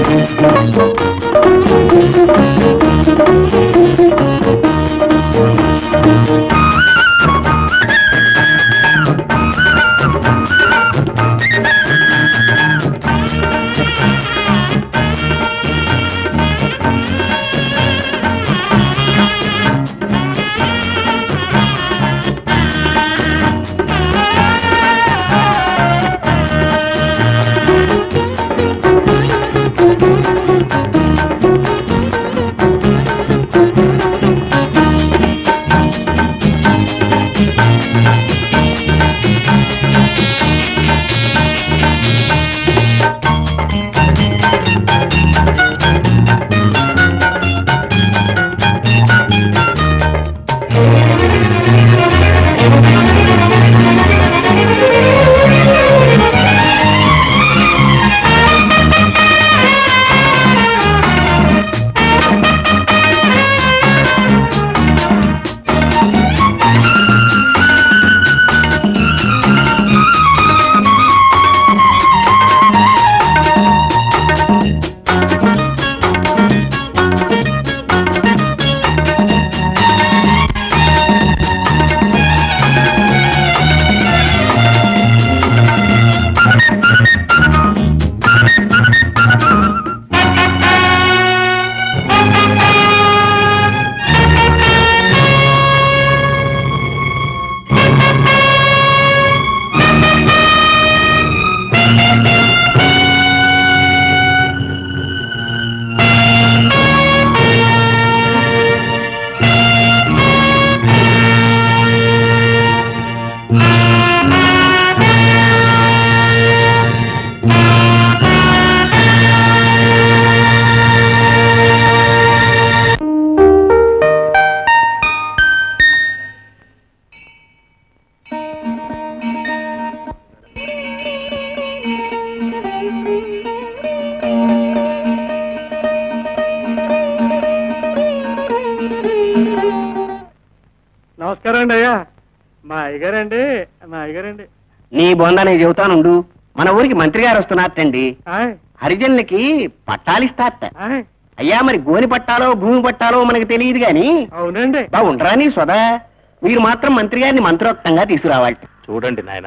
నమస్కారం అండి అయ్యా మా అయ్యగారండి మా అయ్యగారండి నీ బొంద నేను చెబుతానుండు మన ఊరికి మంత్రి గారు వస్తున్నారటండి ఆయ్, హరిజనులకి పట్టాలిస్తారట ఆయ్, అయ్యా మరి గోని పట్టాలో భూమి పట్టాలో మనకు తెలియదు గాని అవునండి బాగుండరా నీ సొదా మీరు మాత్రం మంత్రి గారిని మంత్రోక్తంగా తీసుకురావాలి చూడండి నాయన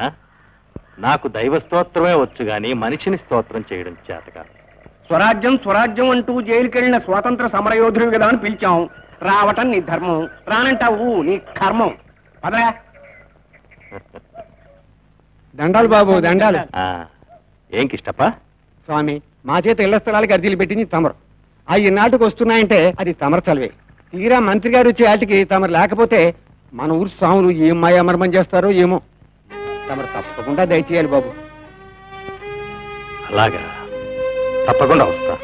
నాకు దైవ స్తోత్రమే వచ్చు గాని మనిషిని స్తోత్రం చేయడం చేత కాదు స్వరాజ్యం స్వరాజ్యం అంటూ జైలుకెళ్లిన స్వాతంత్ర సమరయోధుడు కదా అని పిలిచాం రావటం నీ ధర్మం రానంటావు నీ కర్మం పదరా దండాలు బాబు దండాలు ఆ, ఏం కిష్టప్ప స్వామి మా చేత ఇళ్ల స్థలాలకి అర్జీలు పెట్టింది తమరు ఆ ఈనాటికి వస్తున్నాయంటే అది తమర చలవే తీరా మంత్రి గారు వచ్చే ఆటికి తమరు లేకపోతే మన ఊరు స్వాములు ఏం మాయామర్మం చేస్తారో ఏమో తమరు తప్పకుండా దయచేయాలి బాబు అలాగా తప్పకుండా వస్తా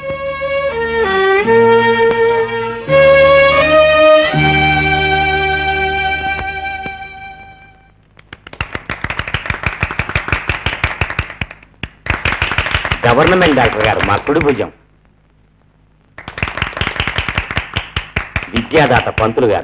గవర్నమెంట్ డాక్టర్ గారు మా కుడి భుజం విద్యాదాత పంతులు గారు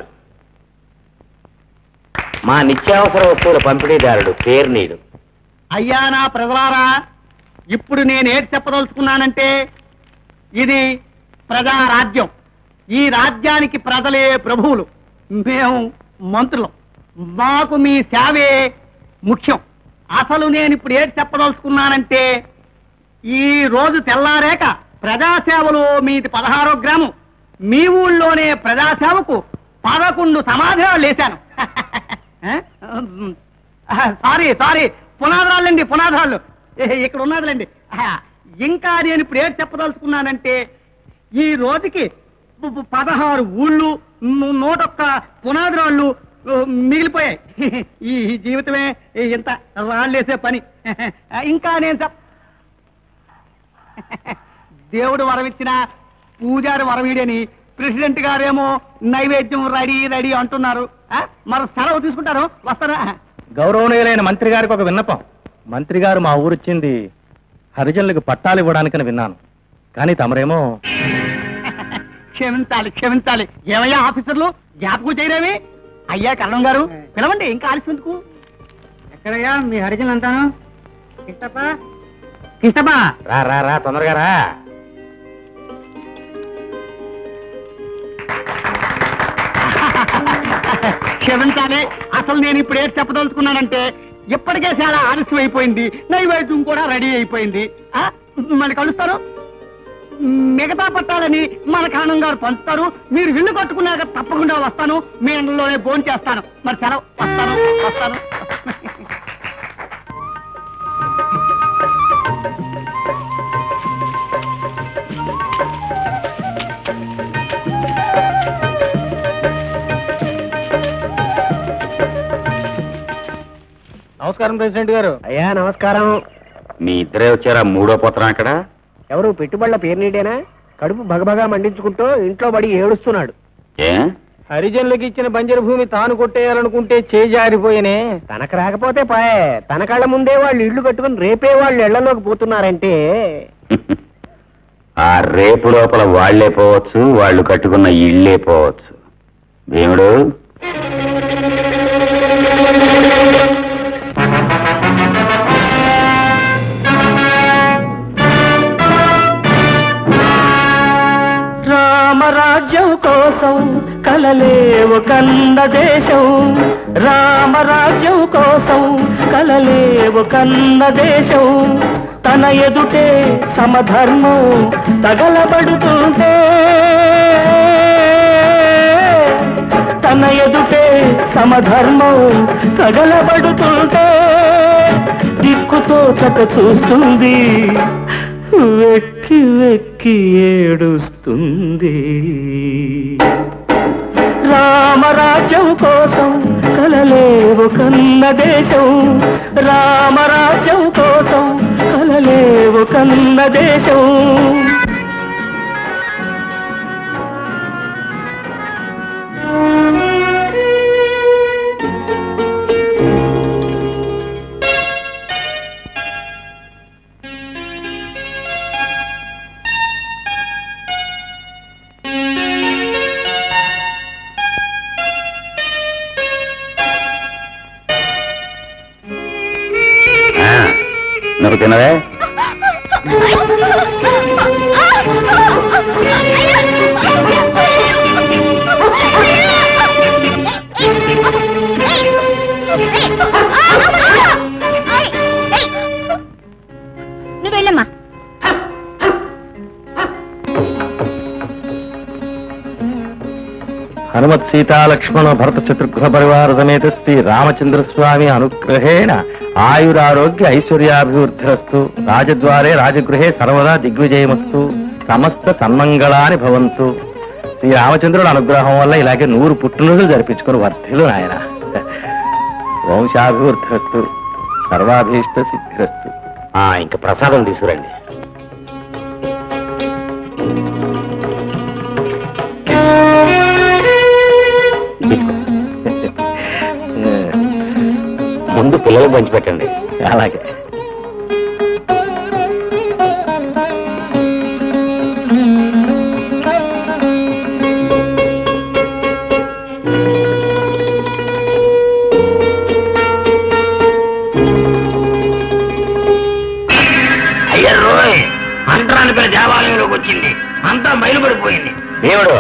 మా నిత్యావసర వస్తువుల పంపిణీదారుడు పేర్నీడు అయ్యా నా ప్రజలారా ఇప్పుడు నేను ఏది చెప్పదలుచుకున్నానంటే ఇది ప్రజా రాజ్యం ఈ రాజ్యానికి ప్రజలే ప్రభువులు మేము మంత్రులం మాకు మీ సేవే ముఖ్యం అసలు నేను ఇప్పుడు ఏది చెప్పదలుచుకున్నానంటే ఈ రోజు తెల్లారేక ప్రజాసేవలో మీది పదహారో గ్రామం మీ ఊళ్ళోనే ప్రజాసేవకు పదకొండు సమాధానాలు వేశాను సారీ సారీ పునాదాలండి పునాదాలు ఏ- ఇక్కడ ఉన్నదిలేండి ఆ, ఇంకా నేను ఇప్పుడు ఏం చెప్పదలుచుకున్నానంటే ఈ రోజుకి ప- ప- పదహారు ఊళ్ళు ను- నూటొక్క పునాదిరాళ్ళు ఉ, మిగిలిపోయాయి ఈ జీవితమే ఇంత రాళ్ళేసే పని ఇంకా నేను చెప్ దేవుడు వరమిచ్చిన పూజారి వరమీడని ప్రెసిడెంట్ గారేమో నైవేద్యం రెడీ రెడీ అంటున్నారు ఆ? మరి సెలవు తీసుకుంటారు వస్తారా గౌరవనీయులైన మంత్రి గారికి ఒక విన్నపం మంత్రి గారు మా ఊరొచ్చింది హరిజనులకు పట్టాలు ఇవ్వడానికని విన్నాను కానీ తమరేమో క్షమించాలి క్షమించాలి ఏమయ్యా ఆఫీసర్లు జ్ఞాపకం చేయరేమి అయ్యా కరణం గారు పిలవండి ఇంకా ఆలస్యం ఎందుకు ఎక్కడయ్యా మీ హరిజన్ అంతాను కిష్టప్ప కిష్టప్ప రా రా రా తొందరగా రా క్షమించాలి అసలు నేను ఇప్పుడు ఏం చెప్పదలుచుకున్నానంటే ఇప్పటికే చాలా ఆలస్యం అయిపోయింది నైవేద్యం కూడా రెడీ అయిపోయింది ఆ, మళ్ళీ కలుస్తారు మిగతా పట్టాలని మన కానం గారు పంచుతారు మీరు ఇల్లు కట్టుకున్నాక తప్పకుండా వస్తాను మీ ఇంట్లోనే భోజనం చేస్తాను మరి సెలవు వస్తాను వస్తాను నమస్కారం ప్రెసిడెంట్ గారు అయ్యా నమస్కారం మీ ఇద్దరే వచ్చారా మూడో పత్రం అక్కడ ఎవరు పెట్టుబడుల పేరు నీడేనా కడుపు బగబగా మండించుకుంటూ ఇంట్లో పడి ఏడుస్తున్నాడు ఏ హరిజనులకు ఇచ్చిన బంజరు భూమి తాను కొట్టేయాలనుకుంటే చేజారిపోయినే తనకు రాకపోతే పాయే తన కళ్ళ ముందే వాళ్ళు ఇల్లు కట్టుకుని రేపే వాళ్ళు ఇళ్లలోకి పోతున్నారంటే ఆ రేపు లోపల వాళ్లే పోవచ్చు వాళ్ళు కట్టుకున్న ఇళ్ళే పోవచ్చు భీముడు రామరాజ్యం కోసం కలలేవు కన్న దేశం రామరాజ్యం కోసం కలలేవు కన్న దేశం తన ఎదుటే సమధర్మం తగలబడుతుంటే తన ఎదుటే సమధర్మం తగలబడుతుంటే దిక్కుతో చక చూస్తుంది వెక్కి వెక్కి ఏడుస్తుంది రామరాజ్యం కోసం కలలేవు కన్న దేశం రామరాజ్యం కోసం కలలేవు కన్న దేశం ఆ, నువ్వు తినవే నువ్వు వెళ్ళమ్మా హనుమత్ సీతా లక్ష్మణ భరత శత్రుఘ్న పరివార సమేత శ్రీ రామచంద్ర స్వామి అనుగ్రహేణ ఆయురారోగ్య ఐశ్వర్యాభివృద్ధిరస్తు రాజద్వారే రాజగృహే సర్వదా దిగ్విజయమస్తు సమస్త సన్మంగళాని భవంతు శ్రీ రామచంద్రుడు అనుగ్రహం వల్ల ఇలాగే నూరు పుట్టినరోజులు జరిపించుకుని వర్ధిలు నాయన వంశాభివృద్ధిరస్తు సర్వాభీష్ట సిద్ధిరస్తు ఆ, ఇంక ప్రసాదం తీసుకురండి తీసుకో. ముందు పిల్లలకు పంచిపెట్టండి అలాగే అయ్యర్రోయ్ మంత్రాన్ని పేరు దేవాలయంలోకి వచ్చింది అంతా బయలుపడిపోయింది దేవుడు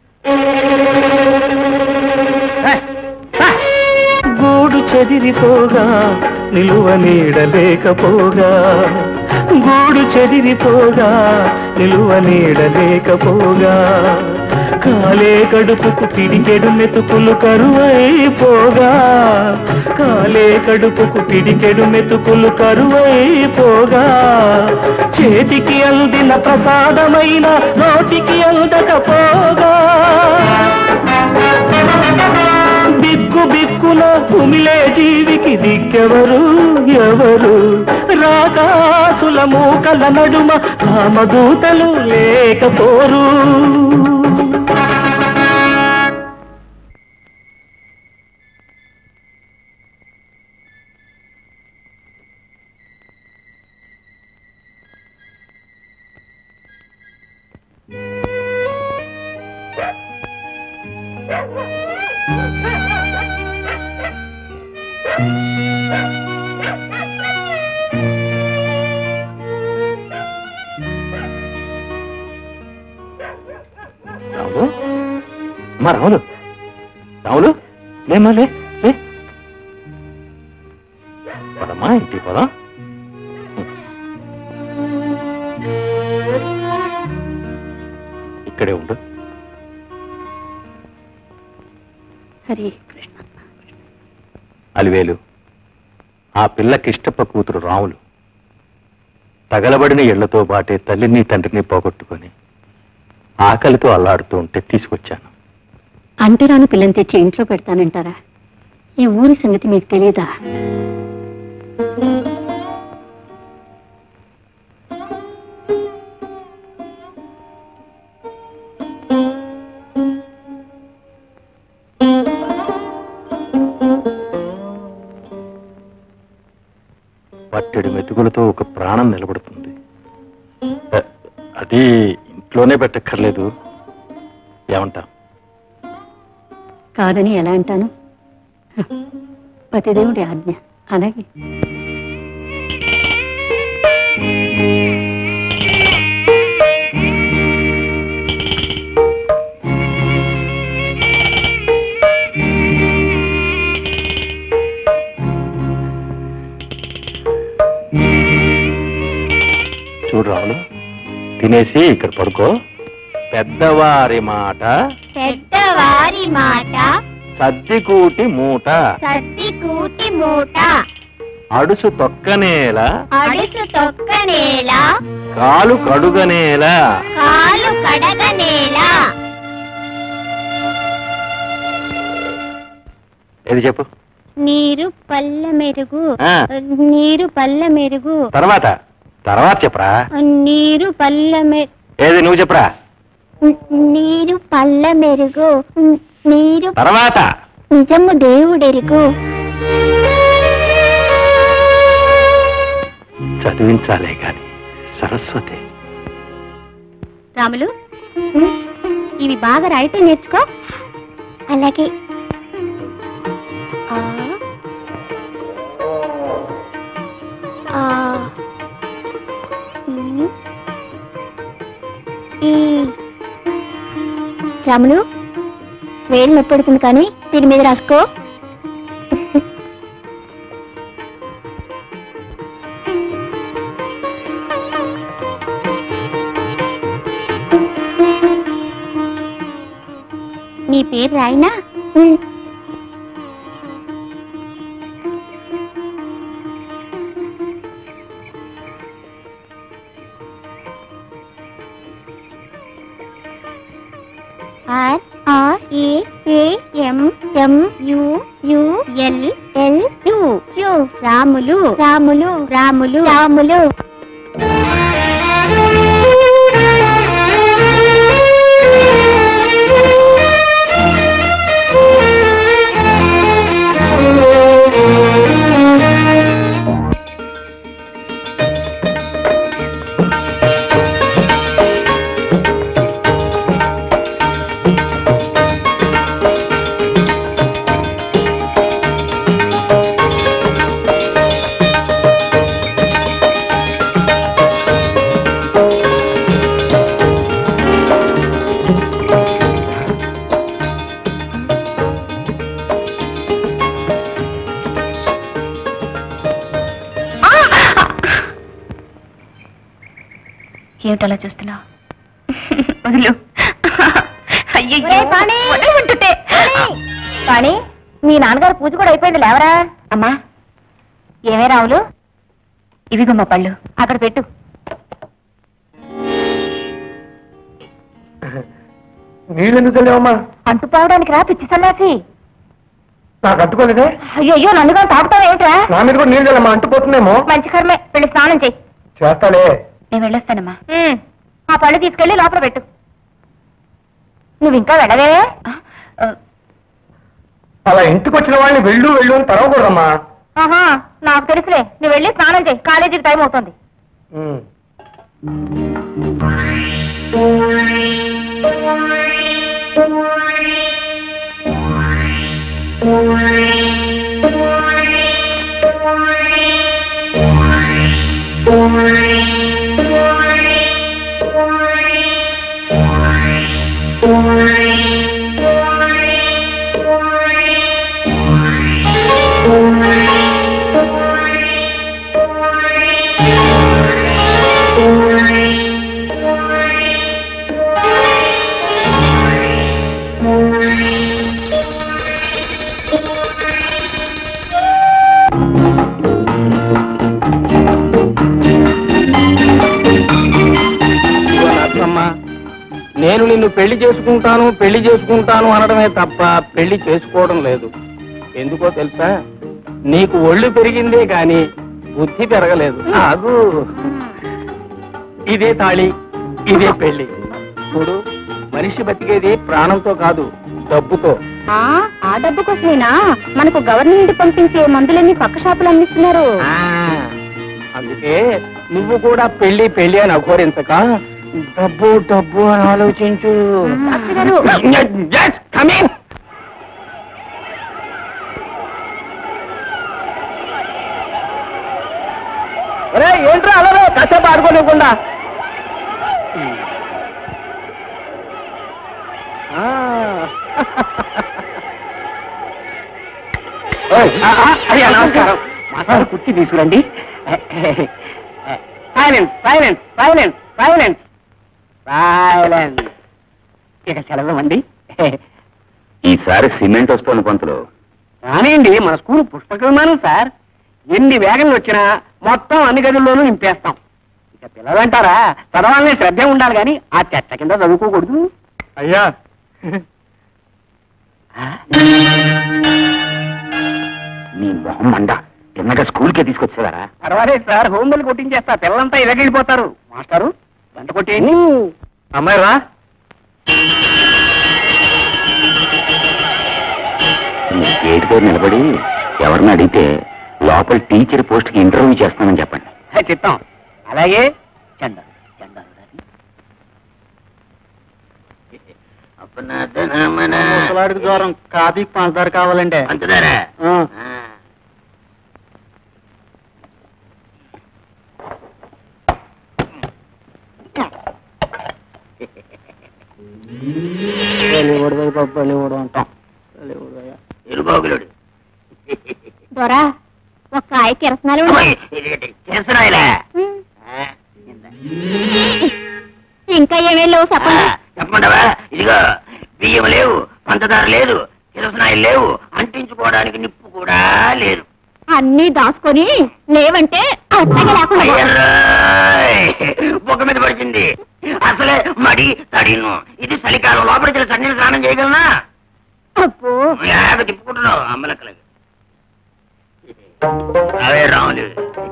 గూడు చెదిరిపోగా నిలువ నీడలేకపోగా గూడు చెదిరిపోగా నిలువ నీడలేకపోగా కాలే కడుపుకు పిడికెడు మెతుకులు కరువైపోగా కాలే కడుపుకు పిడికెడు మెతుకులు కరువైపోగా చేతికి అందిన ప్రసాదమైన నోటికి అందకపోగా బిక్కు బిక్కున కుమిలే జీవికి దిక్కెవరు ఎవరు రాకాసుల మూకల నడుమ రామదూతలు లేకపోరు రాములు మా రాములు రాములు లేమ్మా లే లే పదమ్మా ఇంటికి పదం ఇక్కడే ఉండు హరే కృష్ణ అలివేలు ఆ పిల్లకి ఇష్టప కూతురు రాములు తగలబడిన ఇళ్లతో బాటే తల్లిని తండ్రిని పోగొట్టుకొని ఆకలితో అల్లాడుతూ ఉంటే తీసుకొచ్చాను అంటే రాని పిల్లని తెచ్చి ఇంట్లో పెడతానంటారా ఈ ఊరి సంగతి మీకు తెలియదా పట్టెడు మెతుకులతో ఒక ప్రాణం నిలబడుతుంది అ, అది ఇంట్లోనే పెట్టక్కర్లేదు ఏమంటా కాదని ఎలా అంటాను హ, పతిదేవుడి ఆజ్ఞ అలాగే చూడు రాములు తినేసి ఇక్కడ పడుకో పెద్దవారి మాట పెద్దవారి మాట సద్దికూటి మూట సర్ది కూటి మూట అడుసు తొక్కనేల అడుసు తొక్క నేల కాలు కడుగనేల కాలు కడగ నేల ఏది చెప్పు నీరు పల్ల మెరుగు ఆ. నీరు పల్ల మెరుగు తర్వాత తర్వాత చెప్పరా నీరు పల్ల మె- ఏది నువ్వు చెప్పరా నీరు పల్ల మెరుగు నీరు తర్వాత నిజము దేవుడెరుగు చదివించాలే గాని సరస్వతి రాములు ఇవి బాగా రాయటం నేర్చుకో అలాగే ఆ. ఆ. ఈ. ఈ. రాములు వేలు నొప్పి పడుతుంది కానీ దీని మీద రాసుకో నీ పేరు రాయినా R R A A M M U U L L U U Ramulu Ramulu Ramulu Ramulu ఏమిటలా చూస్తున్నావు వదిలు ఒరే పాణి! కానీ మీ నాన్నగారు పూజ కూడా అయిపోయింది లేవరా అమ్మా ఏమే రావులు ఇవిగమ్మ పళ్ళు అక్కడ పెట్టు నీళ్ళెందుకు చల్లేవమ్మా అంటుపోవడానికి రా పిచ్చి సన్నాసి నాకు అంటుకోలేదే అయ్యో నన్నుగా తాగుతావు ఏమిట్రా నా మీద కూడా నీళ్ళు చల్లమ్మా అంటుపోతుందేమో మంచి కర్మే వెళ్ళి స్నానం చెయ్యి చేస్తాలే నేను వెళ్ళొస్తానమ్మా ఆ పళ్ళు తీసుకెళ్ళి లోపల పెట్టు నువ్వు ఇంకా వెళ్ళవే అలా ఇంటికి వచ్చిన వాళ్ళని వెళ్ళు వెళ్ళు అని తరవకూడదమ్మా ఆహా నాకు తెలుసులే నువ్వు వెళ్ళి స్నానం చేయి కాలేజీకి టైం అవుతుంది ఉమ్. నేను నిన్ను పెళ్లి చేసుకుంటాను పెళ్లి చేసుకుంటాను అనడమే తప్ప పెళ్లి చేసుకోవడం లేదు ఎందుకో తెలుసా నీకు ఒళ్ళు పెరిగిందే గాని బుద్ధి పెరగలేదు అదు ఇదే తాళి ఇదే పెళ్లి చూడు మనిషి బతికేది ప్రాణంతో కాదు డబ్బుతో ఆ ఆ డబ్బు కోసమేనా మనకు గవర్నమెంట్ పంపించే మందులన్నీ పక్క షాపులు అందిస్తున్నారు అందుకే నువ్వు కూడా పెళ్లి పెళ్లి అని అఘోరించక డబ్బు డబ్బు అని ఆలోచించు శాస్త్రి గారు. Yes, come in. ఒరే, ఏంట్రా అలా కాసేపు ఆడుకోలేకుండా ఆ. ఓయ్, ఆ, ఆ, అయ్యా నమస్కారం మాస్టర్ కుర్చీ తీసుకురండి silence silence silence silence silence ఇక సెలవు ఈసారి సిమెంట్ వస్తుంది పంతులు రానియండి మన స్కూల్ పుస్తక విమానం సార్ ఎన్ని వేగంగా వచ్చినా మొత్తం అన్ని గదుల్లోనూ నింపేస్తాం ఇక పిల్లలంటారా చదవాలనే శ్రద్ధ ఉండాలి కానీ ఆ చెత్త కింద చదువుకోకూడదు అయ్యా నీ మొహం మండ తిన్నగా స్కూల్కే తీసుకొచ్చేవారా పర్వాలేదు సార్ హోమ్ బిల్ కొట్టించేస్తా పిల్లలంతా ఇరగిపోతారు మాస్టారు గంట కొట్టి అమ్మాయి రా నీ గేట్ దగ్గర నిలబడి ఎవరిని అడిగితే లోపల టీచర్ పోస్ట్ కి ఇంటర్వ్యూ చేస్తానని చెప్పండి చెప్తాం అలాగే చందా చందా ముసలాడికి దూరం కాపీ పంచదార కావాలండి అంతదారా ఆ. ఇరుబాగులుడు దొరా ఒక కాయ కిరసనాలు చేస్తున్నాయిలే ఉమ్. ఇంకా ఏమేం లేవు చెప్పండి చెప్పమంటావా ఇదిగో బియ్యం లేవు పంచదార లేదు కిరసనాయిలు లేవు అంటించుకోవడానికి నిప్పు కూడా లేదు అన్ని దాచుకొని లేవంటే అట్టగా లేకుండా పో. అయ్యర్రాయ్! బొక్క మీద పడిచింది అసలే మడి తడిను ఇది చలికాలం లోపలికి సన్నీళ్ళు స్నానం చేయగలనా అబ్బో యాగ తిప్పుకుంటున్నావు అమ్మలక్కలకి అవే రాములు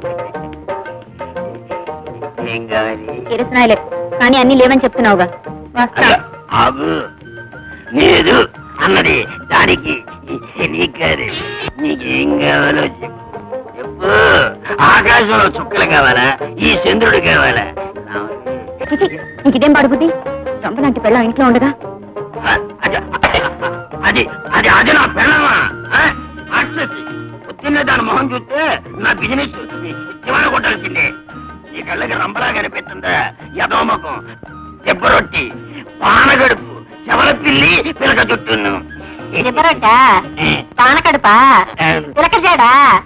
ఏం కావాలి కిరసనాయలే కానీ అన్ని లేవని చెప్తున్నావుగా వస్తా అయ్యో, ఆగు లేదు అన్నది దానికి నీకు కాదు నీకేం కావాలో చెప్పు చెప్పు ఆకాశంలో చుక్కలు కావాలా ఈ చంద్రుడు కావాలా రాములు. చిచి, నీకు ఇదేం పడుగుద్ది చంపలాంటి పెళ్ళం ఇంట్లో ఉండగా అది అది అది అది నా పెళ్ళమా రాక్షసి పొద్దున్నే దాని మొహం చూస్తే నా బిజినెస్ చివర కొట్టాల్సిందే ఈ కళ్ళకి రంబలా కనిపిస్తుందా యదోమకం దెబ్బరొట్టి పానగడుపు చెవల పిల్లి పిలక చుట్టూను చెప్పరట పానకడుపా పిలకజాడా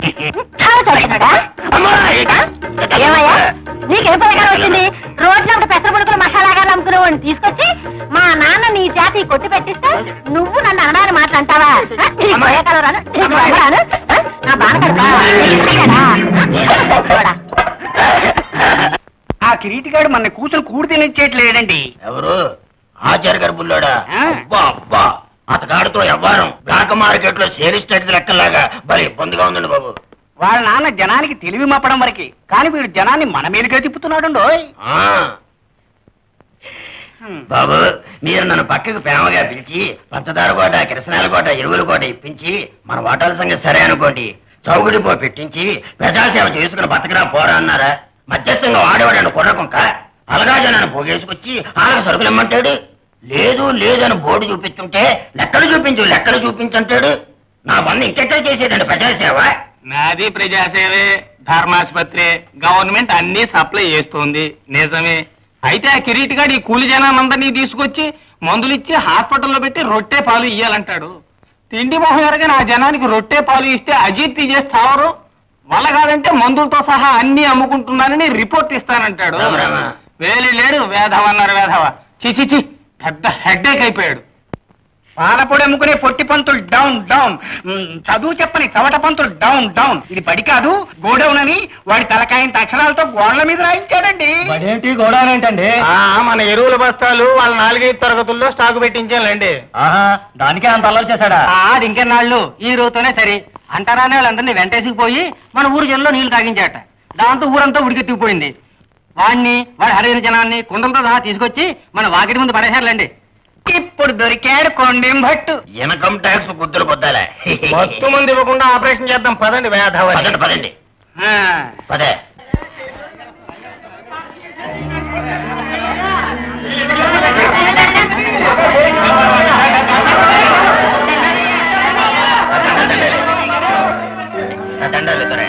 ఏమయ్యా నీకేం పథకాలు వచ్చింది రోజున ఒకటి పెసర పుడుకులు మసాలాగా అమ్ముకునే వాడిని తీసుకొచ్చి మా నాన్న నీ చేతి కొట్టి పెట్టిస్తే నువ్వు నన్ను అనడానికి మాటలు అంటావా ఆ? నీకు పోయేకాలం రాను? నీకు బొమ్మ రాను? ఆ? నా బానకడుపా ఆ కిరీటిగాడు మన కూతురు కూడి తినిచ్చేయట్లేదండి ఎవరు ఆచార్య గారు బుల్లోడా ఆ. అబ్బా అబ్బా అతగాడితో ఎవ్వరం బ్లాక్ మార్కెట్ లో సేల్ స్టేట్స్ లెక్కలాగా భలే ఇబ్బందిగా ఉందండి బాబు వాళ్ళ నాన్న జనానికి తెలివి మప్పడం వరకు కానీ వీడు జనాన్ని మన మీదకే తిప్పుతున్నాడు ఆ. బాబు మీరు నన్ను పక్కకు ప్రేమగా పిలిచి పంచదార కోట కిరసనాల కోట ఎరువుల కోట ఇప్పించి మన వాటాల సంగతి సరే అనుకోండి చౌగుడి పో పెట్టించి ప్రజాసేవ చేసుకుని బతకరా పోరా అన్నారా మధ్యస్థంగా వాడేవాడని కుర్రకుంక అలగా జనాన్ని పోగేసుకొచ్చి ఆలకు సరుకులు ఇమ్మంటాడు లేదు లేదని బోర్డు చూపిస్తుంటే లెక్కలు చూపించు లెక్కలు చూపించంటాడు నా బంధు ఇంకెక్కడ చేసేదండి ప్రజాసేవ నాది ప్రజాసేవే ధర్మాసుపత్రి గవర్నమెంట్ అన్ని సప్లై చేస్తుంది నిజమే అయితే ఆ కిరీట్ గారు ఈ కూలి జనానందరినీ తీసుకొచ్చి మందులు ఇచ్చి హాస్పిటల్లో పెట్టి రొట్టె పాలు ఇయ్యాలంటాడు తిండి మొహం ఎరగని ఆ జనానికి రొట్టె పాలు ఇస్తే అజీర్తి చేసి చావరు వల్ల కాదంటే మందులతో సహా అన్ని అమ్ముకుంటున్నానని రిపోర్ట్ ఇస్తానంటాడు రామ రామ. వేలి లేడు వేధవ అన్నారు వేధవ చిచిచి పెద్ద హెడ్ఏక్ అయిపోయాడు పాలపొడి అమ్ముకునే పొట్టి పంతులు డౌన్ డౌన్ మ్, చదువు చెప్పని చవట పంతులు డౌన్ డౌన్ ఇది బడి కాదు గోడౌన్ అని వాడి తలకాయంత అక్షరాలతో గోడల మీద రాయించాడండి ఏంటి గోడౌన్ ఏంటండి మన ఎరువుల బస్తాలు వాళ్ళ నాలుగైదు తరగతుల్లో స్టాక్ పెట్టించాలండి ఆహా దానికే అంత అల్లరి చేశాడా ఆడి ఇంకెన్నాళ్ళు ఈ రోజుతోనే సరే అంటారానే వాళ్ళందరినీ వెంటేసుకుపోయి మన ఊరు జనంలో నీళ్లు తాగించాట దాంతో ఊరంతా ఉడికెత్తుకుపోయింది వాణ్ణి వాడి హరిజన జనాన్ని కుండంతో సహా తీసుకొచ్చి మన వాకిటి ముందు పడేశారులేండి ఇప్పుడు దొరికాడు కొండేం భట్టు ఇన్కమ్ ట్యాక్స్ గుద్దులు కొద్దాలే మొత్తం మంది ఇవ్వకుండా ఆపరేషన్ చేద్దాం పదండి వేధవ పదండి పదండి ఆ, పదే దండాలు దొరే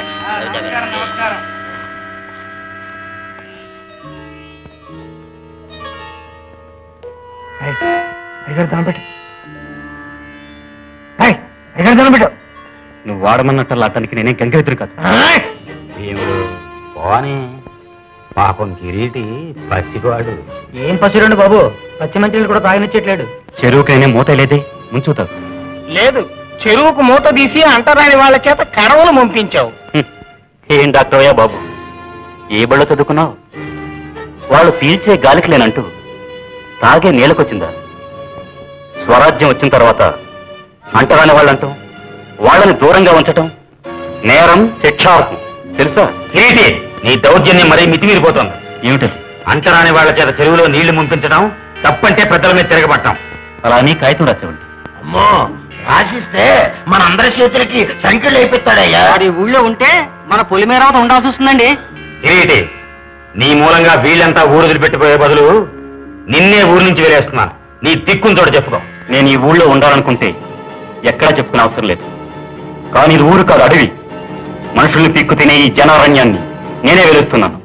నువ్వు వాడమన్నట్టు అతనికి నేనే గంగెదురు కాదు దేవుడు పోనీ పాపం కిరీటి పచ్చివాడు ఏం పసిరండి బాబు పచ్చి మంచి కూడా తాగనిచ్చట్లేడు చెరువుకైనా మూత లేదే ముంచుతావు లేదు చెరువుకు మూత తీసి అంటరాని వాళ్ళ చేత కడవలు పంపించావు ఏం డాక్టర్ అయ్యా బాబు ఏ బళ్ళో చదువుకున్నావు వాళ్ళు పీల్చే గాలికి లేనంటూ తాగే నీళ్ళకొచ్చిందా స్వరాజ్యం వచ్చిన తర్వాత అంటరాని వాళ్ళంటూ వాళ్ళని దూరంగా ఉంచటం నేరం శిక్షార్హం తెలుసా కిరీటి నీ దౌర్జన్యం మరీ మితిమీరిపోతోంది ఏమిటది అంటరాని వాళ్ళ చేత చెరువులో నీళ్లు ముంపించడం తప్పంటే పెద్దల మీద తిరగబట్టం అలా అని కాగితం రాసేవండి అమ్మో రాసిస్తే మన అందరి చేతులకి సంఖ్యలు వేయిస్తాడయ్యా వాడి ఊళ్ళో ఉంటే మన పొలిమేరావత ఉండాల్సి వస్తుందండి కిరీటి నీ మూలంగా వీళ్ళంతా ఊరు వదిలిపెట్టిపోయే బదులు నిన్నే ఊరు నుంచి వెళ్ళేస్తున్నాను నీ దిక్కుని చోట చెప్పుకో నేను ఈ ఊళ్ళో ఉండాలనుకుంటే ఎక్కడా చెప్పుకునే అవసరం లేదు కానీ ఇది ఊరు కాదు అడవి మనుషుల్ని పిక్కు తినే ఈ జనారణ్యాన్ని నేనే వెలుస్తున్నాను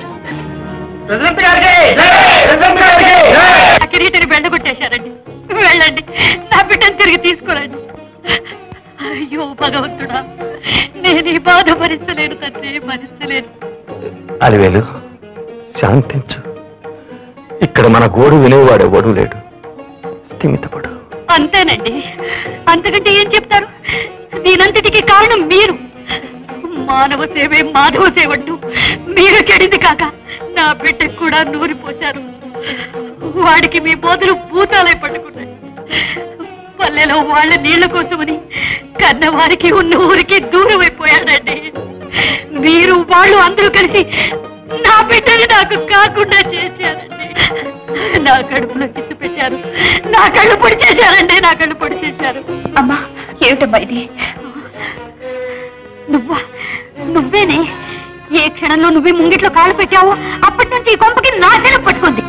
నా కిరీటిని బెండ కొట్టేశారండి వెళ్ళండి నా బిడ్డను తిరిగి తీసుకురండి అయ్యో భగవంతుడా నేను ఈ బాధ భరించలేను తండ్రి భరించలేను అలివేలు శాంతించు ఇక్కడ మన గోడు వినేవాడెవడు లేడు స్థిమితపడు అంతేనండి అంతకంటే ఏం చెప్తారు దీనంతటికి కారణం మీరు మానవ సేవే మాధవ సేవంటూ మీరు చెడింది కాక నా బిడ్డకు కూడా నూరిపోశారు వాడికి మీ బోధలు భూతాలై పట్టుకున్నాయి పల్లెలో వాళ్ళ నీళ్ల కోసమని కన్నవారికి ఉన్న ఊరికి దూరం అయిపోయాడండి మీరు వాళ్ళు అందరూ కలిసి నా బిడ్డని నాకు కాకుండా చేశారండి నా కడుపులో చిత్తు పెట్టారు నా కళ్ళు పొడి చేశారండి నా కళ్ళు పొడి చేశారు అమ్మా ఏమిటమ్మా ఇది నువ్వా నువ్వేనే ఏ క్షణంలో నువ్వే ముంగిట్లో కాలు పెట్టావో అప్పటి నుంచి ఈ కొంపకి నాశనం పట్టుకుంది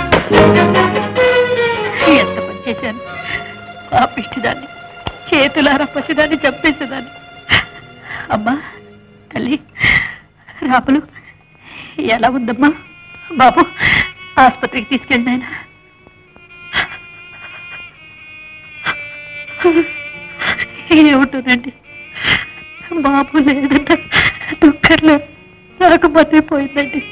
ఎంత పని చేశాను ఆ పిచ్చిదాన్ని చేతులారా పసిదాన్ని చంపేసేదాన్ని అమ్మా తల్లి రాపులు ఎలా ఉందమ్మా బాబు ఆసుపత్రికి తీసుకెళ్ళినాయన ఏముంటుందండి బాబు లేదంట దుఃఖంలో నాకు మతిపోయిందండి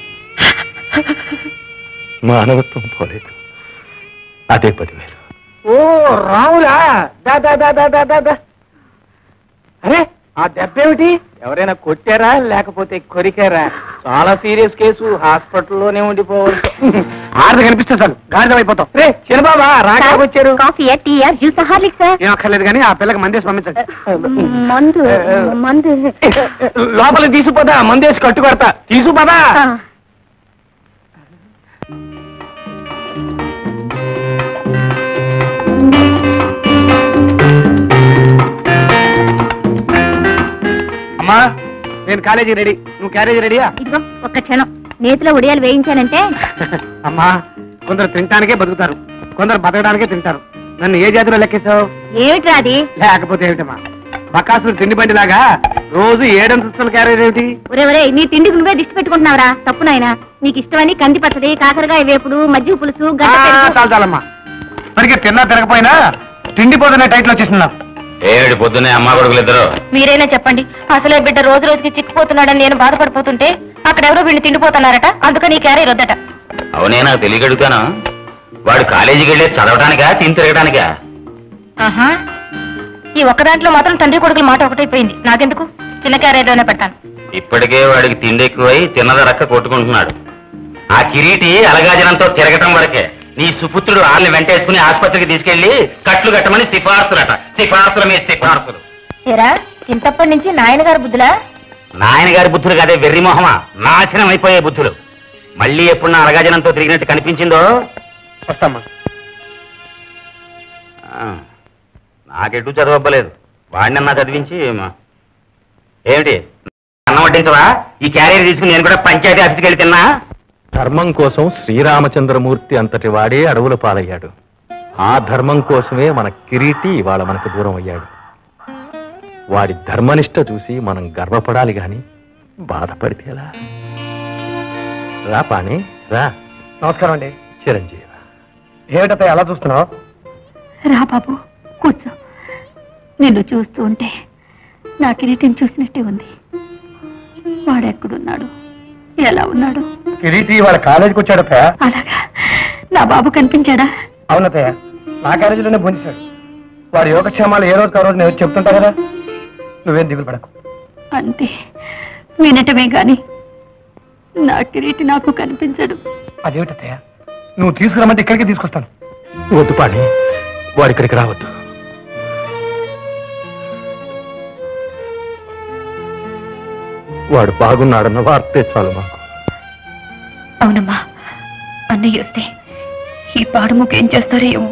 మానవత్వం పోలేదు అదే పదివేలు ఓ రావులా దా దా దా దా దా దా దా అరే ఆ దెబ్బ ఏమిటి ఎవరైనా కొట్టారా లేకపోతే కొరికారా చాలా సీరియస్ కేసు హాస్పిటల్లోనే ఉండిపోవచ్చు ఆరద కనిపిస్తే చాలు గాడిద అయిపోతాం రే చిన్నబాబా రాగా వచ్చారు coffee tea or juice Horlicks sir ఏం అక్కర్లేదు కానీ ఆ పిల్లకి మందేసి పంపించండి మందు మందు లోపలికి తీసుకుపోతా మందేసి కట్టు కొడతా తీసుకుపోదా ఆ. అమ్మా నేను కాలేజీ రెడీ నువ్వు క్యారేజీ రెడీయా ఇదిగో ఒక్క క్షణం నేతిలో ఉడియాలు వేయించానంటే అమ్మా కొందరు తినటానికే బతుకుతారు కొందరు బతకడానికే తింటారు నన్ను ఏ జాతిలో లెక్కేశావు ఏమిట్రా అది లేకపోతే ఏమిటమ్మా బకాసులు తిండి బండి లాగా రోజు ఏడంతస్తుల క్యారేజ్ ఏమిటి ఒరే ఒరే నీ తిండికి నువ్వే దిష్టి పెట్టుకుంటున్నావురా తప్పు నాయనా నీకు ఇష్టమని కంది పచ్చడి కాకరకాయ వేపుడు మజ్జిగ పులుసు ఆ, గడ్డ పెరుగు. చాలు చాలమ్మా సరిగ్గా తిన్నా తినకపోయినా తిండిపోతున్న టైట్లు వచ్చేసిందా ఏడు పొద్దునే అమ్మా కొడుకులు ఇద్దరు మీరైనా చెప్పండి అసలే బిడ్డ రోజు రోజుకి చిక్కుపోతున్నాడని నేను బాధపడిపోతుంటే అక్కడెవరో వీళ్ళు తిండిపోతున్నారట అందుకని ఈ క్యారీ రొద్దట అవునే నాకు తెలియగడుగుతాను వాడు కాలేజీకి వెళ్ళే చదవటానికా తిని తిరగటానికా ఆహా ఈ ఒక్క దాంట్లో మాత్రం తండ్రి కొడుకుల మాట ఒకటైపోయింది నాకెందుకు చిన్న క్యారేజ్లోనే పెడతాను ఇప్పటికే వాడికి తిండి ఎక్కువై తిన్నద రక్క కొట్టుకుంటున్నాడు ఆ కిరీటి అలగాజనంతో తిరగటం వరకే నీ సుపుత్రుడు వాళ్ళని వెంటేసుకుని ఆసుపత్రికి తీసుకెళ్లి కట్లు కట్టమని సిఫార్సులట సిఫార్సుల మీద సిఫార్సులు ఏరా ఇంతప్పటి నుంచి నాయనగారు బుద్ధులా నాయన గారి బుద్ధులు కదే వెర్రి మొహమా నాశనం అయిపోయే బుద్ధులు మళ్ళీ ఎప్పుడు నా అలగాజనంతో తిరిగినట్టు కనిపించిందో వస్తామ్మా ఆ, నాకెటు చదవబ్బలేదు వాడినన్నా చదివించి మా- ఏమిటి అన్నం వడ్డించవా ఈ క్యారియర్ తీసుకుని నేను కూడా పంచాయతీ ఆఫీస్కి వెళ్ళి తిన్నా ధర్మం కోసం శ్రీరామచంద్రమూర్తి అంతటి వాడే అడవుల పాలయ్యాడు ఆ ధర్మం కోసమే మన కిరీటి ఇవాళ మనకు దూరం అయ్యాడు వాడి ధర్మనిష్ట చూసి మనం గర్వపడాలి గాని బాధపడితే ఎలా రా పాణి రా నమస్కారం అండి చిరంజీవి ఏమిటో ఎలా చూస్తున్నావు రా బాబు కూర్చో నిన్ను చూస్తూ ఉంటే నా కిరీటిని చూసినట్టే ఉంది వాడెక్కడున్నాడు ఎలా ఉన్నాడు కిరీటి వాళ్ళ కాలేజీకి వచ్చాడతయ్య అలాగా నా బాబు కనిపించాడా అవునతయ్య నా కాలేజీలోనే పొందిశాడు వాడి యోగక్షేమాలు ఏ రోజు ఆ రోజు నేను వచ్చి చెప్తుంటా కదా నువ్వేం దిగులు పడకు అంతే వినటమే గాని నా కిరీటి నాకు కనిపించడు అదేమిటతయ్య నువ్వు తీసుకురమ్మంటే ఇక్కడికి తీసుకొస్తాను వద్దు పాణి వాడు ఇక్కడికి రావద్దు వాడు బాగున్నాడన్న వార్తే చాలు మాకు అవునమ్మా అన్నయ్య వస్తే ఈ పాడుముఖ ఏం చేస్తారో ఏమో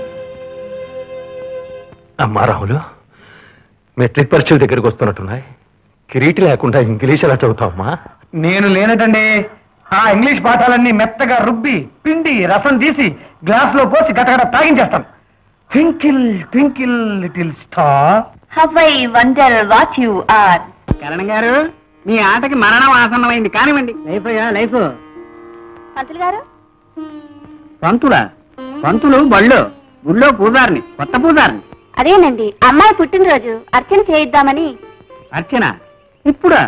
అమ్మా రాములు మెట్రిక్ పరీక్షల దగ్గరికి వస్తున్నట్టున్నాయి కిరీటి లేకుండా ఇంగ్లీష్ ఎలా చదువుతావమ్మా నేను లేనటండి ఆ ఇంగ్లీష్ పాఠాలన్నీ మెత్తగా రుబ్బి పిండి రసం తీసి గ్లాస్ లో పోసి గటగట తాగించేస్తాను twinkle twinkle little star how I wonder what you are Karan గారు మీ ఆటకి మరణం ఆసన్నమైంది కానివ్వండి లైఫ్ అయ్యా లైఫ్ పంతులు గారు పంతులా పంతులు బళ్ళు గుళ్ళో పూజారిని కొత్త పూజారిని అదేనండి అమ్మాయి పుట్టినరోజు అర్చన చేయిద్దామని అర్చన ఇప్పుడా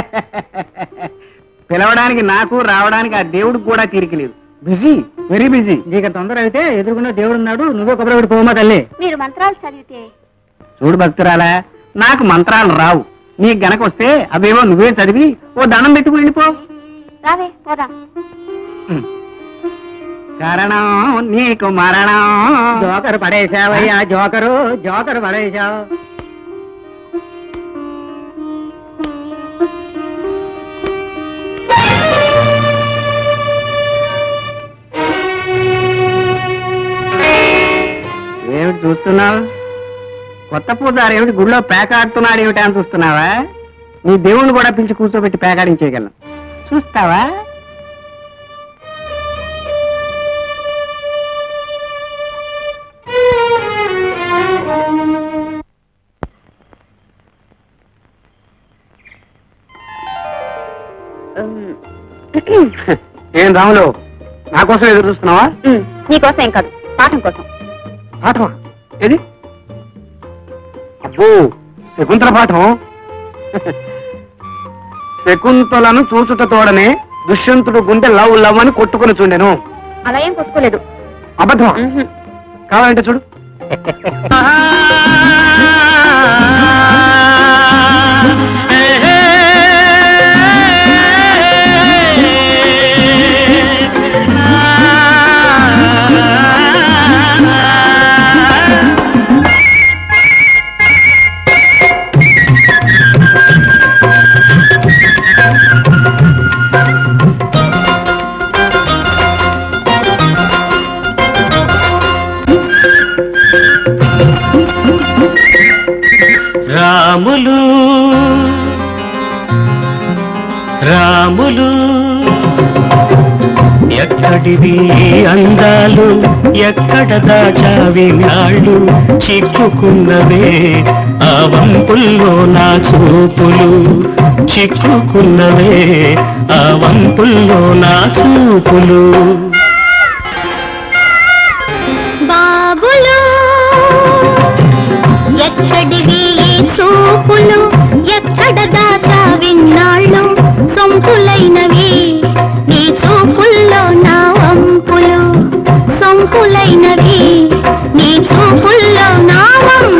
పిలవడానికి నాకు రావడానికి ఆ దేవుడికి కూడా తీరిక లేదు బిజీ వెరీ బిజీ నీకు తొందర అయితే ఎదురుకున్న దేవుడు ఉన్నాడు నువ్వే కొబ్బరి పోమా తల్లి మీరు మంత్రాలు చదివితే చూడు భక్తురాలా నాకు మంత్రాలు రావు నీకు గనక వస్తే అవేవో నువ్వే చదివి ఓ దండం పెట్టుకుని వెళ్ళిపో రావే పోదాం కారణం నీకు మరణం జోకరు పడేశావయ్యా జోకరు జోకరు పడేశావు ఏమిటి చూస్తున్నావు కొత్త పూజారు ఏమిటి గుళ్ళో పేకాడుతున్నాడు ఏమిటి అని చూస్తున్నావా నీ దేవుణ్ణి కూడా పిలిచి కూర్చోబెట్టి పేకాడించేయగలను చూస్తావా ఏం రాములు నా కోసం ఎదురు చూస్తున్నావా నీకోసం ఏం కాదు పాఠం కోసం పాఠమా ఏది అబ్బో శకుంతల పాఠం శకుంతలను చూచుట తోడనే దుష్యంతుడు గుండె లవ్ లవ్ అని కొట్టుకుని చూడెను అలా ఏం కొట్టుకోలేదు అబద్ధం కావాలంటే చూడు రాములు రాములు ఎక్కడివి అందాలు ఎక్కడ దాచావి నాళ్ళు చిక్కుకున్నవే ఆ వంపుల్లో నా చూపులు చిక్కుకున్నవే ఆ వంపుల్లో నా చూపులు బాబులు ఎక్కడివి ఈ చూపులు ఎక్కడ దాచా విన్నాళ్ళు సొంపులైనవి నీ చూపుల్లో నా వంపులు సొంపులైనవి నీ చూపుల్లో నా వంపులు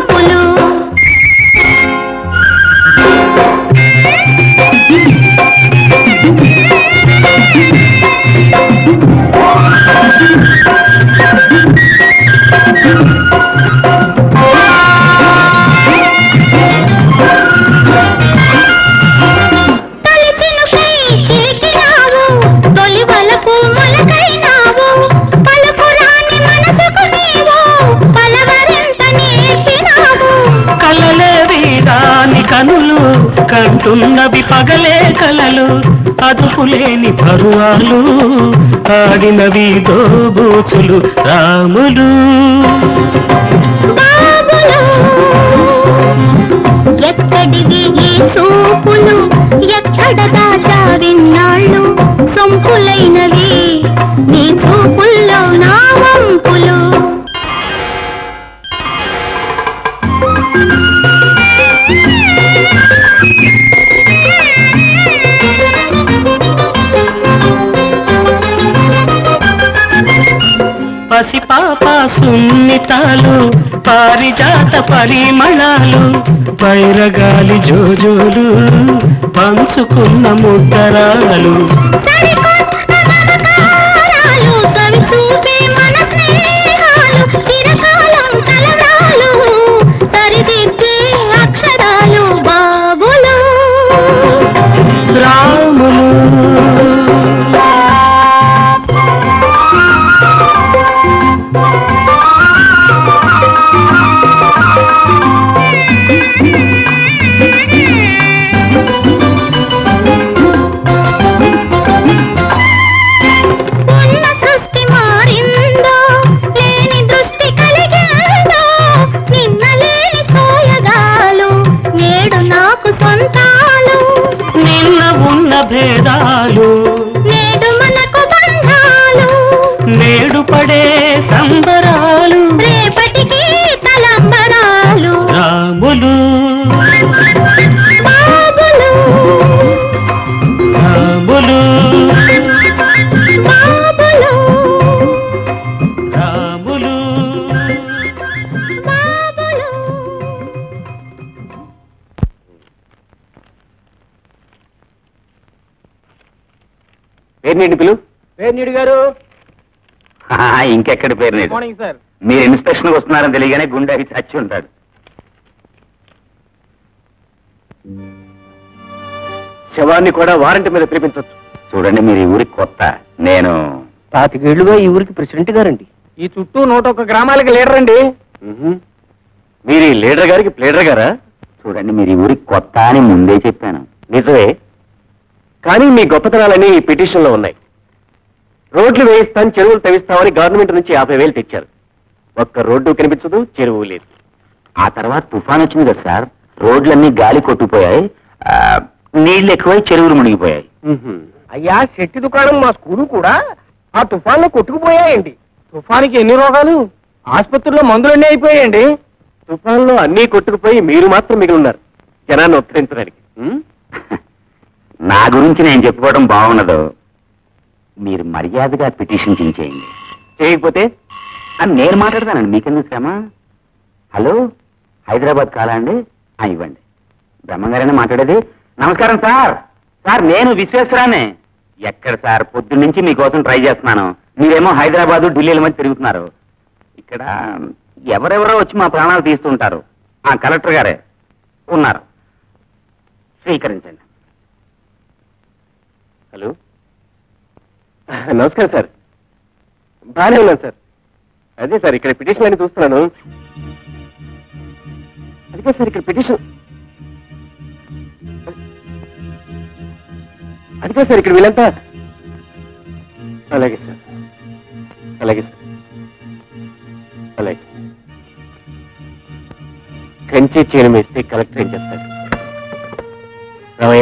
కంటున్నవి పగలే కలలు అదుపులేని పరువాలు ఆడినవి దోబూచులు రాములు బాబులు ఎక్కడివి ఈ చూపులు ఎక్కడ దాచా విన్నాళ్ళు సొంపులైనవి నీ చూపుల్లో నా వంపులు పసిపాప సున్నితాలు పారిజాత పరిమళాలు పైరగాలి జోజోలు పంచుకున్న ముద్దరాలు సరికొత్త చవి చూపే మన స్నేహాలు చిరకాలం కలరాలు సరిదిద్దే అక్షరాలు బాబులు రాములు ఉన్న సృష్టి మారిందో లేని దృష్టి కలిగిందో నిన్న లేని సోయగాలు నేడు నాకు సొంతాలు నిన్న ఉన్న భేదాలు నేడు మనకు బంధాలు నేడు పడే సంబరాలు రేపటికి తలంబరాలు రాములు బాబులు రాములు బాబులు రాములు బాబులు పేరు పిలు పేర్నీడు గారు ఇంకెక్కడ పేరు లేదు మార్నింగ్ సార్ మీరు ఇన్స్పెక్షన్ వస్తున్నారని తెలియగానే గుండె అయి చచ్చి ఉంటాడు శవాన్ని కూడా వారంటీ మీద పిలిపించవచ్చు చూడండి మీరు ఈ ఊరికి కొత్త నేను పాతికేళ్లుగా ఈ ఊరికి ప్రెసిడెంట్ గారండి ఈ చుట్టూ నూట ఒక్క గ్రామాలకి లీడర్ అండి మీరు ఈ లీడర్ గారికి ప్లేడర్ గారా చూడండి మీరు ఈ ఊరికి కొత్త అని ముందే చెప్పాను నిజమే కానీ మీ గొప్పతనాలన్నీ ఈ పిటిషన్ లో ఉన్నాయి రోడ్లు వేయిస్తాం చెరువులు తవ్విస్తామని గవర్నమెంట్ నుంచి యాభై వేలు తెచ్చారు ఒక్క రోడ్డు కనిపించదు చెరువు లేదు ఆ తర్వాత తుఫాన్ వచ్చింది కదా సార్ రోడ్లన్నీ గాలి కొట్టుకుపోయాయి ఆ, నీళ్లు ఎక్కువై చెరువులు మునిగిపోయాయి అయ్యా శెట్టి దుకాణం మా స్కూలు కూడా ఆ తుఫాన్లో కొట్టుకుపోయాయండి తుఫానికి ఎన్ని రోగాలు ఆసుపత్రిలో మందులన్నీ అయిపోయాయండి తుఫాన్లో అన్నీ కొట్టుకుపోయి మీరు మాత్రం మిగిలి ఉన్నారు జనాన్ని ఉత్తరించడానికి ఉం? నా గురించి నేను చెప్పుకోవడం బాగుండదు మీరు మర్యాదగా పిటిషన్ చించేయండి చేయకపోతే అని నేను మాట్లాడతానండి మీకెందుకు శ్రమ హలో హైదరాబాద్ కాలా అండి ఆ, ఇవ్వండి బ్రహ్మంగారైనా మాట్లాడేది నమస్కారం సార్ సార్ నేను విశ్వేశ్వరాన్ని ఎక్కడ సార్ పొద్దున్న నుంచి మీకోసం ట్రై చేస్తున్నాను మీరేమో హైదరాబాదు ఢిల్లీల మధ్య తిరుగుతున్నారు ఇక్కడ ఎవరెవరో వచ్చి మా ప్రాణాలు తీస్తుంటారు ఆ కలెక్టర్ గారే ఉన్నారు స్వీకరించండి హలో నమస్కారం సార్ బాగానే ఉన్నాను సార్ అదే సార్ ఇక్కడ పిటిషన్ అని చూస్తున్నాను అదికే సార్ ఇక్కడ పిటిషన్ అదికే సార్ ఇక్కడ వీళ్ళంతా అలాగే సార్ అలాగే సార్ అలాగే కంచి చేయడం వేస్తే కలెక్టర్ ఏం చేస్తారు రామయ్య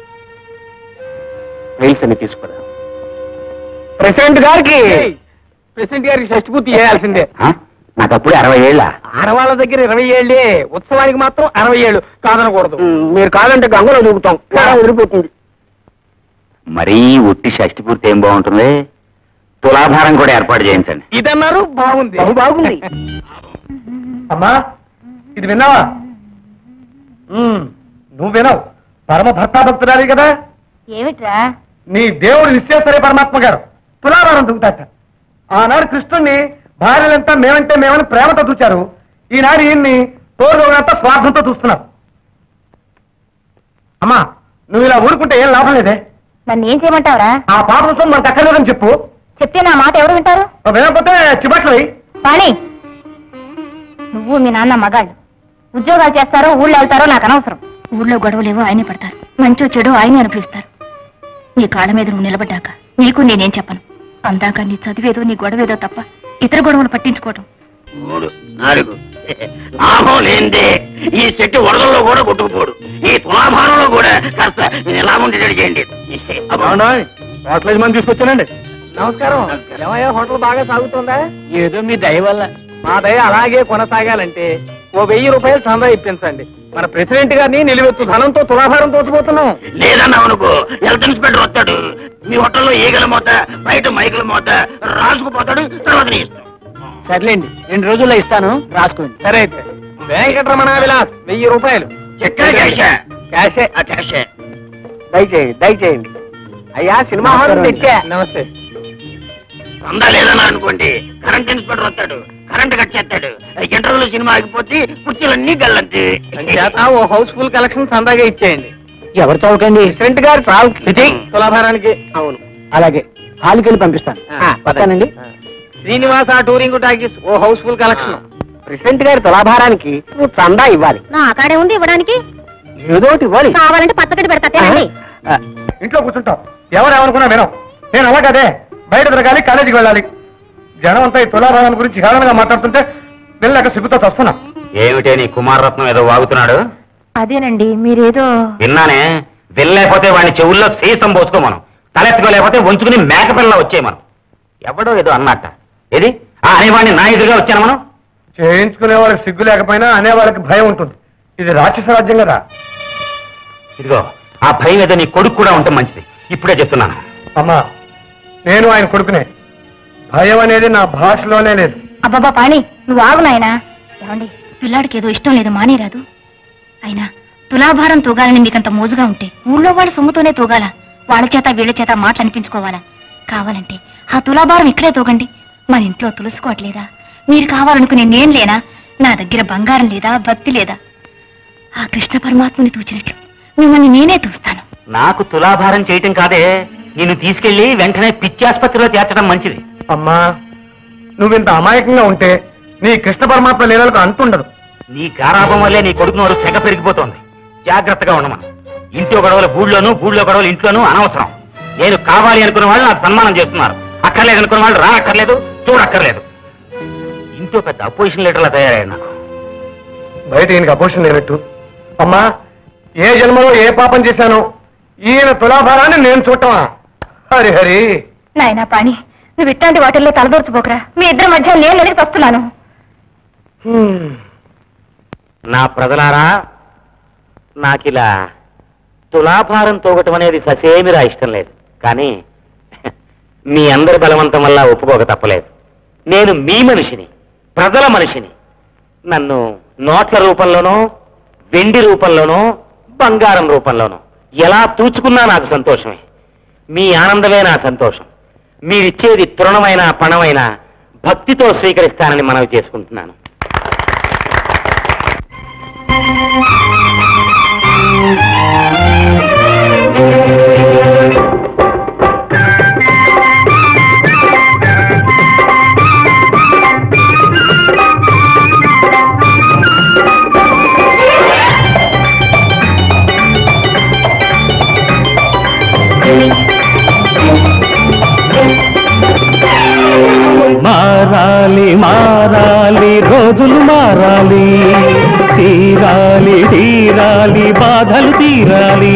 రైల్స్ అన్ని తీసుకురా ప్రెసిడెంట్ గారికి ప్రెసిడెంట్ గారికి షష్టి పూర్తి చేయాల్సిందే ఆ? నాకు అప్పుడే అరవై ఏళ్ళ ఆడవాళ్ళ దగ్గర ఇరవై ఏళ్ళే ఉత్సవానికి మాత్రం అరవై ఏళ్ళు కాదనకూడదు మీరు కాదంటే గంగలో దూకుతాం వదిలిపోతుంది మరీ ఉట్టి షష్టి పూర్తి ఏం బాగుంటుంది తులాభారం కూడా ఏర్పాటు చేయించండి ఇదన్నారు బాగుంది బహు బాగుంది అమ్మా ఇది విన్నావా ఉమ్, నువ్వు వినవు పరమ భక్తాభక్తురాలి కదా ఏమిట్రా నీ దేవుడు విశ్వేశ్వర పరమాత్మ గారు తులాభారం దుగుతాట ఆనాడు కృష్ణుణ్ణి భార్యలంతా మేమంటే మేమని ప్రేమతో చూచారు ఈనాడు ఈయన్ని తోడుగోనంతా స్వార్థంతో చూస్తున్నారు అమ్మా నువ్వు ఇలా ఊరుకుంటే ఏం లాభం లేదే నన్ను ఏం చేయమంటావురా ఆ పాపం సొమ్ము మనకు అక్కర్లేదని చెప్పు చెప్తే నా మాట ఎవరు వింటారు వినకపోతే చిబట్లు పాణి నువ్వు మీ నాన్న మగాళ్ళు ఉద్యోగాలు చేస్తారో ఊళ్ళో వెళ్తారో నాకు అనవసరం ఊర్లో గొడవలేవో ఆయనే పడతారు మంచో చెడో ఆయనే అనుభవిస్తారు నీ కాళ్ళ మీద నువ్వు నిలబడ్డాక నీకు నేనేం చెప్పను అందాక నీ చదివేదో నీ గొడవేదో తప్ప ఇతర గొడవలు పట్టించుకోవటం మూడు నాలుగు లాభం లేనిదే ఈ చెట్టు వరదల్లో కూడా కొట్టుకుపోడు ఈ తులాభారంలో కూడా కాస్త ఎలా ఉండేటట్టు చేయండి హోటల్ యజమాని తీసుకొచ్చానండి నమస్కారం ఏమయ్యా హోటల్ బాగా సాగుతుందా ఏదో మీ దయ వల్ల మా దయ అలాగే కొనసాగాలంటే ఓ వెయ్యి రూపాయలు చందా ఇప్పించండి మన ప్రెసిడెంట్ గారిని నిలువెత్తు ధనంతో తులాభారం తోచిపోతున్నాం లేదన్నా అనుకో హెల్త్ ఇన్స్పెక్టర్ వస్తాడు మీ హోటల్లో ఈగల మోత బయట మైకుల మోత రాసుకుపోతాడు తర్వాత నీ ఇష్టం సర్లేండి రెండు రోజుల్లో ఇస్తాను రాసుకోండి సరే అయితే వెంకటరమణ విలాస్ వెయ్యి రూపాయలు ఎక్కడ క్యాషా? క్యాషే ఆ క్యాషే దయచేయండి దయచేయండి అయ్యా సినిమా హాల్ తెచ్చా నమస్తే అందా లేదన్నా అనుకోండి కరెంట్ ఇన్స్పెక్టర్ వస్తాడు కరెంట్ కట్ చేస్తాడు ఇంటర్వ్యూలో సినిమా ఆగిపోతే కుర్చీలన్నీ గల్లంతి చేత ఓ హౌస్ఫుల్ కలెక్షన్ సందాగా ఇచ్చేయండి ఎవరు చౌకండి ప్రెసిడెంట్ గారు చాలు తులాభారానికి అవును అలాగే హాల్కి వెళ్ళి పంపిస్తాను వస్తానండి శ్రీనివాస టూరింగ్ టాకీస్ ఓ హౌస్ఫుల్ కలెక్షన్ ప్రెసిడెంట్ గారి తులాభారానికి నువ్వు చందా ఇవ్వాలి నా కాడే ఉంది ఇవ్వడానికి ఏదోటి ఇవ్వాలి కావాలంటే పచ్చగడ్డి పెడతా తినండి ఇంట్లో కూర్చుంటాం ఎవరు ఏమనుకున్నా వినం నేను అలా కదే బయట తిరగాలి కాలేజీకి వెళ్ళాలి జనం అంతా ఈ తులాభారం గురించి హేళనగా మాట్లాడుతుంటే వెళ్ళాక సిగ్గుతో వస్తున్నా ఏమిటే నీ కుమారరత్నం ఏదో వాగుతున్నాడు అదేనండి మీరేదో విన్నానే వెళ్ళలేకపోతే వాడిని చెవుల్లో సీసం పోసుకోమను తలెత్తుకోలేకపోతే ఉంచుకుని మేకపిల్ల వచ్చే మనం ఎవడో ఏదో అన్నట్ట ఏది ఆ అనేవాడిని నా ఎదురుగా వచ్చాను మనం చేయించుకునే వాళ్ళకి సిగ్గు లేకపోయినా అనే వాళ్ళకి భయం ఉంటుంది ఇది రాక్షస రాజ్యం కదా ఇదిగో ఆ భయం ఏదో నీ కొడుకు కూడా ఉంటే మంచిది ఇప్పుడే చెప్తున్నాను అమ్మా నేను ఆయన కొడుకునే భయం అనేది నా భాషలోనే లేదు అబ్బాబా పాణి నువ్వు ఆగు నాయనా ఏమండి పిల్లాడికి ఏదో ఇష్టం లేదు మానేరాదు అయినా తులాభారం తూగాలని మీకంత మోజుగా ఉంటే ఊళ్ళో వాళ్ళ సొమ్ముతోనే తూగాల వాళ్ళ చేత వీళ్ళ చేత మాటలు అనిపించుకోవాలా కావాలంటే ఆ తులాభారం ఇక్కడే తూగండి మన ఇంట్లో తులుసుకోవట్లేదా మీరు కావాలనుకునే నేను లేనా నా దగ్గర బంగారం లేదా భక్తి లేదా ఆ కృష్ణ పరమాత్మని తూచినట్లు మిమ్మల్ని నేనే తూస్తాను నాకు తులాభారం చేయటం కాదే నిన్ను తీసుకెళ్లి వెంటనే పిచ్చి ఆసుపత్రిలో చేర్చడం మంచిది అమ్మా నువ్వింత అమాయకంగా ఉంటే నీ కృష్ణ పరమాత్మ లీలలకు అంతుండదు నీ గారాభం వల్లే నీ కొడుకు నోరు తెగ పెరిగిపోతోంది జాగ్రత్తగా ఉండమను ఇంట్లో గొడవలు గూళ్ళోను గూళ్ళో గొడవలు ఇంట్లోనూ అనవసరం నేను కావాలి అనుకున్న వాళ్ళు నాకు సన్మానం చేస్తున్నారు అక్కర్లేదు అనుకున్న వాళ్ళు రా అక్కర్లేదు చూడక్కర్లేదు ఇంట్లో పెద్ద అపోజిషన్ లీడర్లా తయారయ్యారు నాకు బయట ఈయనకి అపోషన్ లేనట్టు అమ్మా ఏ జన్మలో ఏ పాపం చేశానో ఈయన తులాభారాన్ని నేను చూడటమా హరి హరి నాయనా పాణి నువ్వు ఇట్లాంటి వాటిల్లో తలదూర్చుకోకరా మీ ఇద్దరి మధ్య నేను వెనక్కి వస్తున్నాను హ్మ్. నా ప్రజలారా నాకిలా తులాభారం తోగటం అనేది ససేమిరా ఇష్టం లేదు కానీ మీ అందరి బలవంతం వల్ల ఒప్పుకోక తప్పలేదు నేను మీ మనిషిని ప్రజల మనిషిని నన్ను నోట్ల రూపంలోనో వెండి రూపంలోనో బంగారం రూపంలోనో ఎలా తూచుకున్నా నాకు సంతోషమే మీ ఆనందమే నా సంతోషం మీరిచ్చేది తృణమైన పణమైన భక్తితో స్వీకరిస్తానని మనవి చేసుకుంటున్నాను మారాలి మారాలి రోజులు మారాలి తీరాలి తీరాలి బాధలు తీరాలి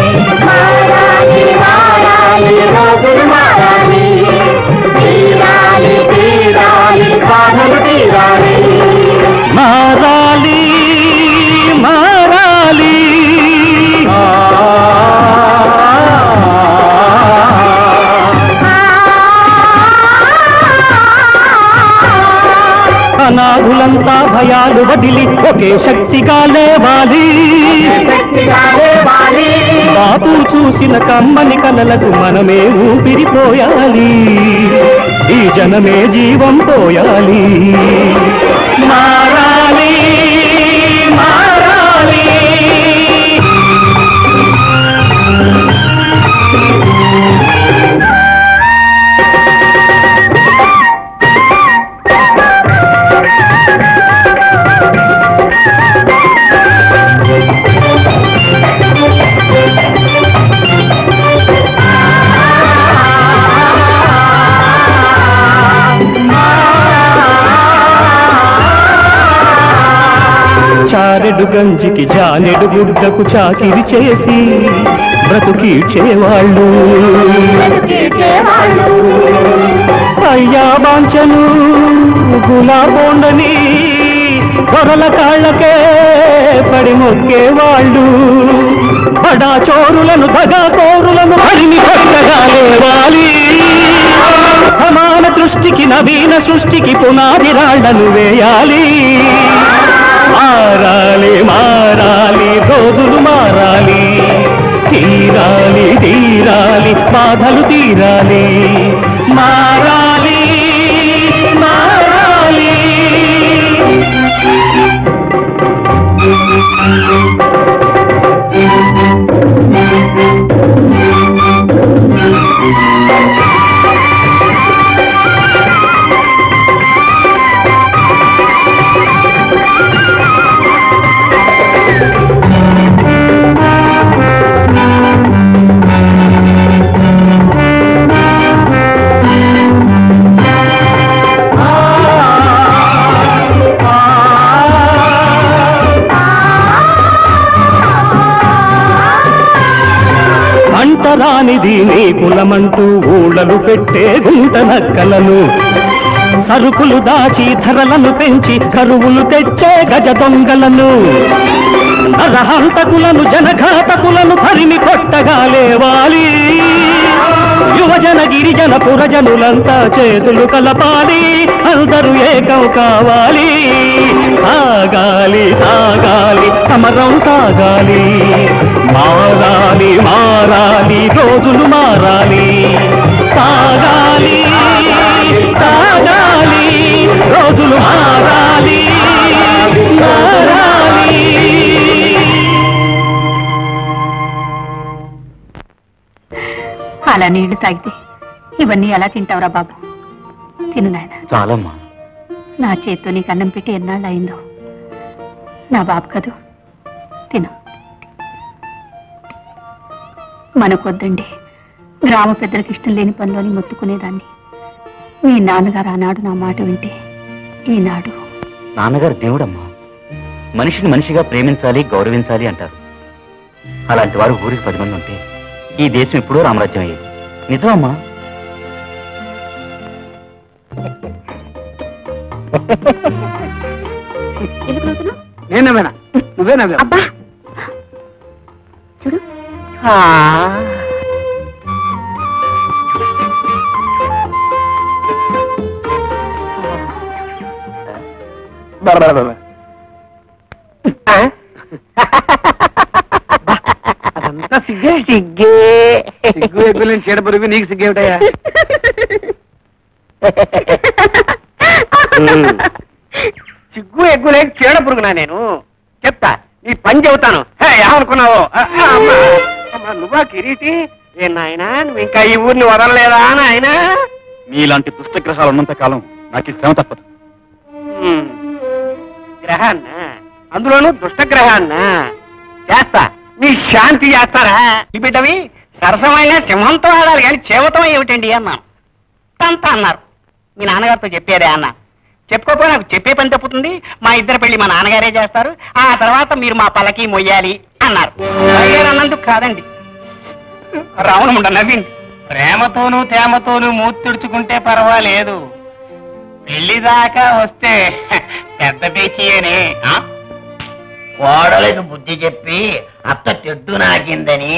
మారాలి మారాలి అనాథులంతా భయాలు వదిలి ఒకే శక్తిగా లేవాలి బాబు చూసిన కమ్మని కలలకు మనమే ఊపిరిపోయాలి ఈ జనమే జీవం పోయాలి మారాలి మారాలి జానెడు గంజికి జానెడు గుడ్డకు చాకిరి చేసి బ్రతుకీడ్చేవాళ్ళు అయ్యా బాంచను గులాబోండని కొరల కాళ్ళకే పడి మొక్కేవాళ్ళు బడా చోరులను దగా కోరులను అడిని కొట్టగా లేవాలి సమాన దృష్టికి నవీన సృష్టికి పునాది రాళ్లను వేయాలి మారాలి మారాలి రోజులు మారాలి తీరాలి తీరాలి బాధలు తీరాలి మారాలి మారాలి అంటరానిది నీ కులమంటూ ఊళ్ళలు పెట్టే గుంట నక్కలను సరుకులు దాచి ధరలను పెంచి కరువులు తెచ్చే గజ దొంగలను నరహంతకులను జనఘాతకులను తరిమి కొట్టగా లేవాలి యువజన గిరిజన పురజనులంతా చేతులు కలపాలి అందరూ ఏకం కావాలి సాగాలి సాగాలి సమరం సాగాలి మారాలి మారాలి రోజులు మారాలి సాగాలి సాగాలి రోజులు మారాలి మారాలి అలా నీళ్లు తాగితే ఇవన్నీ ఎలా తింటావురా బాబు తిను నాయన చాలమ్మా నా చేత్తో నీకు అన్నం పెట్టి ఎన్నాళ్ళు అయిందో నా బాబు కదూ తిను మనకొద్దండి గ్రామ పెద్దలకు ఇష్టం లేని పనిలోని మొత్తుకునేదాన్ని మీ నాన్నగారు ఆనాడు నా మాట వింటే ఈనాడు నాన్నగారు దేవుడమ్మా మనిషిని మనిషిగా ప్రేమించాలి గౌరవించాలి అంటారు అలాంటి వారు ఊరికి పది మంది ఉంటే ఈ దేశం ఎప్పుడూ రామరాజ్యం అయ్యేది నిజమమ్మా నేను నవ్వేనా నువ్వే నవ్వా అబ్బా చూడు అదంతా సిగ్గే సిగ్గే సిగ్గు ఎక్కువ లేని చీడ పురుగు నీకు సిగ్గేమిటయ్యా సిగ్గు ఎక్కువ లేక చీడ పురుగునా నేను చెప్తా నీ పని చెబుతాను హే, ఏమనుకున్నావు ఆ, ఆ, అమ్మా. అమ్మా, నువ్వా కిరీటి ఏ నాయనా నువ్వు ఇంకా ఈ ఊరిని వదలలేదా నాయన మీలాంటి దుష్టగ్రహాలు ఉన్నంత కాలం నాకు ఈ శ్రమ తప్పదు గ్రహాన్న అందులోనూ దుష్టగ్రహాన్న చేస్తా నీ శాంతి చేస్తారా ఈ బిడ్డవి సరసమైన సింహంతో ఆడాలి కానీ చేవతం ఏమిటండి అన్నాను అంత అన్నారు మీ నాన్నగారితో చెప్పేదే అన్న చెప్పుకోకపోతే నాకు చెప్పే పని తప్పుతుంది మా ఇద్దరు పెళ్లి మా నాన్నగారే చేస్తారు ఆ తర్వాత మీరు మా పల్లకి మొయ్యాలి అన్నారు అయ్యారు అన్నందుకు కాదండి రావణముండ నవ్వింది ప్రేమతోనూ తేమతోనూ మూతి తుడుచుకుంటే పర్వాలేదు పెళ్లి దాకా వస్తే పెద్ద పేచీయనే ఆ? కోడలకు బుద్ధి చెప్పి అత్త తెడ్డు నాకిందని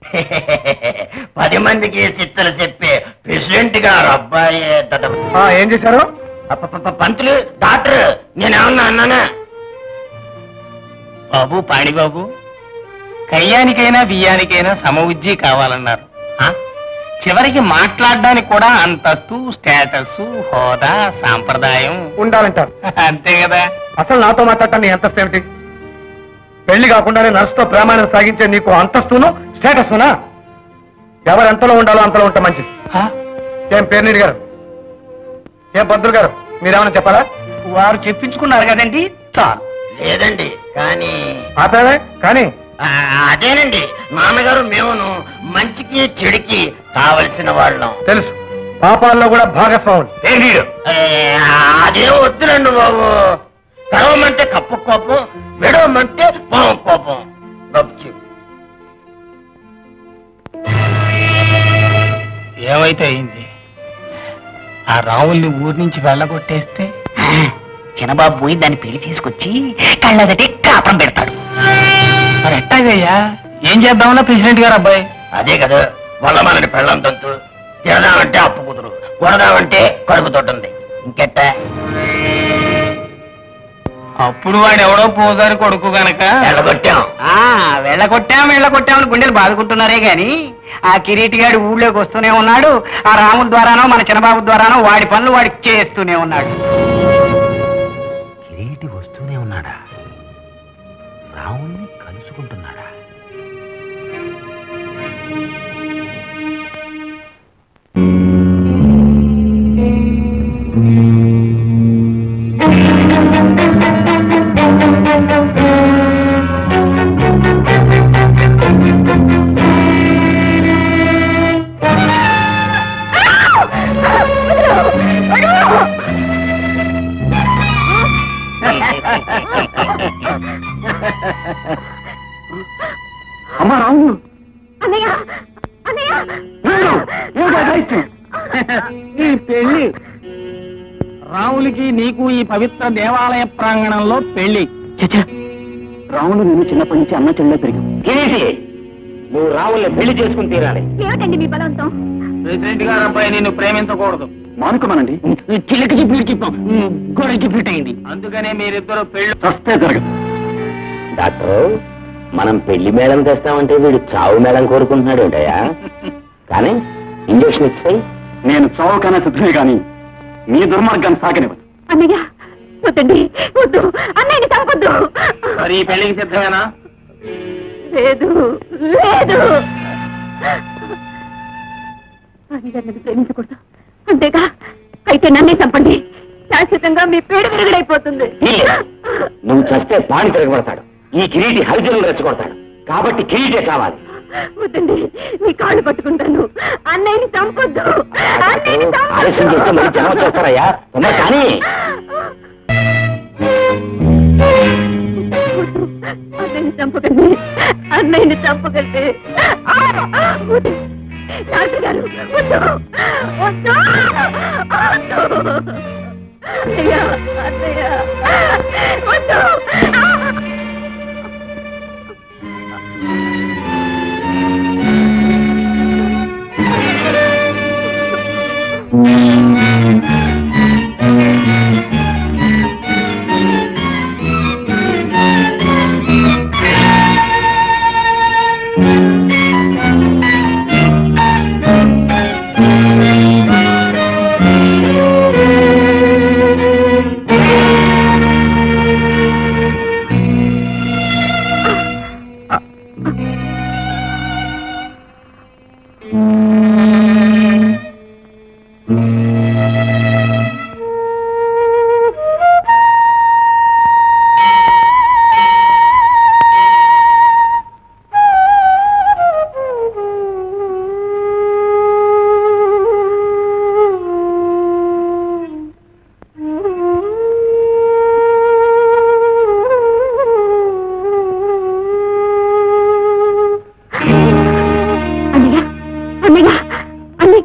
పది మందికి సిత్తలు చెప్పే ప్రెసిడెంట్ గారు అబ్బాయే దద- ఏం చేశారు ప- ప- ప- పంతులు డాక్టర్ నేనేమన్నా అన్నానా బాబు పాణిబాబు కయ్యానికైనా బియ్యానికైనా సమవుజ్జి కావాలన్నారు ఆ? చివరికి మాట్లాడడానికి కూడా అంతస్తు స్టేటస్ హోదా సాంప్రదాయం ఉండాలంటారు అంతే కదా అసలు నాతో మాట్లాడటాన్ని అంతస్తు ఏమిటి పెళ్లి కాకుండానే నర్సుతో ప్రేమాన్ని సాగించే నీకు అంతస్తును స్టేటస్నా ఎవరు ఎంతలో ఉండాలో అంతలో ఉంటే మంచిది ఆ? ఏం పేరునీడి గారు ఏం పంతులు గారు మీరేమైనా చెప్పాలా వారు చెప్పించుకున్నారు కదండి చాలు లేదండి కానీ ఆపేవే కానీ ఆ, అదేనండి నాన్నగారు మేమును మంచికి చెడుకి కావలసిన వాళ్ళం తెలుసు పాపాల్లో కూడా భాగస్వాములు ఏ, అదే వద్దులండి బాబు కరవమంటే కప్పు కోపం విడవమంటే పొలం కోపం గప్చి ఏమైతే అయింది ఆ రావుల్ని ఊరి నుంచి వెళ్ళగొట్టేస్తే చిన్నబాబు పోయి దాన్ని పెళ్లి తీసుకొచ్చి కళ్ళదటి కాపం పెడతాడు మరి ఎట్టాగయ్యా ఏం చేద్దామన్నా ప్రెసిడెంట్ గారు అబ్బాయి అదే కదా వల్ల మనని పెళ్ళం తంతు తిరదామంటే అప్పు కుదురు కొడదామంటే కడుపు తొట్టుంది ఇంకెట్ట అప్పుడు వాడు ఎవడో పోదారి కొడుకు గనక వెళ్ళగొట్టాం ఆ వెళ్ళగొట్టాం వెళ్ళగొట్టామని గుండెలు బాదుకుంటున్నారే గాని ఆ కిరీటి గాడు ఊళ్ళోకి వస్తూనే ఉన్నాడు ఆ రాముల ద్వారానో మన చిన్నబాబు ద్వారానో వాడి పనులు వాడికి చేస్తూనే ఉన్నాడు కిరీటి వస్తూనే ఉన్నాడా రావుణ్ణి కలుసుకుంటున్నాడా అమ్మా రాము అన్నయ్య అన్నయ్య ఈ పెళ్లి రాములకి నీకు ఈ పవిత్ర దేవాలయ ప్రాంగణంలో పెళ్లి రాముడు నేను చిన్నప్పటి నుంచి అన్న చెల్లె పెరిగాం కిరీటి నువ్వు రావుల్ని పెళ్లి చేసుకుని తీరాలి ఏమిటండి మీ బలవంతం ప్రెసిడెంట్ గారు అబ్బాయి నిన్ను ప్రేమించకూడదు మానుకోమనండి చిల్లకి పీడికి గోడకి ఫిట్ అయింది అందుకనే మీరిద్దరు పెళ్లి వస్తే జరగదు డాక్టర్ మనం పెళ్లి మేళం తెస్తామంటే వీడు చావు మేళం కోరుకుంటున్నాడు ఏంటయ్యా కానీ ఇంజక్షన్ ఇస్తాయి నేను చౌకనే సిద్ధమే కానీ మీ దుర్మార్గాన్ని సాగనివ్వను అన్నయ్య వద్దండి వద్దు అన్నయ్యని చంపొద్దు మరి ఈ పెళ్లికి సిద్ధమేనా లేదు లేదు అందరిని ప్రేమించకూడదు అంతేగా అయితే నన్నే చంపండి శాశ్వతంగా మీ పేడ విరుగుడైపోతుంది నువ్వు చస్తే పాణి తిరగబడతాడు ఈ కిరీటి హరిజనులు రెచ్చగొడతాడు కాబట్టి కిరీటే కావాలి వద్దండి మీ కాళ్ళు పట్టుకుంటాను అన్నయ్యని చంపొద్దు అన్నయ్యని ఆలస్యం చేస్తే మరి జనం వచ్చేస్తారయ్యా తొందర కానీ అన్నయ్యని చంపకండి అన్నయ్యని చంపకండి ఆ! వద్దు. డాక్టర్ గారు వద్దు వద్దు వద్దు అన్నయ్య అన్నయ్య వద్దు అన్నయ్య అన్నయ్య అన్నయ్య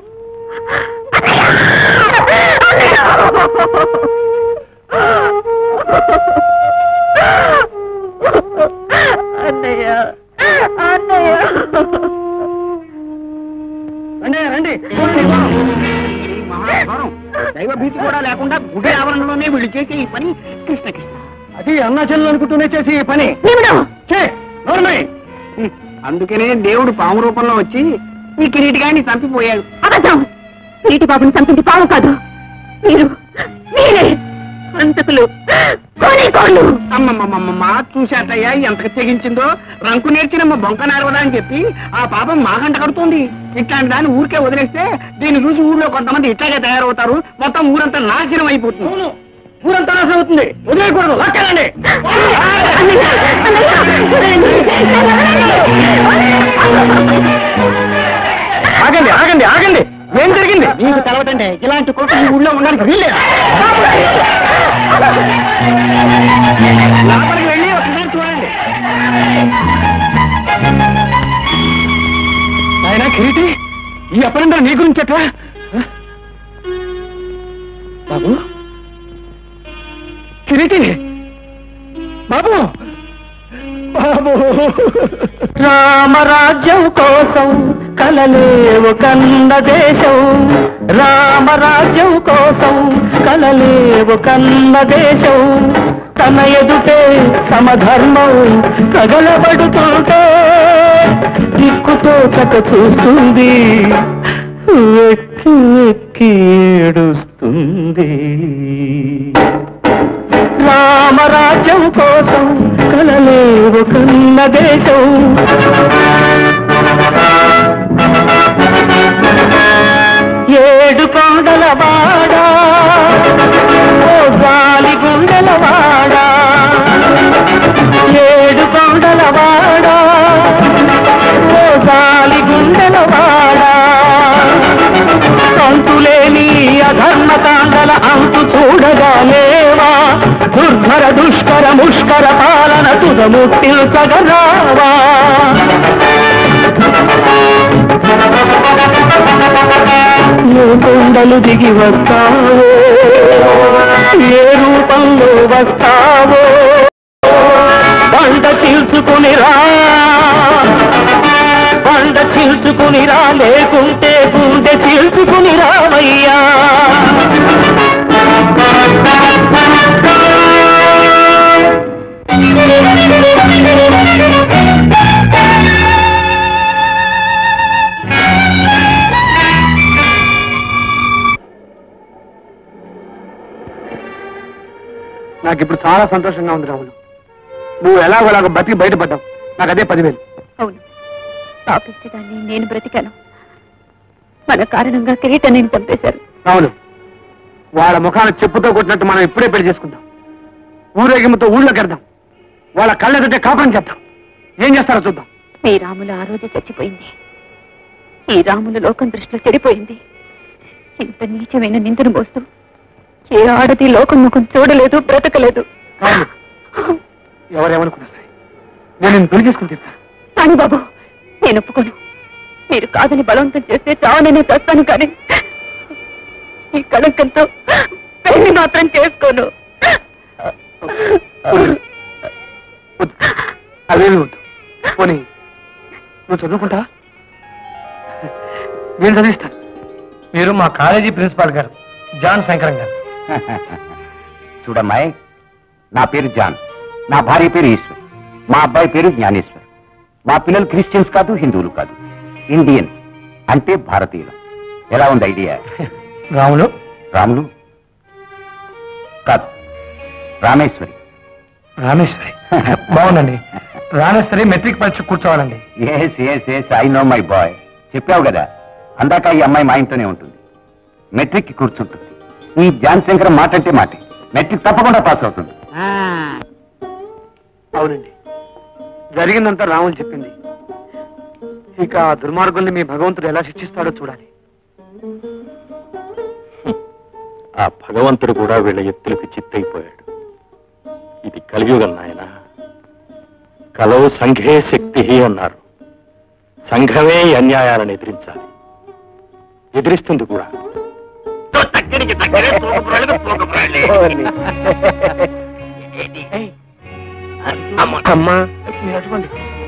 అన్నయ్య అన్నయ్య రండి రండి మహాభారం దైవ భీతి కూడా లేకుండా గుడి ఆవరణలోనే వీళ్ళు చేసే ఈ పని కృష్ణ కృష్ణ అది అన్నాచల్లు అనుకుంటూనే చేసి ఈ పని దేవుడు ఛే, నోర్మై. అందుకనే దేవుడు పాము రూపంలో వచ్చి ఈ కిరీటిగాన్ని చంపిపోయాడు అబద్ధం నీటి బాబుని చంపింది పావు కాదు మీరు మీరే హంతకులు కోళ్ళు అమ్మమ్మమ్మమ్మ చూశాటయ్యా ఎంత తెగించిందో రంకు నేర్చిన బొంక నేరవదా అని చెప్పి ఆ పాపం మాగంట కడుతుంది ఇట్లాంటి దాన్ని ఊరికే వదిలేస్తే దీన్ని చూసి ఊర్లో కొంతమంది ఇట్లాగే తయారవుతారు మొత్తం ఊరంతా నాశనం అయిపోతుంది ఊరంతా నాశనం అవుతుంది వదిలేయకూడదు లాక్కెళ్ళండి ఆగండి ఆగండి ఆగండి ఏం జరిగింది మీకు తెలవటండి ఇలాంటి కొడుకు ఈ ఊళ్ళో ఉండడానికి వీల్లేదు లోపలికి వెళ్ళి ఒకసారి చూడండి ఆయన కిరీటి ఈ అపరంగా నీ గురించి ఎట్లా బాబు కిరీటి బాబు బాబు రామరాజ్యం కోసం కలలేవు కన్న దేశం రామరాజ్యం కోసం కలలేవు కన్న దేశం తన ఎదుటే సమధర్మం తగలబడుతుంటే దిక్కుతో చక చూస్తుంది వెక్కి వెక్కి ఏడుస్తుంది రామరాజ్యం కోసం కలలేవు కన్న దేశం ఏడు కొండల వాడా ఓ గాలి గుండెల వాడా ఏడు కొండల వాడా ఓ గాలి గుండెల వాడా అంతులేని అధర్మ కాండల అంతు చూడగాలేవా దుర్ధర దుష్కర ముష్కర పాలన తుదముట్టిల్చగరావా ఏ కొండలు దిగి వస్తావో ఏ రూపంలో వస్తావో బండ చీల్చుకుని రా బండ చీల్చుకుని రా లేకుంటే గుండె చీల్చుకుని రావయ్యా నాకు ఇప్పుడు చాలా సంతోషంగా ఉంది రాములు నువ్వు ఎలాగోలాగ బతికి బయటపడ్డావు నాకు అదే పదివేలు అవును పాపిష్టిదాన్ని నేను బ్రతికాను మన కారణంగా కిరీటాన్ని చంపేశారు రాములు వాళ్ళ ముఖాన చెప్పుతో కొట్టినట్టు మనం ఇప్పుడే పెళ్లి చేసుకుందాం ఊరేగింపుతో ఊళ్ళోకి వెళ్దాం వాళ్ళ కళ్ళెదుటే కాపురం చేద్దాం ఏం చేస్తారో చూద్దాం మీ రాములు ఆ రోజు చచ్చిపోయింది ఈ రాములు లోకం దృష్టిలో చెడిపోయింది ఇంత నీచమైన నిందను మోస్తూ ఏ ఆడది లోకం ముఖం చూడలేదు బ్రతకలేదు రాములు ఎవరేమనుకున్నా సరే నేను నిన్ను పెళ్లి చేసుకుని తీస్తాను రాణి బాబు నేను ఒప్పుకోను మీరు కాదని బలవంతం చేస్తే చావననే చస్తాను కానీ ఈ కళంకంతో పెళ్లి మాత్రం చేసుకోను వద్దు. వద్దు. అవేమి వద్దు పోనీ నువ్వు చదువుకుంటా నేను చదివిస్తాను మీరు మా కాలేజీ ప్రిన్సిపాల్ గారు జాన్ శంకరం గారు చూడమ్మాయి నా పేరు జాన్ నా భార్య పేరు ఈశ్వర్ మా అబ్బాయి పేరు జ్ఞానేశ్వర్ మా పిల్లలు క్రిస్టియన్స్ కాదు హిందువులు కాదు ఇండియన్ అంటే భారతీయులు ఎలా ఉంది ఐడియా రాములు రాములు కాదు రామేశ్వరి రామేశ్వరి బాగుందండి రామేశ్వరి మెట్రిక్ పరీక్ష కూర్చోవాలండి yes yes yes I know my boy చెప్పావు కదా అందాక ఈ అమ్మాయి మా ఇంట్లోనే ఉంటుంది మెట్రిక్ కి కూర్చుంటుంది ఈ జాన్ శంకర్ మాట అంటే మాట మెట్రిక్ తప్పకుండా పాస్ అవుతుంది అవునండి జరిగిందంతా రాములు చెప్పింది ఇక ఆ దుర్మార్గుల్ని మీ భగవంతుడు ఎలా శిక్షిస్తాడో చూడాలి ఆ భగవంతుడు కూడా వీళ్ళ ఎత్తులకు చిత్తైపోయాడు ఇది కలియుగం నాయన కలవు సంఘే శక్తి అన్నారు సంఘమే ఈ అన్యాయాలను ఎదిరించాలి ఎదిరిస్తుంది కూడా తగ్గరికి తగ్గరే తూకపురాళ్ళకి తూకపురాళ్ళే. అమ్మ. అమ్మా మీరు అటువంటి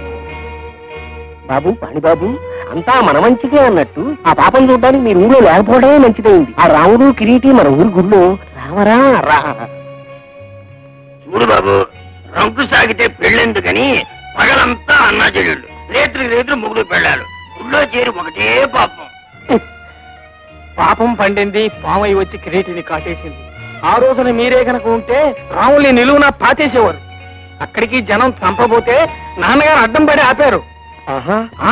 బాబు పాణిబాబు అంతా మన మంచిదే అన్నట్టు ఆ పాపం చూడడానికి మీరు ఊళ్ళో లేకపోవడమే మంచిదైంది ఆ రాముడు కిరీటి మన ఊరి గుళ్ళు రామరా రా చూడు బాబు రంకు సాగితే పెళ్ళెందుకని పగలంతా అన్నాజల్లుడు రేత్రికి రేత్రి ముగ్గురు పెళ్ళాలు గుళ్ళో చేరి ఒకటే పాపం పాపం పండింది పామై వచ్చి కిరీటిని కాటేసింది ఆ రోజున మీరే కనుక ఉంటే రాముల్ని నిలువున పాతేసేవారు అక్కడికి జనం చంపబోతే నాన్నగారు అడ్డం పడి ఆపారు ఆ,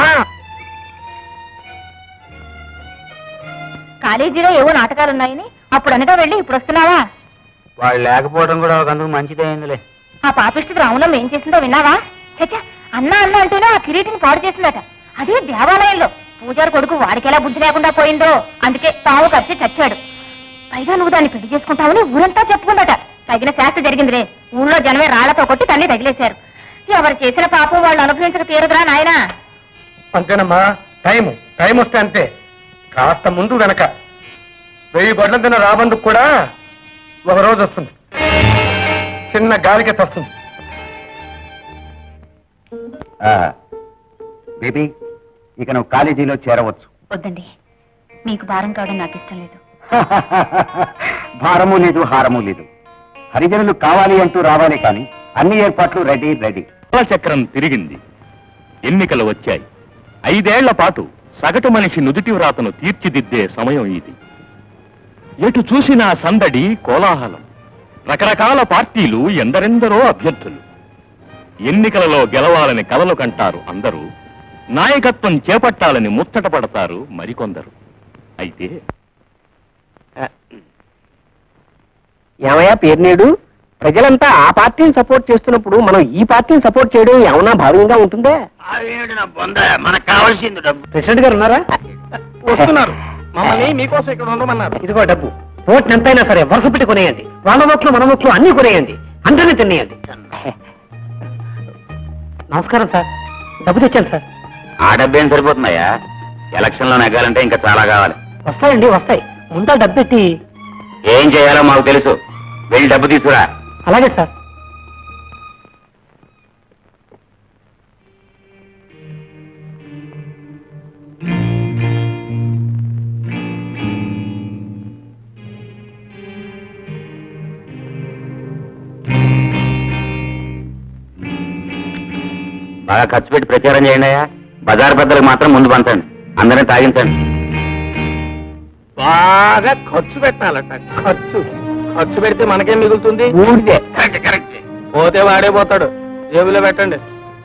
కాలేజీలో ఏవో నాటకాలున్నాయని అప్పుడు అనగా వెళ్ళి ఇప్పుడు వస్తున్నావా వాళ్ళు లేకపోవడం కూడా ఒక అందుకు మంచిదే అయిందిలే ఆ పాపిష్టి రాములం ఏం చేసిందో విన్నావా చచ్చా అన్న అన్న అంటూనే ఆ కిరీటిని పాడు చేసిందట అదే దేవాలయంలో పూజారి కొడుకు వాడికెలా బుద్ధి లేకుండా పోయిందో అందుకే తావు కచ్చి చచ్చాడు పైగా నువ్వు దాన్ని పెళ్లి చేసుకుంటావని ఊరంతా చెప్పుకుందట తగిన శాస్త్ర జరిగిందిలే ఊళ్ళో జనమే రాళ్లతో కొట్టి తల్లి తగిలేశారు ఎవరు చేసిన పాపం వాళ్ళు అనుభవించక తీరదురా నాయనా అంతేనమ్మా టైము టైం వస్తే అంతే కాస్త ముందు వెనక వెయ్యి గొడ్ల తిన్న రాబందుకు కూడా ఒక రోజు వస్తుంది చిన్న గాలికి వస్తుంది బేబీ ఇక నువ్వు కాలేజీలో చేరవచ్చు వద్దండి మీకు భారం కావడం నాకు ఇష్టం లేదు భారము లేదు హారము లేదు హరిజనులు కావాలి అంటూ రావాలి కానీ అన్ని ఏర్పాట్లు రెడీ రెడీ చక్రం తిరిగింది ఎన్నికలు వచ్చాయి ఐదేళ్ల పాటు సగటు మనిషి నుదుటి వ్రాతను తీర్చిదిద్దే సమయం ఇది ఎటు చూసినా సందడి కోలాహలం రకరకాల పార్టీలు ఎందరెందరో అభ్యర్థులు ఎన్నికలలో గెలవాలని కలలు కంటారు అందరూ నాయకత్వం చేపట్టాలని ముచ్చట పడతారు మరికొందరు అయితే ఏమయ్యా పేర్నేడు ప్రజలంతా ఆ పార్టీని సపోర్ట్ చేస్తున్నప్పుడు మనం ఈ పార్టీని సపోర్ట్ చేయడం ఏమన్నా భావ్యంగా ఉంటుందే అవేంటి నా బొంద మనకు కావాల్సింది డబ్బు ప్రెసిడెంట్ గారు ఉన్నారా వస్తున్నారు మమ్మల్ని మీకోసం ఇక్కడ ఉండమన్నారు ఇదిగో డబ్బు ఓట్లు ఎంతైనా సరే వరుస పెట్టి కొనేయండి వాళ్ళ ఓట్లు మన ఓట్లు అన్ని కొనేయండి అందరినీ తినేయండి నమస్కారం సార్ డబ్బు తెచ్చాను సార్ ఆ డబ్బేం సరిపోతున్నాయా ఎలక్షన్ లో నెగ్గాలంటే ఇంకా చాలా కావాలి వస్తాయండి వస్తాయి ముందా డబ్బు పెట్టి ఏం చేయాలో మాకు తెలుసు వెళ్ళి డబ్బు తీసుకురా అలాగే సార్ బాగా ఖర్చు పెట్టి ప్రచారం చేయండి అయ్యా బజార్ పెద్దలకు మాత్రం ముందు పంచండి అందరినీ తాగించండి బాగా ఖర్చు పెట్టాలట ఖర్చు ఖర్చు పెడితే మనకేం మిగులుతుంది ఊరిదే కరెక్ట్ కరెక్ట్ పోతే వాడే పోతాడు జేబులో పెట్టండి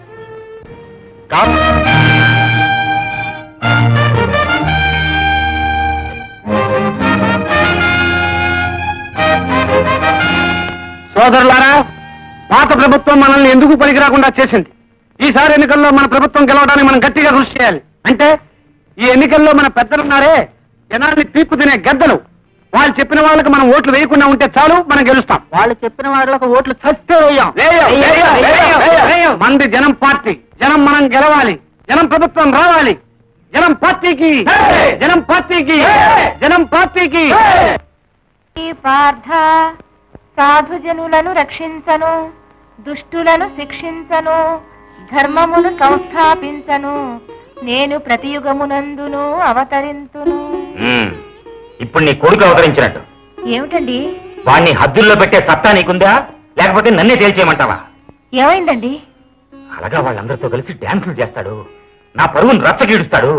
సోదరులారా పాత ప్రభుత్వం మనల్ని ఎందుకు పనికి రాకుండా చేసింది ఈసారి ఎన్నికల్లో మన ప్రభుత్వం గెలవడానికి మనం గట్టిగా కృషి చేయాలి అంటే ఈ ఎన్నికల్లో మన పెద్దలున్నారే జనాల్ని పీక్కు తినే గద్దలు వాళ్ళు చెప్పిన వాళ్ళకి మనం ఓట్లు వేయకుండా ఉంటే చాలు మనం గెలుస్తాం వాళ్ళు చెప్పిన వాళ్ళకు ఓట్లు చస్తే వేయం వేయం, వేయం, వేయం, వేయం, వేయం. మంది జనం పార్టీ జనం మనం గెలవాలి జనం ప్రభుత్వం రావాలి జనం పార్టీకి జనం పార్టీకి జనం పార్టీకి ఈ పార్థ సాధుజనులను రక్షించను దుష్టులను శిక్షించను ధర్మమును సంస్థాపించను నేను ప్రతియుగమునందును అవతరింతును ఉమ్. ఇప్పుడు నీ కొడుకు అవతరించినట్టు ఏమిటండి వాణ్ణి హద్దుల్లో పెట్టే సత్తా నీకుందా లేకపోతే నన్నే తేల్చేయమంటావా ఏమైందండి అలాగా వాళ్ళందరితో కలిసి డాన్సులు చేస్తాడు నా పరువును రచ్చగీడుస్తాడు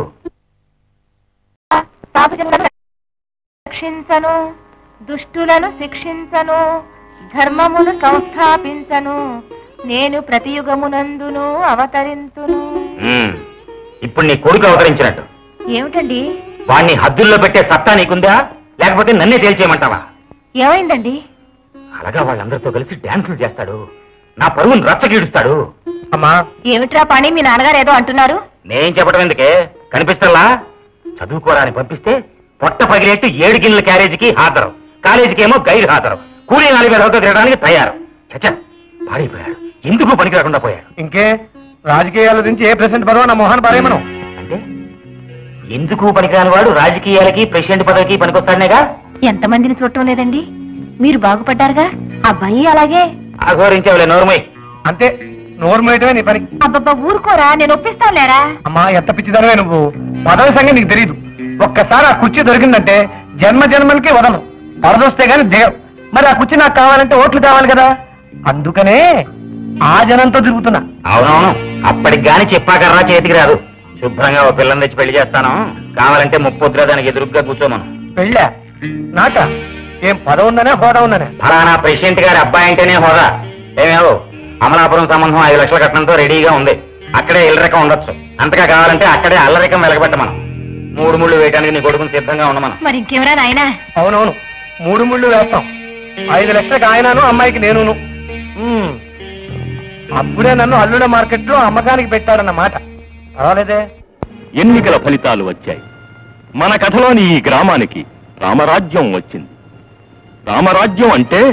సాధుజనులను రక్షించను దుష్టులను శిక్షించను ధర్మమును సంస్థాపించను నేను ప్రతియుగమునందును అవతరింతును ఉమ్. ఇప్పుడు నీ కొడుకు అవతరించినట్టు ఏమిటండి వాణ్ణి హద్దుల్లో పెట్టే సత్తా నీకుందా లేకపోతే నన్నే తేల్చేయమంటావా ఏమైందండి అలాగా వాళ్ళందరితో కలిసి డాన్సులు చేస్తాడు నా పరువును రచ్చగీడుస్తాడు అమ్మా ఏమిట్రా పని మీ నాన్నగారు ఏదో అంటున్నారు నేను చెప్పడం ఎందుకే కనిపిస్తల్లా చదువుకోరాని పంపిస్తే పొట్ట పగిలేట్టు ఏడు గిన్నెల క్యారేజీకి హాజరు కాలేజీకి ఏమో గైర్ హాజరు కూలీ నాలుగు వేల రూపాయలు తిరగడానికి తయారు చచ్చ పాడైపోయాడు ఎందుకు పనికి రాకుండా పోయాడు ఇంకే రాజకీయాల నుంచి ఏ ప్రెసిడెంట్ పదవ నా మొహాన్ పారేమను అంటే ఎందుకు పనికిరాని వాడు రాజకీయాలకి ప్రెసిడెంట్ పదవికి పనికొస్తాడనేగా ఎంతమందిని చూడటం లేదండి మీరు బాగుపడ్డారుగా అబ్బాయి అలాగే అఘోరించవలే నోర్మయ్ అంతే నోరు మేయటమే నీ పని అబ్బబ్బా ఊరుకోరా నేను ఒప్పిస్తానులేరా అమ్మా ఎంత పిచ్చిదనవే నువ్వు పదవి సంగతి నీకు తెలియదు ఒక్కసారి ఆ కుర్చీ దొరికిందంటే జన్మ జన్మలకి వదలవు వరదొస్తే గాని దిగవు మరి ఆ కుర్చీ నాకు కావాలంటే ఓట్లు కావాలి కదా అందుకనే ఆ జనంతో తిరుగుతున్నా అవునవును అప్పటికి గాని చెప్పాకర్రా చేతికి రాదు శుభ్రంగా ఓ పిల్లని తెచ్చి పెళ్లి చేస్తాను కావాలంటే ముప్పొద్దుగా దానికి ఎదురుగ్గా కూర్చోమను పెళ్ళా నాట ఏం పదవి ఉందనే హోదా ఉందనే ఫలానా ప్రెసిడెంట్ గారి అబ్బాయి అంటేనే హోదా ఏమేవో అమలాపురం సంబంధం ఐదు లక్షల కట్నంతో రెడీగా ఉంది అక్కడే ఇల్లరికం ఉండొచ్చు అంతగా కావాలంటే అక్కడే అల్లరికం వెలగబెట్ట మనం మూడు ముళ్ళు వేయడానికి నీ కొడుకుని సిద్ధంగా ఉండమను మరి ఇంకెవరా నాయనా అవునవును మూడు ముళ్ళు వేస్తాం ఐదు లక్షలకు ఆయనను అమ్మాయికి నేనును ఉమ్. అప్పుడే నన్ను అల్లుడ మార్కెట్ లో అమ్మకానికి పెట్టారన్నమాట పర్వాలేదే ఎన్నికల ఫలితాలు వచ్చాయి మన కథలోని ఈ గ్రామానికి రామరాజ్యం వచ్చింది రామరాజ్యం అంటే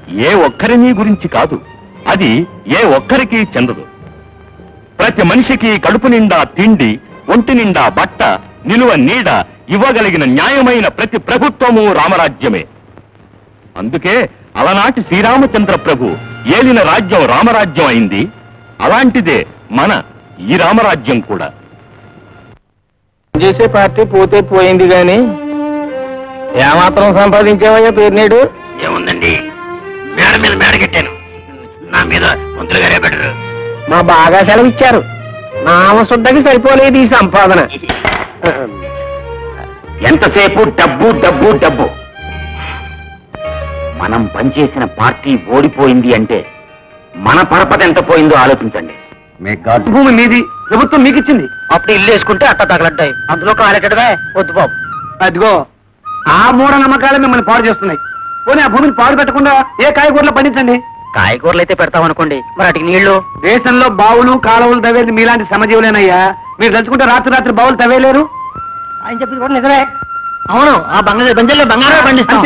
ఏ ఒక్కరిని గురించి కాదు అది ఏ ఒక్కరికి చెందదు ప్రతి మనిషికి కడుపు నిండా తిండి ఒంటి నిండా బట్ట నిలువ నీడ ఇవ్వగలిగిన న్యాయమైన ప్రతి ప్రభుత్వము రామరాజ్యమే అందుకే అలనాటి శ్రీరామచంద్ర ప్రభు ఏలిన రాజ్యం రామరాజ్యం అయింది అలాంటిదే మన ఈ రామరాజ్యం కూడా చేసే పార్టీ పోతే పోయింది గాని ఏమాత్రం సంపాదించావయ్యా పేరు నేడు ఏముందండి మేడ మీద మేడ కట్టాను నా మీద మంత్రులు గారే పెట్టరు మా బాగా సెలవు ఇచ్చారు నా అవశుద్ధకి సరిపోలేదు ఈ సంపాదన ఎంతసేపు డబ్బు డబ్బు డబ్బు మనం పనిచేసిన పార్టీ ఓడిపోయింది అంటే మన పరపతి ఎంత పోయిందో ఆలోచించండి భూమి మీది ప్రభుత్వం మీకు ఇచ్చింది అప్పుడు ఇల్లు వేసుకుంటే అట్ట తగలడ్డాయి అందులో కాలెట్టడమే వద్దు బాబు అదిగో ఆ మూఢ నమ్మకాలు మిమ్మల్ని పాడు చేస్తున్నాయి పోనీ ఆ భూమిని పాడు పెట్టకుండా ఏ కాయగూరలో పండించండి కాయగూరలు అయితే పెడతాం అనుకోండి మరి అటుకి నీళ్లు దేశంలో బావులు కాలువలు తవ్వేది మీలాంటి సమజీవులేనయ్యా మీరు తలుచుకుంటే రాత్రి రాత్రి బావులు తవ్వేలేరు ఆయన చెప్పింది కూడా నిజమే అవును ఆ బంగారు బంజల్లో బంగారం పండిస్తాం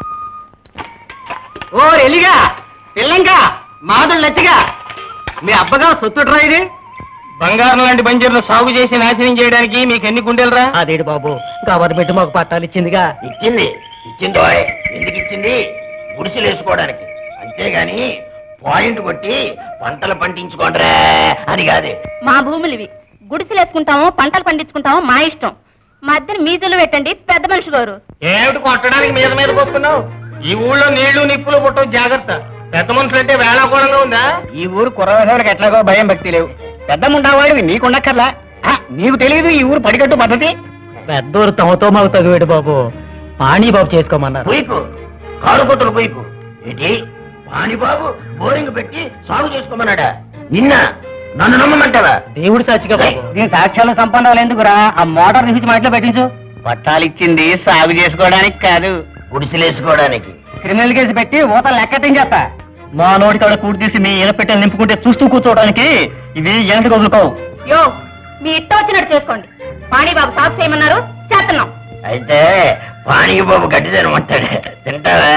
ఓ ఎలిగా పిల్లంగా మాదులు లచ్చిగా మీ అబ్బగా సొత్తుట్రా ఇది బంగారం లాంటి బంజర్లు సాగు చేసి నాశనం చేయడానికి మీకు ఎన్ని గుండెలరా అదేడు బాబు కాబట్టి పెట్టి మాకు పట్టాలు ఇచ్చిందిగా ఇచ్చింది ఇచ్చిందో ఎందుకు ఇచ్చింది గుడిసెలు వేసుకోవడానికి అంతేగాని పాయింట్ కొట్టి పంటలు పండించుకోండిరా అని కాదే మా భూములు ఇవి గుడిసెలు వేసుకుంటాము పంటలు పండించుకుంటాము మా ఇష్టం మధ్యన మీదులు పెట్టండి పెద్ద మనిషి గారు ఏమిటి కొట్టడానికి మీద మీదకి వస్తున్నావు ఈ ఊళ్ళో నీళ్లు నిప్పులు పుట్టవు జాగ్రత్త పెద్ద మనుషులంటే వేళాకోళంగా ఉందా ఈ ఊరు కుర్రవేసరికి ఎట్లాగో భయం భక్తి లేవు పెద్ద ఉండవాడివి నీకుండక్కర్లా ఆ, నీకు తెలియదు ఈ ఊరు పడికట్టు పద్ధతి పెద్దూరు తమతో మాకు తగువేడు బాబు పాణి బాబు చేసుకోమన్నారు పొయ్యికు కారు కొట్టులు పొయ్యికు ఏంటి పాణిబాబు బోరింగ్ పెట్టి సాగు చేసుకోమన్నాడా నిన్న నన్ను నమ్మమంటావా దేవుడు సాక్షిగా బాబు దీని సాక్ష్యాలు సంపన్నాలు ఎందుకురా ఆ మోటార్ నుంచి మాటలో పెట్టించు పట్టాలు ఇచ్చింది సాగు చేసుకోవడానికి కాదు గుడిసెలేసుకోవడానికి క్రిమినల్ కేసు పెట్టి ఊత లెక్కటించేస్తా మా నోటి కాడ కూడి తీసి మీ ఈల పెట్టెలు నింపుకుంటే చూస్తూ కూర్చోవడానికి ఇవి ఎంత వదులుకోవు యో మీ ఇష్టం వచ్చినట్టు చేసుకోండి పాణిబాబు సాగు చేయమన్నారు చేస్తున్నాం అయితే పాణికి బాబు గడ్డి తినమంటాడు తింటావా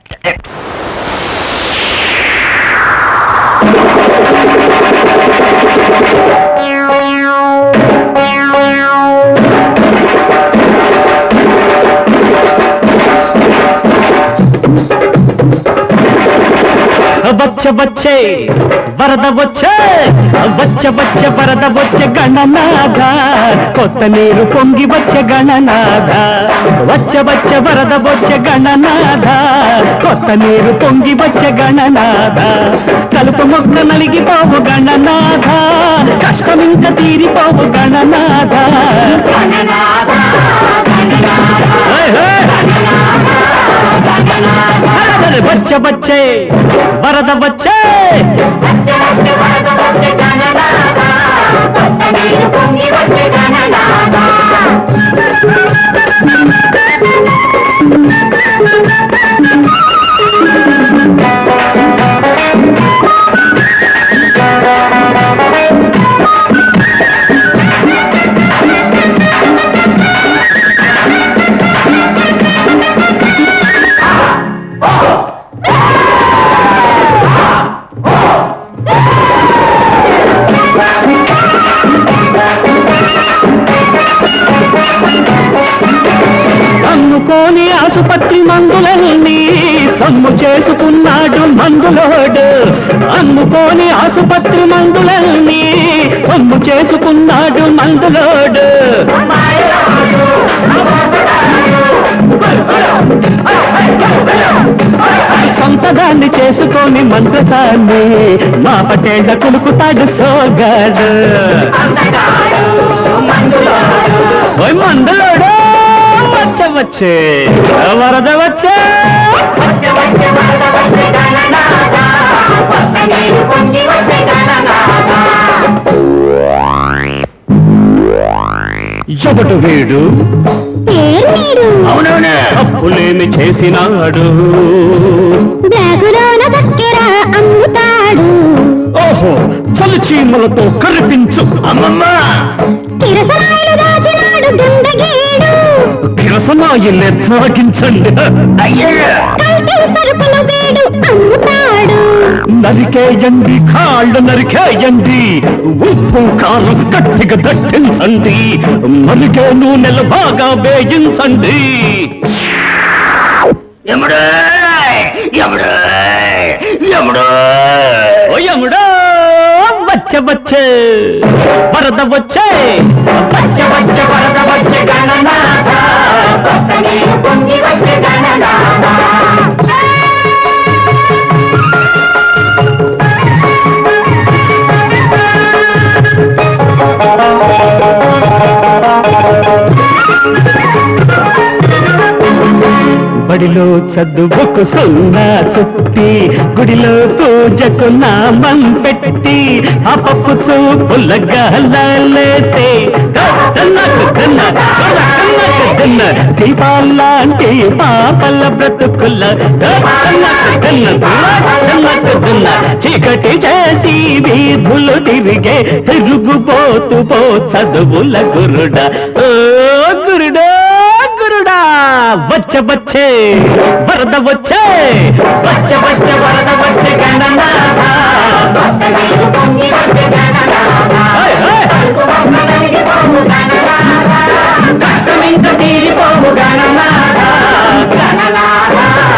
బచ్చ బచ్చే వరద వచ్చే బచ్చ బచ్చ వరద వచ్చే గణనాథ కొత్త నీరు పొంగి వచ్చే గణనాథ వచ్చ బచ్చ వరద వచ్చే గణనాథ కొత్త నీరు పొంగి వచ్చే గణనాథ కలుపు మొక్క నలిగిపోవు గణనాథ కష్టం ఇంక తీరిపోవు గణనాథ హే, హే. అరే బచ్చ బచ్చే వరద బచ్చే అమ్ముకోని ఆసుపత్రి మందులన్నీ సొమ్ము చేసుకున్నాడు మందులోడు అమ్ముకోని ఆసుపత్రి మందులన్నీ సొమ్ము చేసుకున్నాడు మందులోడు సొంతదాన్ని చేసుకొని మంత్రసాన్ని మా పటేళ్ళ కులుకుతాడు సోగాడు ఓయ్ మందులోడు వచ్చ వచ్చే వరద వచ్చే ఎవడు వీడు అవునవునే తప్పులేమి చేసినాడు బ్యాగులోన చక్కెర అమ్ముతాడు ఓహో చలిచీమలతో కరిపించు అమ్మమ్మ కిరసనాయలు దాచినాడు దుండగీడు కిరస సునాయిలే తాగించండి నరికేయండి కాళ్ళు నరికేయండి ఉప్పు కారం గట్టిగా దట్టించండి మరిగే నూనెల బాగా వేయించండి యముడు యముడు యముడు ఓ యముడో వచ్చే వచ్చే వరద వచ్చే వచ్చే వచ్చే వరద వచ్చే గణనాథ పొంగి వచ్చే గణనాథ బడిలో చదువుకు సున్నా చుట్టి గుడిలో పూజకు నామం పెట్టి ఆ పప్పు చూపుల గహలేసే దీపాలాంటి పాపల బ్రతుకుల చీకటి చేసి వీధులు తిరిగే తిరుగుపోతూ పో చదువుల గురుడ ఓ గురుడా గురుడా వచ్చ వచ్చే వరద వచ్చే వచ్చ వచ్చే వరద వచ్చే గణనాథ ఓయ్, ఓయ్. కష్టమింత తీరిపోవు గణనాథ గణనాథ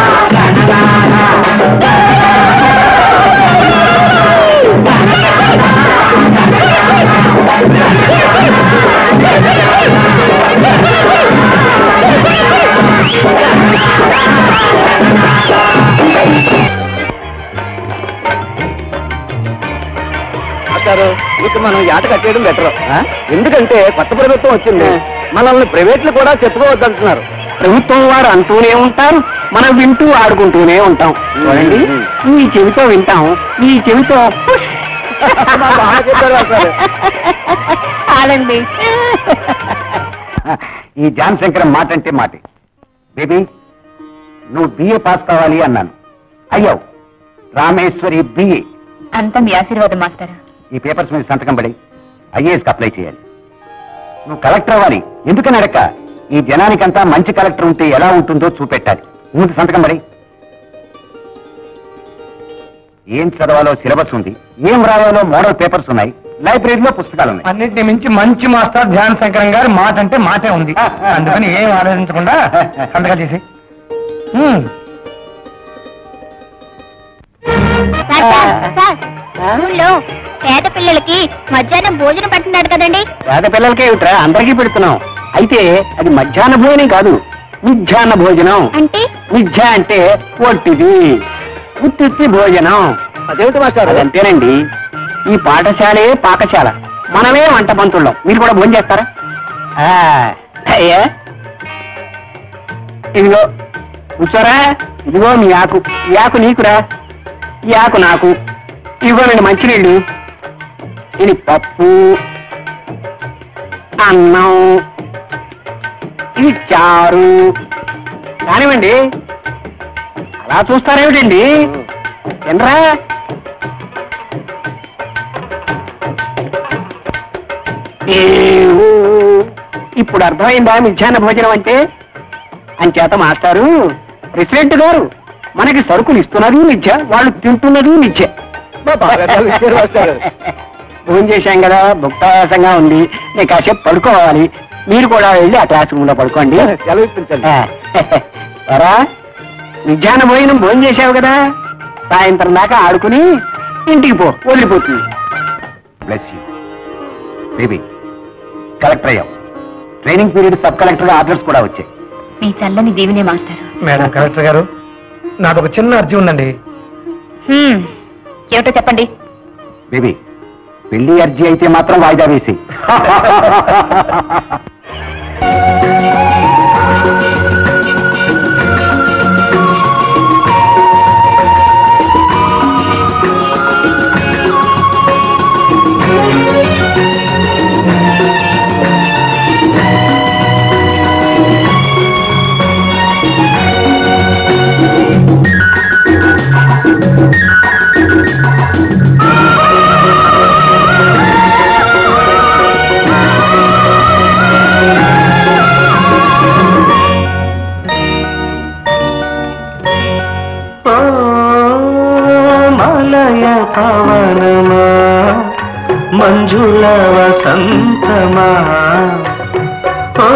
మాస్టారు ఇక మనం యాట కట్టేయడం బెటర్ ఎందుకంటే కొత్త ప్రభుత్వం వచ్చింది మనల్ని ప్రైవేట్లు కూడా చెప్పుకోవద్దంటున్నారు ప్రభుత్వం వారు అంటూనే ఉంటారు మనం వింటూ ఆడుకుంటూనే ఉంటాం చూడండి ఈ చెవితో వింటాం ఈ చెవితో ఆడండి ఈ జాన్ శంకరం మాట అంటే మాటే బేబీ నువ్వు బిఏ పాస్ కావాలి అన్నాను అయ్యావు రామేశ్వరి బిఏ అంతా మీ ఆశీర్వాదం మాస్టర్ ఈ పేపర్స్ మీద సంతకం పడి ఐఏఎస్కి అప్లై చేయాలి నువ్వు కలెక్టర్ అవ్వాలి ఎందుకని అడక్క ఈ జనానికంతా మంచి కలెక్టర్ ఉంటే ఎలా ఉంటుందో చూపెట్టాలి ముందు సంతకం పడి ఏం చదవాలో సిలబస్ ఉంది ఏం రాయాలో మోడల్ పేపర్స్ ఉన్నాయి లైబ్రరీలో పుస్తకాలు ఉన్నాయి అన్నిటిని మించి మంచి మాస్టర్ ధ్యాన శంకరం గారి మాట అంటే మాటే ఉంది అందుకని ఏం ఆలోచించకుండా సంతకాలు చేసి స్కూల్లో పేద పిల్లలకి మధ్యాహ్నం భోజనం పెట్టినాడు కదండి పేద పిల్లలకే ఏమిట్రా అందరికీ పెడుతున్నాం అయితే అది మధ్యాహ్న భోజనం కాదు మిథ్యాహ్న భోజనం అంటే మిథ్య అంటే ఒట్టిది ఉత్తి భోజనం అదేమిటి మాస్టర్ అదంతేనండి ఈ పాఠశాలే పాకశాల మనమే వంట పంతుళ్ళం మీరు కూడా భోజనం చేస్తారా ఆ, అయ్యా ఇదిగో కూర్చోరా ఇదిగో మీ ఆకు ఈ ఆకు నీకురా ఈ ఆకు నాకు ఇదిగోనండి మంచినీళ్ళు ఇది పప్పు అన్నం ఇది చారు కానివ్వండి అలా చూస్తారేమిటండి ఎంద్రా ఏవో. ఇప్పుడు అర్థమైందా మిథ్యాహ్న భోజనం అంటే అంచేత మాస్టారు ప్రెసిడెంట్ గారు మనకి సరుకులు ఇస్తున్నది మిథ్య వాళ్ళు తింటున్నది మిథ్య భోజనం చేశాం కదా భుక్తాయాసంగా ఉంది నేను కాసేపు పడుకోవాలి మీరు కూడా వెళ్ళి ఆ క్లాస్ రూమ్ లో పడుకోండి ఆ, ఎరా మధ్యాహ్న భోజనం భోజనం చేశావు కదా సాయంత్రం దాకా ఆడుకుని ఇంటికి పో వదిలిపోతుంది బ్లెస్ యూ బేబీ కలెక్టర్ అయ్యావు training period sub collector orders కూడా వచ్చాయి మీ చల్లని దేవునే మాస్టర్ మేడం కలెక్టర్ గారు నాదొక చిన్న అర్జీ ఉందండి హ్మ్. ఏమిటో చెప్పండి బేబీ పెళ్లి అర్జీ అయితే మాత్రం వాయిదా వేసి ఆ పవనమా మంజుల వసంతమా ఓ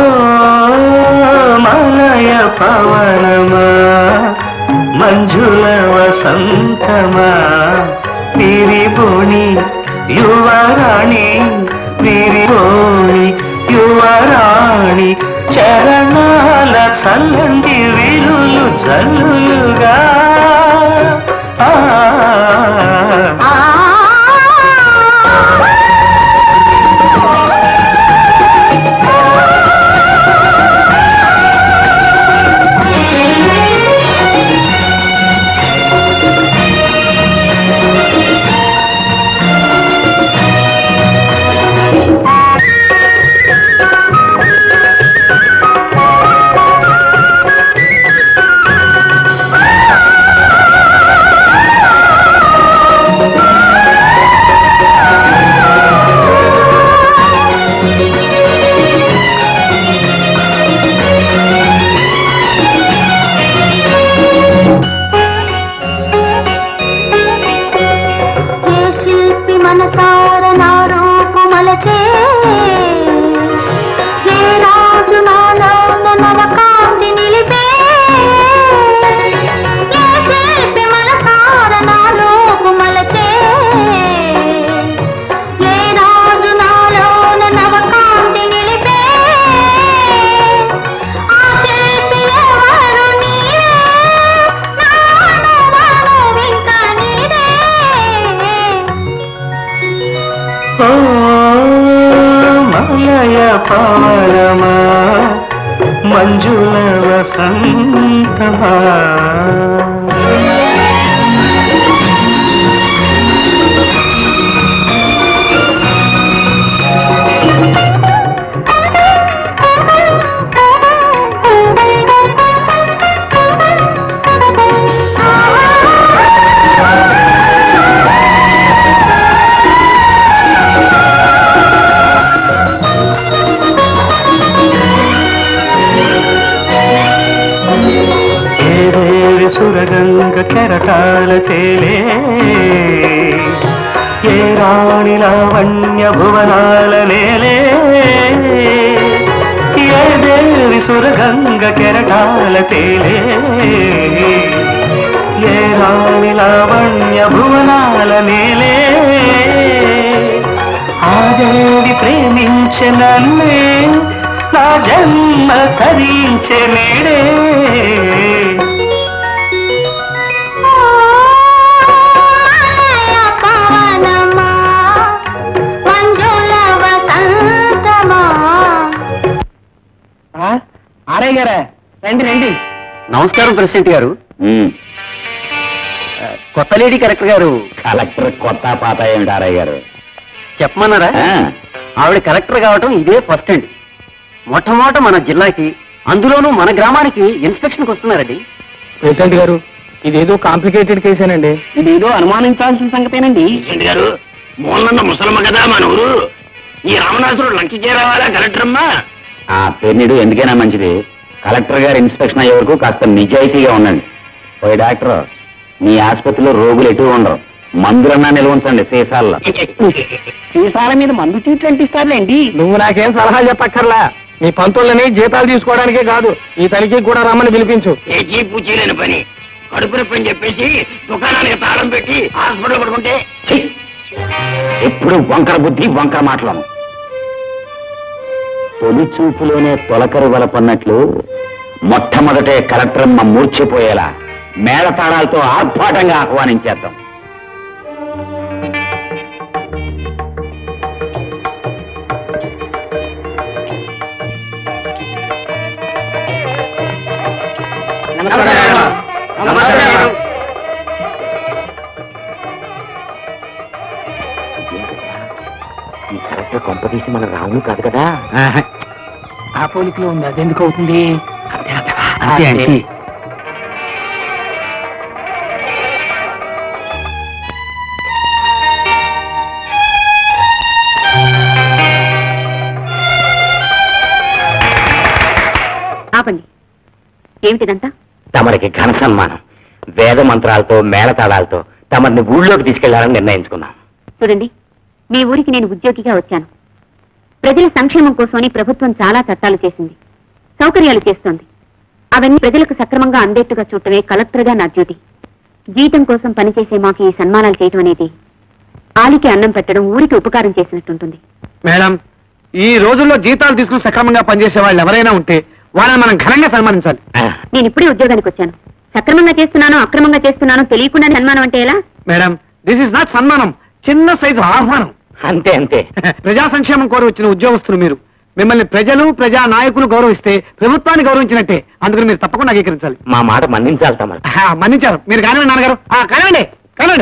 మలయ పవనమా మంజుల వసంతమా విరిబోణి యువరాణి విరిబోణి యువరాణి చరణాల చల్లండి విరులు చల్లులుగా ఆ ఏ శిల్పి మనసార నా రూపు మలచే ఏ రాజు నాలోన నవకాంతి నిలిపే ఏ శిల్పి మనసార నా రూపు మలచే ఏ రాజు నాలోన నవకాంతి నిలిపే ఆ శిల్పి ఎవరు నీవే నాను ఇంకా నీదే ఓ మలయ పవనమా మంజుల వసంతమా ఏదేవి సురగంగ కెరటాల తేలే ఏ రాణి లావణ్య భువనాల నేలే ఏ దేవి సురగంగ కెరటాల తేలే ఏ రాణి లావణ్య భువనాల నేలే ఆ దేవి ప్రేమించే నన్నే నా జన్మ తరించే నేడే పవనమా మంజుల వసంతమా ఆరయ్య గారా రండి రండి నమస్కారం ప్రెసిడెంట్ గారు కొత్త లేడీ కలెక్టర్ గారు కలెక్టర్ కొత్త పాత ఏమిటి ఆరయ్య గారు చెప్పమన్నారా ఆవిడ కలెక్టర్ కావటం ఇదే ఫస్ట్ అండి మొట్టమొదట మన జిల్లాకి అందులోనూ మన గ్రామానికి ఇన్స్పెక్షన్కి వస్తున్నారండి ప్రెసిడెంట్ గారు ఇదేదో కాంప్లికేటెడ్ కేసేనండి ఇదేదో అనుమానించాల్సిన సంగతేనండి ఏంటి గారు మూలన్న ముసలమ్మ కదా మన ఊరు ఈ రామనాథుడు లంకి చేరావాలా కలెక్టర్ అమ్మా ఆ పెన్నిడు ఎందుకైనా మంచిది కలెక్టర్ గారు ఇన్స్పెక్షన్ అయ్యే వరకు కాస్త నిజాయితీగా ఉండండి ఓ డాక్టర్ మీ ఆసుపత్రిలో రోగులు ఎటు ఉండరు మందులన్నా నిల్వ ఉంచండి సీసాల్లో సీసాల మీద మందు చీట్లు అంటిస్తారులేండి నువ్వు నాకేం సలహా చెప్పక్కర్లా మీ పంతులని జీతాలు తీసుకోవడానికే కాదు ఈ తనిఖీ కూడా రమ్మని పిలిపించు ఏ చీపు చేయలేని పని కడుపు నొప్పి అని చెప్పేసి దుకాణానికి తాళం పెట్టి హాస్పిటల్ పడుకుంటే ఛీ! ఎప్పుడు వంకర బుద్ధి వంకర మాటలను తొలి చూపులోనే తొలకరి వలపన్నట్లు మొట్టమొదటే కలెక్టరమ్మ మూర్చిపోయేలా మేళతాళాలతో ఆర్భాటంగా ఆహ్వానించేద్దాం ఈ కలెక్టర్ కొంపదీసి మన రావును కాదు కదా ఆ పోలికలో ఉంది అదెందుకు అవుతుంది అంతే అంతే ఆపండి ఏమిటిదంతా తమరికి ఘన సన్మానం వేద మంత్రాలతో మేళతాళాలతో తమని ఊళ్ళోకి తీసుకెళ్లాలని నిర్ణయించుకున్నాం చూడండి మీ ఊరికి నేను ఉద్యోగిగా వచ్చాను ప్రజల సంక్షేమం కోసమని ప్రభుత్వం చాలా చట్టాలు చేసింది సౌకర్యాలు చేస్తోంది అవన్నీ ప్రజలకు సక్రమంగా అందేట్టుగా చూడటమే కలెక్టర్గా నా డ్యూటీ జీతం కోసం పనిచేసే మాకు ఈ సన్మానాలు చేయటం అనేది ఆలికి అన్నం పెట్టడం ఊరికి ఉపకారం చేసినట్టుంటుంది మేడం ఈ రోజుల్లో జీతాలు తీసుకుని సక్రమంగా పనిచేసే వాళ్ళు ఎవరైనా ఉంటే వాళ్ళని మనం ఘనంగా సన్మానించాలి నేను ఇప్పుడే ఉద్యోగానికి వచ్చాను సక్రమంగా చేస్తున్నానో అక్రమంగా చేస్తున్నానో తెలియకుండా సన్మానం అంటే ఎలా మేడం దిస్ ఇస్ నాట్ సన్మానం చిన్న సైజు ఆహ్వానం అంతే అంతే ప్రజా సంక్షేమం కోరి వచ్చిన ఉద్యోగస్తులు మీరు మిమ్మల్ని ప్రజలు ప్రజా నాయకులు గౌరవిస్తే ప్రభుత్వాన్ని గౌరవించినట్టే అందుకని మీరు తప్పకుండా అంగీకరించాలి మా మాట మన్నించాలి తమరు ఆ, మన్నించారు మీరు కానివ్వండి నాన్నగారు ఆ, కానివ్వండి కానివ్వండి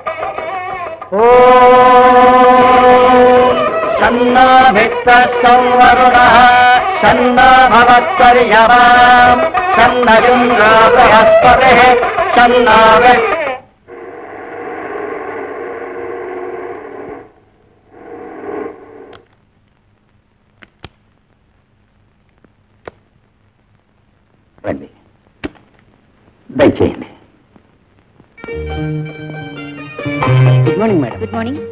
సన్నాభిక్త సంవరుణ సన్న భవత్పర్యవాం సన్నయుంగా బృహస్పతి సన్నావి రండి దయచేయండి good morning madam good morning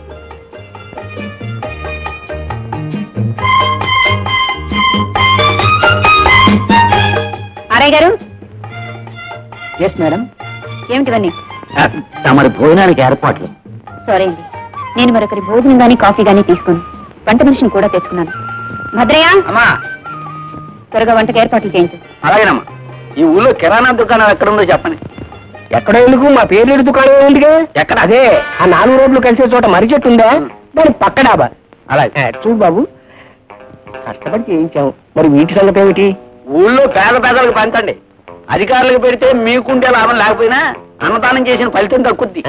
ఆరయ్య గారు ఎస్ మేడం ఏమిటివన్నీ ఆ, తమరి భోజనానికి ఏర్పాట్లు సారీ అండి నేను మరొకరి భోజనం గానీ కాఫీ గానీ తీసుకుని వంట మనిషిని కూడా తెచ్చుకున్నాను భద్రయ్య అమ్మా త్వరగా వంటకి ఏర్పాట్లు చేయించు అలాగేనమ్మా ఈ ఊళ్ళో కిరాణా దుకాణం ఎక్కడ ఉందో చెప్పండి ఎక్కడ ఎందుకు మా పేర్లేడు దుకాణం ఉందిగా ఎక్కడ అదే ఆ నాలుగు రోడ్లు కలిసే చోట మర్రి చెట్టు ఉందా దాని పక్క డాబా అలాగే ఆ, చూడు బాబు కష్టపడి చేయించాం మరి వీటి సంగతి ఏమిటి ఊళ్ళో పేద పేదలకు పంచండి అధికారులకు పెడితే మీకుండే లాభం లేకపోయినా అన్నదానం చేసిన ఫలితం తక్కుద్ది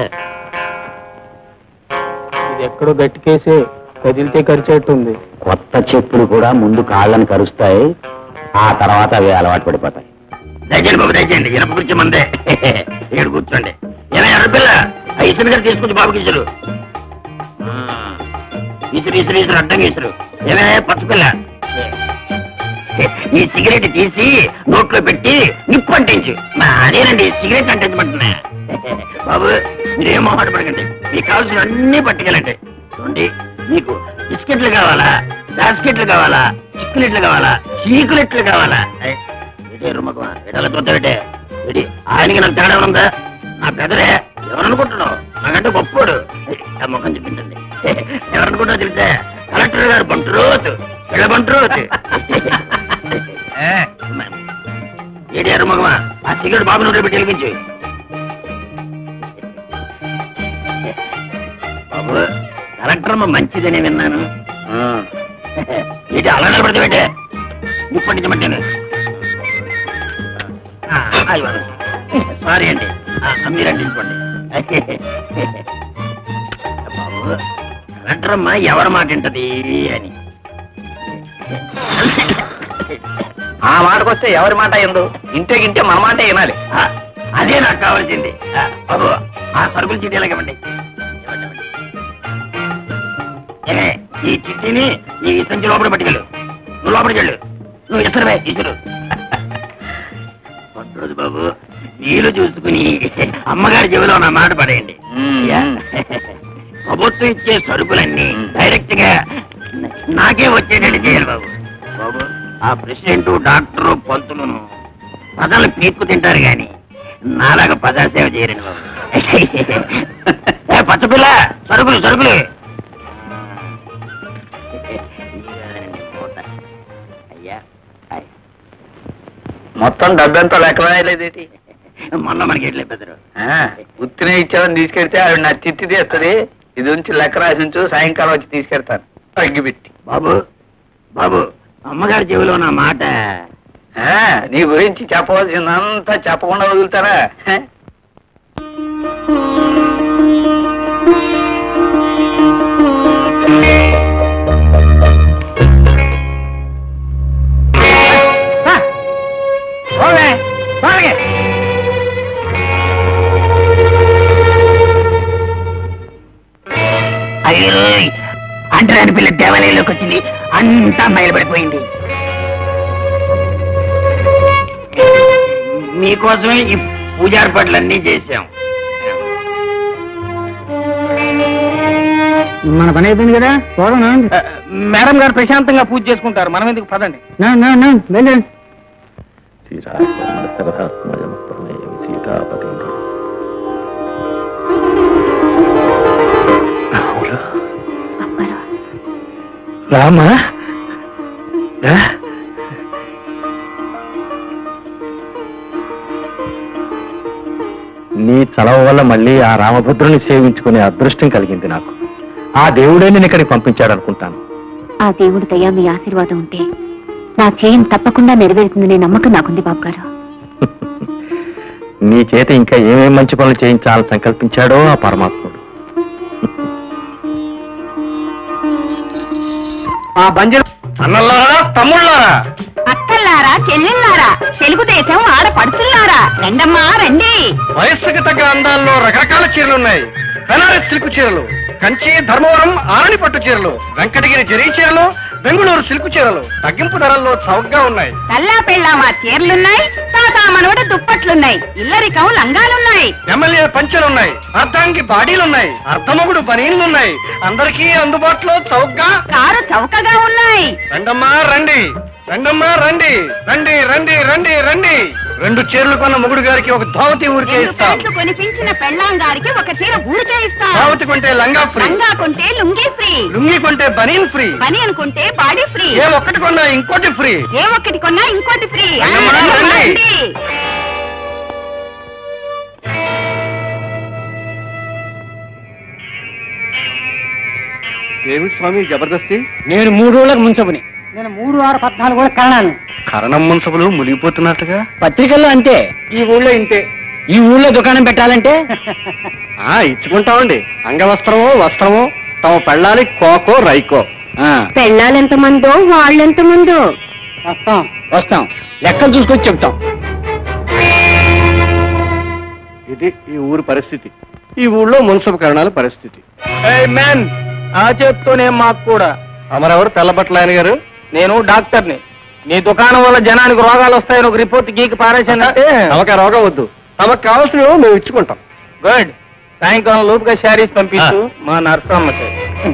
ఇది ఎక్కడో గట్టికేసే కదిలితే ఖర్చేట్టుంది కొత్త చెప్పులు కూడా ముందు కాళ్ళని కరుస్తాయి ఆ తర్వాత అవి అలవాటు పడిపోతాయి దయచేయండి బాబు దయచేయండి ఇనప కుర్చీ మందే ఇక్కడ కూర్చోండి ఇలా ఎర్రపిల్ల ఆ ఇసురు గారు తీసుకొచ్చి బాబుకి ఇసురు ఆ, ఇసురు ఇసురు ఇసురు అడ్డంగా ఇసురు ఏమే పచ్చపిల్ల ఈ సిగరెట్ తీసి నోట్లో పెట్టి నిప్పు అంటించు మా అదేనండి సిగరెట్ అంటించమంటున్నా బాబు మీరేం మొహాట పడకండి మీకు కావాల్సిన అన్ని పట్టుకెళ్ళండి చూడండి మీకు బిస్కెట్లు కావాలా బాస్కెట్లు కావాలా చిక్కులెట్లు కావాలా చీకులెట్లు కావాలా ఏయ్, ఇదే రుమ్మకమా ఎడల చూద్దామంటే ఇది ఆయనకి నాకు తేడా ఉందా నా పెదరే ఎవరనుకుంటున్నావు నాకంటే గొప్పోడు ఏయ్, ఆ ముఖం చూపించండి ఎవరనుకుంటున్నావు తెలిసే కలెక్టర్ గారు బంటురోతు పిల్ల బంటురోతు ఏడే రుమ్మకమా ఆ సిగరెట్ బాబు నోట్లో పెట్టి వెలిగించు బాబు కలెక్టర్ అమ్మ మంచిదని విన్నాను ఇది అలా నిలబడితే పెట్టే నిప్పండించమంటాను సారీ అండి ఆ, మీరు అంటించుకోండి బాబు కలెక్టర్ అమ్మ ఎవరి మాట వింటది అని ఆ మాటకొస్తే ఎవరి మాట ఎందు ఇంటే గింటే మన మాట వినాలి ఆ, అదే నాకు కావాల్సింది ఆ, బాబు ఆ సరుకుల చీటీ ఎలాగమండి ఇవ్వండి, ఇవ్వండి. ఏ, ఈ చిట్టిని ఈ సంచి లోపల పట్టుకెళ్ళు నువ్వు లోపలికి వెళ్ళు నువ్వు ఇసరువే ఇసురు పట్టురోజు బాబు వీలు చూసుకుని అమ్మగారి చెవిలో నా మాట పడేయండి అయ్యా, ప్రభుత్వం ఇచ్చే సరుకులన్నీ డైరెక్ట్ గా నాకే వచ్చేటట్టు చేయాలి బాబు బాబు ఆ ప్రెసిడెంట్ డాక్టరు పంతులను పదాలు పీక్కు తింటారు గాని నాలాగా పదాసేవ చేయరండి బాబు ఏ, పచ్చపిల్ల సరుకులు సరుకులు ఇవ్వాలండి మూట. అయ్యా హాయ్. మొత్తం డబ్బెంతో లెక్క రాయలేదేటి మొన్న మనకి ఎట్లే పెద్దరు ఉత్తినే ఇచ్చావని తీసుకెళ్తే ఆవిడ నా తిత్తి తీస్తుంది ఇది ఉంచి లెక్క రాసి ఉంచు సాయంకాలం వచ్చి తీసుకెళ్తాను తగ్గిపెట్టి బాబు బాబు అమ్మగారి చెవిలో నా మాట ఆ, నీ గురించి చెప్పవలసిందంతా చెప్పకుండా వదులుతారా హ? పోవే, పోవే. అయ్యో అంటరాని పిల్ల దేవాలయంలోకి వచ్చింది అంతా బయలుపడిపోయింది మీకోసమే ఈ పూజ ఏర్పాట్లన్నీ చేశాం మన పని అయిపోయింది కదా పోదాం మేడం గారు ప్రశాంతంగా పూజ చేసుకుంటారు మనం ఎందుకు పదండి వెళ్ళండి శ్రీరాత్మజమస్తమయం సీతాపతి రామా రా. నీ చలవ వల్ల మళ్ళీ ఆ రామభద్రుని సేవించుకునే అదృష్టం కలిగింది నాకు ఆ దేవుడే నేను ఇక్కడికి పంపించాడు అనుకుంటాను ఆ దేవుడి దయ మీ ఆశీర్వాదం ఉంటే నా చేయం తప్పకుండా నెరవేరుతుందనే నమ్మకం నాకుంది బాబు గారు నీ చేత ఇంకా ఏమేం మంచి పనులు చేయించాలని సంకల్పించాడో ఆ పరమాత్ముడు ఆ బంజరు అన్నల్లారా తమ్ముళ్ళారా అక్కల్లారా చెల్లెల్లారా తెలుగుదేశం ఆడపడుచుల్లారా రెండమ్మా రండి వయస్సుకి తగ్గ అందాల్లో రకరకాల చీరలు ఉన్నాయి బెనారస్ సిల్క్ చీరలు కంచి ధర్మవరం ఆరణి పట్టు చీరలు వెంకటగిరి జరీ చీరలు బెంగుళూరు సిల్క్ చీరలు తగ్గింపు ధరల్లో చౌకగా ఉన్నాయి కల్లా పెళ్ళామా చీరలున్నాయి తాతా మనవడ దుప్పట్లున్నాయి ఇల్లరికం లంగాలున్నాయి ఎమ్మెల్యే పంచెలున్నాయి అర్ధాంగి బాడీలున్నాయి అర్ధమొగుడు బనీళ్లున్నాయి అందరికీ అందుబాటులో చౌకగా కారు చౌకగా ఉన్నాయి రండమ్మా రండి రండమ్మా రండి రండి రండి రండి రండి రెండు చీరలు కొన్న మొగుడు గారికి ఒక ధావతి ఊరికే రెండు ఇస్తాం ప్యాంట్లు కొనిపించిన పెళ్ళాం గారికి ఒక చీర ఊరికే ఇస్తాం ధావతి కొంటే లంగా ఫ్రీ లంగా కొంటే లుంగీ ఫ్రీ లుంగి కొంటే బనీన్ ఫ్రీ బని అనుకుంటే బాడీ ఫ్రీ ఏ ఒక్కటి కొన్నా ఇంకోటి ఫ్రీ ఏ ఒక్కటి కొన్నా ఇంకోటి ఫ్రీ ఆ, రండమ్మా, రండమ్మా, రండి. రండి. ఏమిటి స్వామి జబర్దస్తి నేను మూడు రోజులకు ముంచబుని నేను మూడు ఆరు పద్నాలుగు కూడా కరణాను కరణం మున్సబులు మునిగిపోతున్నట్టుగా పత్రికల్లో అంతే ఈ ఊళ్ళో ఇంతే ఈ ఊళ్ళో దుకాణం పెట్టాలంటే ఆ ఇచ్చుకుంటామండి అంగవస్త్రమో వస్త్రమో తమ పెళ్ళాలి కోకో రైకో పెళ్ళాలెంత మందో వాళ్ళెంత మందో వస్తాం వస్తాం లెక్కలు చూసుకొచ్చి చెప్తాం ఇది ఈ ఊరి పరిస్థితి ఈ ఊళ్ళో మున్సబు కరణాల పరిస్థితి మ్యాన్ ఆ చేత్తోనే మాకు కూడా అమరెవరు తెల్లబట్ల ఆయన గారు నేను డాక్టర్ని నీ దుకాణం వల్ల జనానికి రోగాలు వస్తాయని ఒక రిపోర్ట్ గీకి పారేశానంటే తమకు రోగం వద్దు తమకు కావాల్సినవి మేము ఇచ్చుకుంటాం గుడ్ సాయంకాలం లోపుగా శారీస్ పంపించు మా నర్సమ్మకి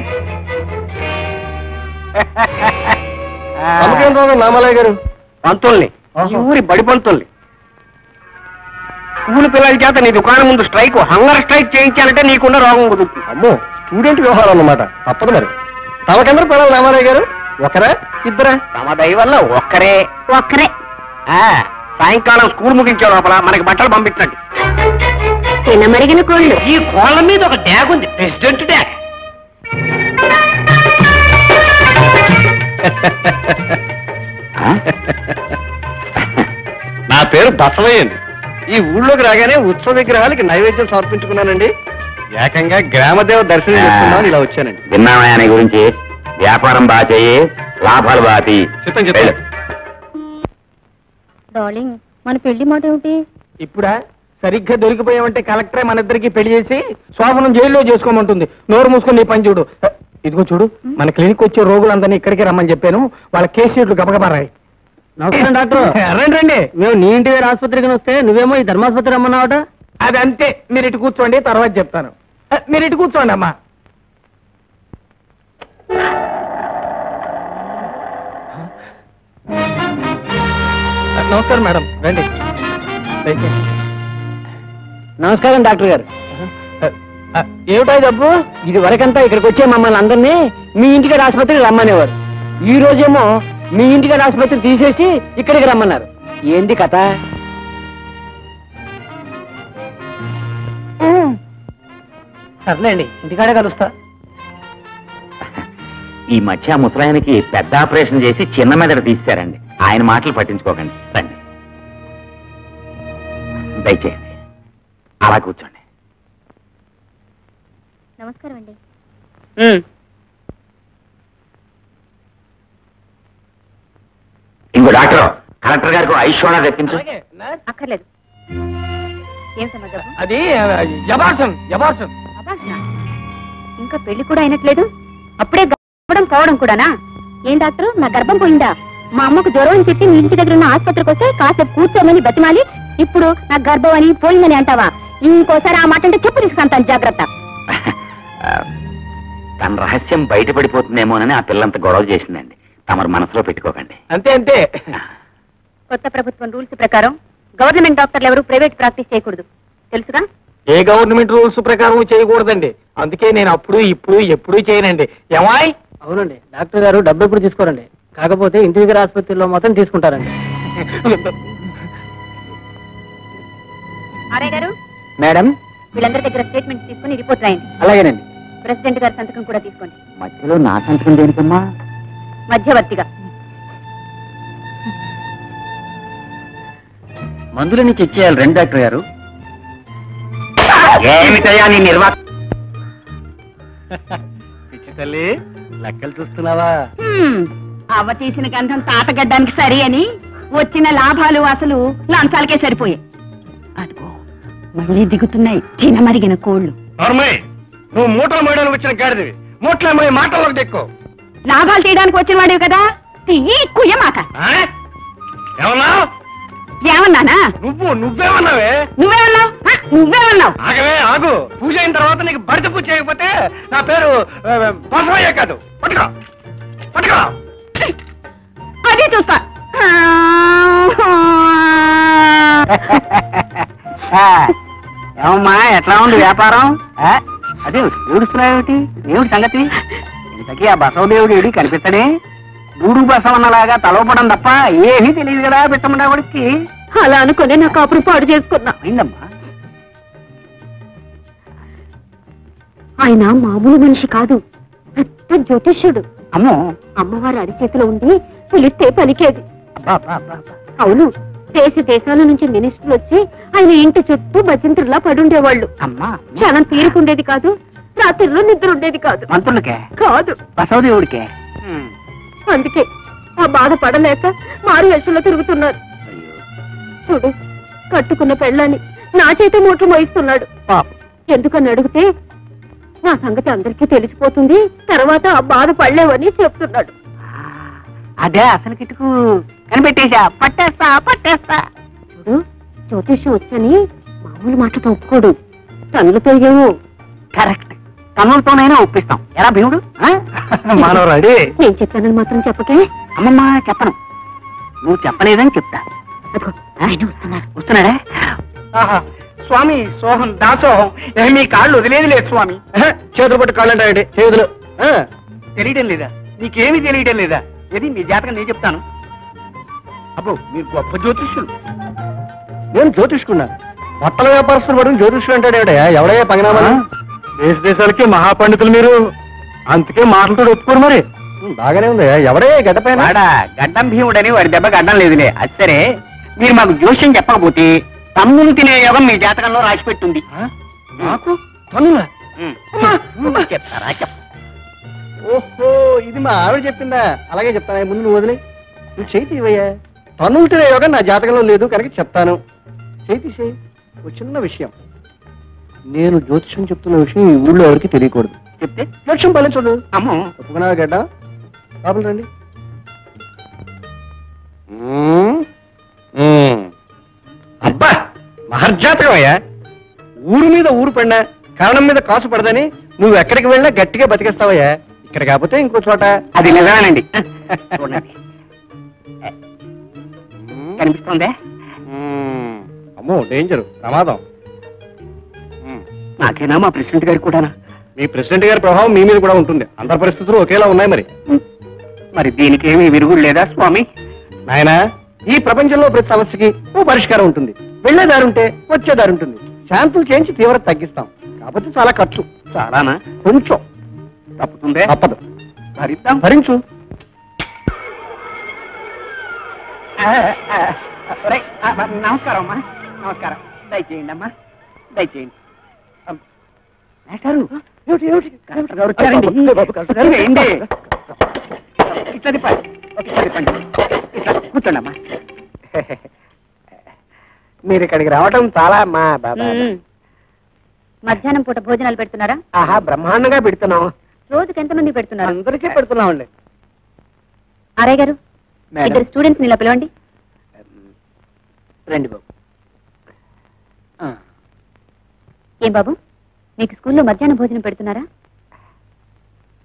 తమకేం రోగం నామలయ్య గారు పంతుల్ని ఈ ఊరి బడి పంతుల్ని స్కూల్ పిల్లల చేత నీ దుకాణం ముందు స్ట్రైక్ హంగర్ స్ట్రైక్ చేయించాలంటే నీకున్న రోగం కుదురుతుంది అమ్మో స్టూడెంట్ వ్యవహారం అన్నమాట తప్పదు మరి తమకెందరు పిల్లలు రామారావు గారు ఒకరా ఇద్దరా తమ దయ వల్ల ఒక్కరే ఒక్కరే సాయంకాలం స్కూల్ ముగించే లోపల మనకి బట్టలు పంపించండి తినమరిగిన కోళ్ళు ఈ కోళ్ళ మీద ఒక ట్యాగ్ ఉంది ప్రెసిడెంట్ ట్యాగ్ నా పేరు బసవయ్యన్ ఈ ఊళ్ళోకి రాగానే ఉత్సవ విగ్రహాలకి నైవేద్యం సమర్పించుకున్నానండి ఏకంగా గ్రామదేవ దర్శనం చేసుకుందామని ఇలా వచ్చానండి విన్నామా నీ గురించి వ్యాపారం బాగా చెయ్యి లాభాలు బాగా తీ చిత్తం చిత్తం డార్లింగ్ మన పెళ్లి మాట ఏమిటి ఇప్పుడా సరిగ్గా దొరికిపోయామంటే కలెక్టరే మన ఇద్దరికి పెళ్లి చేసి శోభనం జైల్లో చేసుకోమంటుంది నోరు మూసుకొని నీ పని చూడు ఇదిగో చూడు మన క్లినిక్ వచ్చే రోగులందరినీ ఇక్కడికి రమ్మని చెప్పాను వాళ్ళ కేసు షీట్లు గబగబారాయి నమస్కారం డాక్టర్ రండి రండి మేము నీ ఇంటి దగ్గర ఆసుపత్రికి వస్తే నువ్వేమో ఈ ధర్మాసుపత్రి రమ్మన్నావట అది అంతే మీరు ఇటు కూర్చోండి తర్వాత చెప్తాను అ, మీరు ఇటు కూర్చోండి అమ్మా నమస్కారం మేడం రండి దయచేయండి. నమస్కారం డాక్టర్ గారు అ, ఏమిటా డబ్బు ఇది వరకంతా ఇక్కడికి వచ్చే మమ్మల్ని అందరినీ మీ ఇంటికి ఆసుపత్రికి రమ్మనేవారు ఈ రోజేమో మీ ఇంటికి ఆసుపత్రి తీసేసి ఇక్కడికి రమ్మన్నారు ఏంది కథ సర్లేండి ఇంటికాడే కలుస్తా ఈ మధ్య ఆ ముసలాయనకి పెద్ద ఆపరేషన్ చేసి చిన్న మెదడు తీశారండి ఆయన మాటలు పట్టించుకోకండి రండి దయచేయండి అలా కూర్చోండి నమస్కారం అండి ఇంకో డాక్టర్ కలెక్టర్ గారికి ఐశ్వర్య తెప్పించు అలాగే, నర్స్. అక్కర్లేదు ఏం సమాజం అది యబాసం యబాసం అబాసన ఇంకా పెళ్లి కూడా అయినట్లేదు అప్పుడే గర్భం పోవడం కూడానా ఏం డాక్టర్ నా గర్భం పోయిందా మా అమ్మకు జ్వరం అని చెప్పి మీ ఇంటి దగ్గర ఉన్న ఆసుపత్రికి వస్తే కాసేపు కూర్చోమని బతిమాలి ఇప్పుడు నా గర్భం అని పోయిందని అంటావా ఇంకోసారి ఆ మాట అంటే చెప్పు తీసుకుంటాను జాగ్రత్త తన రహస్యం బయటపడిపోతుందేమోనని ఆ పిల్లంత గొడవ చేసిందండి తమరు మనసులో పెట్టుకోకండి అంతే అంతే కొత్త ప్రభుత్వం రూల్స్ ప్రకారం గవర్నమెంట్ డాక్టర్లు ఎవరు ప్రైవేట్ ప్రాక్టీస్ చేయకూడదు తెలుసుగా ఏ గవర్నమెంట్ రూల్స్ ప్రకారం చేయకూడదండి అందుకే నేను అప్పుడు ఇప్పుడు ఎప్పుడు చేయనండి ఏమాయ్ అవునండి డాక్టర్ గారు డబ్బు ఎప్పుడు తీసుకోరండి కాకపోతే ఇంటిగ్రేట్ ఆసుపత్రిలో మొత్తం తీసుకుంటారండి ఆర్ఐ గారు మేడం వీళ్ళందరి దగ్గర స్టేట్మెంట్ తీసుకుని రిపోర్ట్ రాయండి అలాగేనండి ప్రెసిడెంట్ గారి సంతకం కూడా తీసుకోండి మధ్యలో నా సంతకం దేనికమ్మా మధ్యవర్తిగా మందులని చెక్ చేయాలి రెండు డాక్టర్ గారు ఏమిటయ్యా నీ నిర్వా తల్లి లెక్కలు చూస్తున్నావా హ్మ్, అవ్వ తీసిన గంధం తాతగడ్డానికి సరి అని వచ్చిన లాభాలు అసలు లంచాలకే సరిపోయాయి అదిగో మళ్ళీ దిగుతున్నాయి తినమరిగిన కోళ్లు నోర్మయ్ నువ్వు మూటలు మోయడానికి వచ్చిన గాడిదివి మూటలు మోయి మాటల్లోకి దెక్కు లాభాలు తీయడానికి వచ్చిన వాడివి కదా తియ్యి కుయ్యమాక ఆ? ఏమన్నా ఏమన్నానా నువ్వు నువ్వేమన్నావే నువ్వేమన్నావు హ, నువ్వేమన్నావు ఆగవే ఆగు పూజ అయిన తర్వాత నీకు భర్త పూజ చేయకపోతే నా పేరు ఆ, బసవయ్య కాదు పట్టుకో పట్టుకో అదే చూస్తా ఏమమ్మా ఎట్లా ఉంది వ్యాపారం ఆ? అదే ఏడుస్తున్నావేమిటి ఏమిటి సంగతి ఇంతకీ ఆ బసవదేవుడు ఏడి కనిపించడే గూడు బసవన్నలాగా తలవపడం తప్ప ఏమీ తెలియదు కదా పెట్టమన్నవాడికి అలా అనుకుని నా కాపురం పాడు చేసుకున్నా అయిందమ్మా ఆయన మామూలు మనిషి కాదు పెద్ద జ్యోతిష్యుడు అమ్మో అమ్మవారు అరిచేతిలో ఉండి పిలిస్తే పలికేది అబ్బా అబ్బా అబ్బా అబ్బా. అవును దేశ దేశాల నుంచి మినిస్టర్లు వచ్చి ఆయన ఇంటి చుట్టూ భజంత్రులా పడుండేవాళ్ళు అమ్మా క్షణం తీరుకుండేది కాదు రాత్రిలో నిద్ర ఉండేది కాదు మంత్రులకే కాదు బసవదేవుడికే అందుకే ఆ బాధ పడలేక మారు వేషంలో తిరుగుతున్నారు చూడు కట్టుకున్న పెళ్ళాన్ని నా చేత మూట్లు మోయిస్తున్నాడు ఎందుకని అడిగితే నా సంగతి అందరికీ తెలిసిపోతుంది తర్వాత ఆ బాధ పడలేవని చెప్తున్నాడు అదే అసలు కిటుకు కనిపెట్టేశా పట్టేస్తా పట్టేస్తా చూడు జ్యోతిష్యం వచ్చని మామూలు మాటతో ఒప్పుకోడు తనులతో ఏమో కరెక్ట్ తనులతోనైనా ఒప్పిస్తాం ఎలా భీముడు ఆ? మనం రెడీ నేను చెప్పానని మాత్రం చెప్పకే అమ్మమ్మ చెప్పను నువ్వు చెప్పలేదని చెప్తా అదిగో ఆయన వస్తున్నారు వస్తున్నాడా ఆహా, స్వామి సోహం దాసోహం ఏ మీ కాళ్ళు వదిలేది లేదు స్వామి ఆహా, చేతులు పట్టు కాళ్ళు అంటే చేతులు ఆ, తెలియటం లేదా నీకేమీ తెలియటం లేదా ఇది మీ జాతకం నేను చెప్తాను అబ్బో మీరు గొప్ప జ్యోతిష్యులు నేను జ్యోతిష్కున్నా బట్టల వ్యాపారస్తులు పడుకుని జ్యోతిష్యులు అంటాడు ఎవడయ్యా ఎవడయ్యా పంగనామా దేశ దేశాలకి మహాపండితులు మీరు అందుకే మాటలతో ఒప్పుకోరు మరి బాగానే ఉంది ఎవడే గడ్డ పైన వాడా గడ్డం భీముడని వాడి దెబ్బ గడ్డం లేదులే అది సరే మీరు మాకు జోష్యం చెప్పకపోతే తమ్ములు తినే యోగం మీ జాతకంలో రాసి పెట్టుంది నాకు తనులా చెప్తారా చెప్ ఓహో ఇది మా ఆవిడ చెప్పిందా అలాగే చెప్తాను ముందు నువ్వు వదిలే నువ్వు చేయి తీవయ్యా తన్నులు తినే యోగం నా జాతకంలో లేదు కనుక చెప్తాను చేయి తీసేయి ఒక చిన్న విషయం నేను జ్యోతిష్యం చెప్తున్న విషయం ఈ ఊళ్ళో ఎవరికి తెలియకూడదు చెప్తే లక్ష్యం పాలించదు అమ్మో ఒప్పుకున్నావా గడ్డ లోపల రండి మ్మ్. మ్మ్. అబ్బా మహర్జాతకం అయ్యా ఊరు మీద ఊరు పడినా కారణం మీద కాసు పడదని నువ్వు ఎక్కడికి వెళ్ళినా గట్టిగా బతికేస్తావయ్యా ఇక్కడ కాకపోతే ఇంకో చోట అది నిజమేనండి చూడండి కనిపిస్తుందే మ్మ్. అమ్మో డేంజర్ ప్రమాదం నాకేనా మా ప్రెసిడెంట్ గారికి కూడానా మీ ప్రెసిడెంట్ గారి ప్రభావం మీ మీద కూడా ఉంటుంది అందరి పరిస్థితులు ఒకేలా ఉన్నాయి మరి మరి దీనికి ఏమీ విరుగుడు లేదా స్వామి నాయనా ఈ ప్రపంచంలో ప్రతి సమస్యకి ఓ పరిష్కారం ఉంటుంది వెళ్లే దారి ఉంటే వచ్చే దారి ఉంటుంది శాంతులు చేయించి తీవ్రత తగ్గిస్తాం కాకపోతే చాలా ఖర్చు చాలానా కొంచెం తప్పుతుందే తప్పదు భరిద్దాం భరించు ఆ, ఆ, ఒరేయ్, ఆ, నమస్కారం అమ్మా నమస్కారం దయచేయండి అమ్మా దయచేయండి అమ్, మాస్టారు కలెక్టర్ గారు వచ్చారండి వేయండి. ఇట్లా తిప్పండి ఇట్లా తిప్పండి ఇట్లా కూర్చోండి అమ్మా మీరు ఇక్కడికి రావటం చాలా మా బాబా మ్మ్. మధ్యాహ్నం పూట భోజనాలు పెడుతున్నారా ఆహా బ్రహ్మాండంగా పెడుతున్నాం రోజుకి ఎంతమంది పెడుతున్నారు అందరికీ పెడుతున్నామండి అరయ్య గారు ఇద్దరు స్టూడెంట్స్ ఇలా పిలవండి రండి బాబు ఏం బాబు మీకు స్కూల్లో మధ్యాహ్న భోజనం పెడుతున్నారా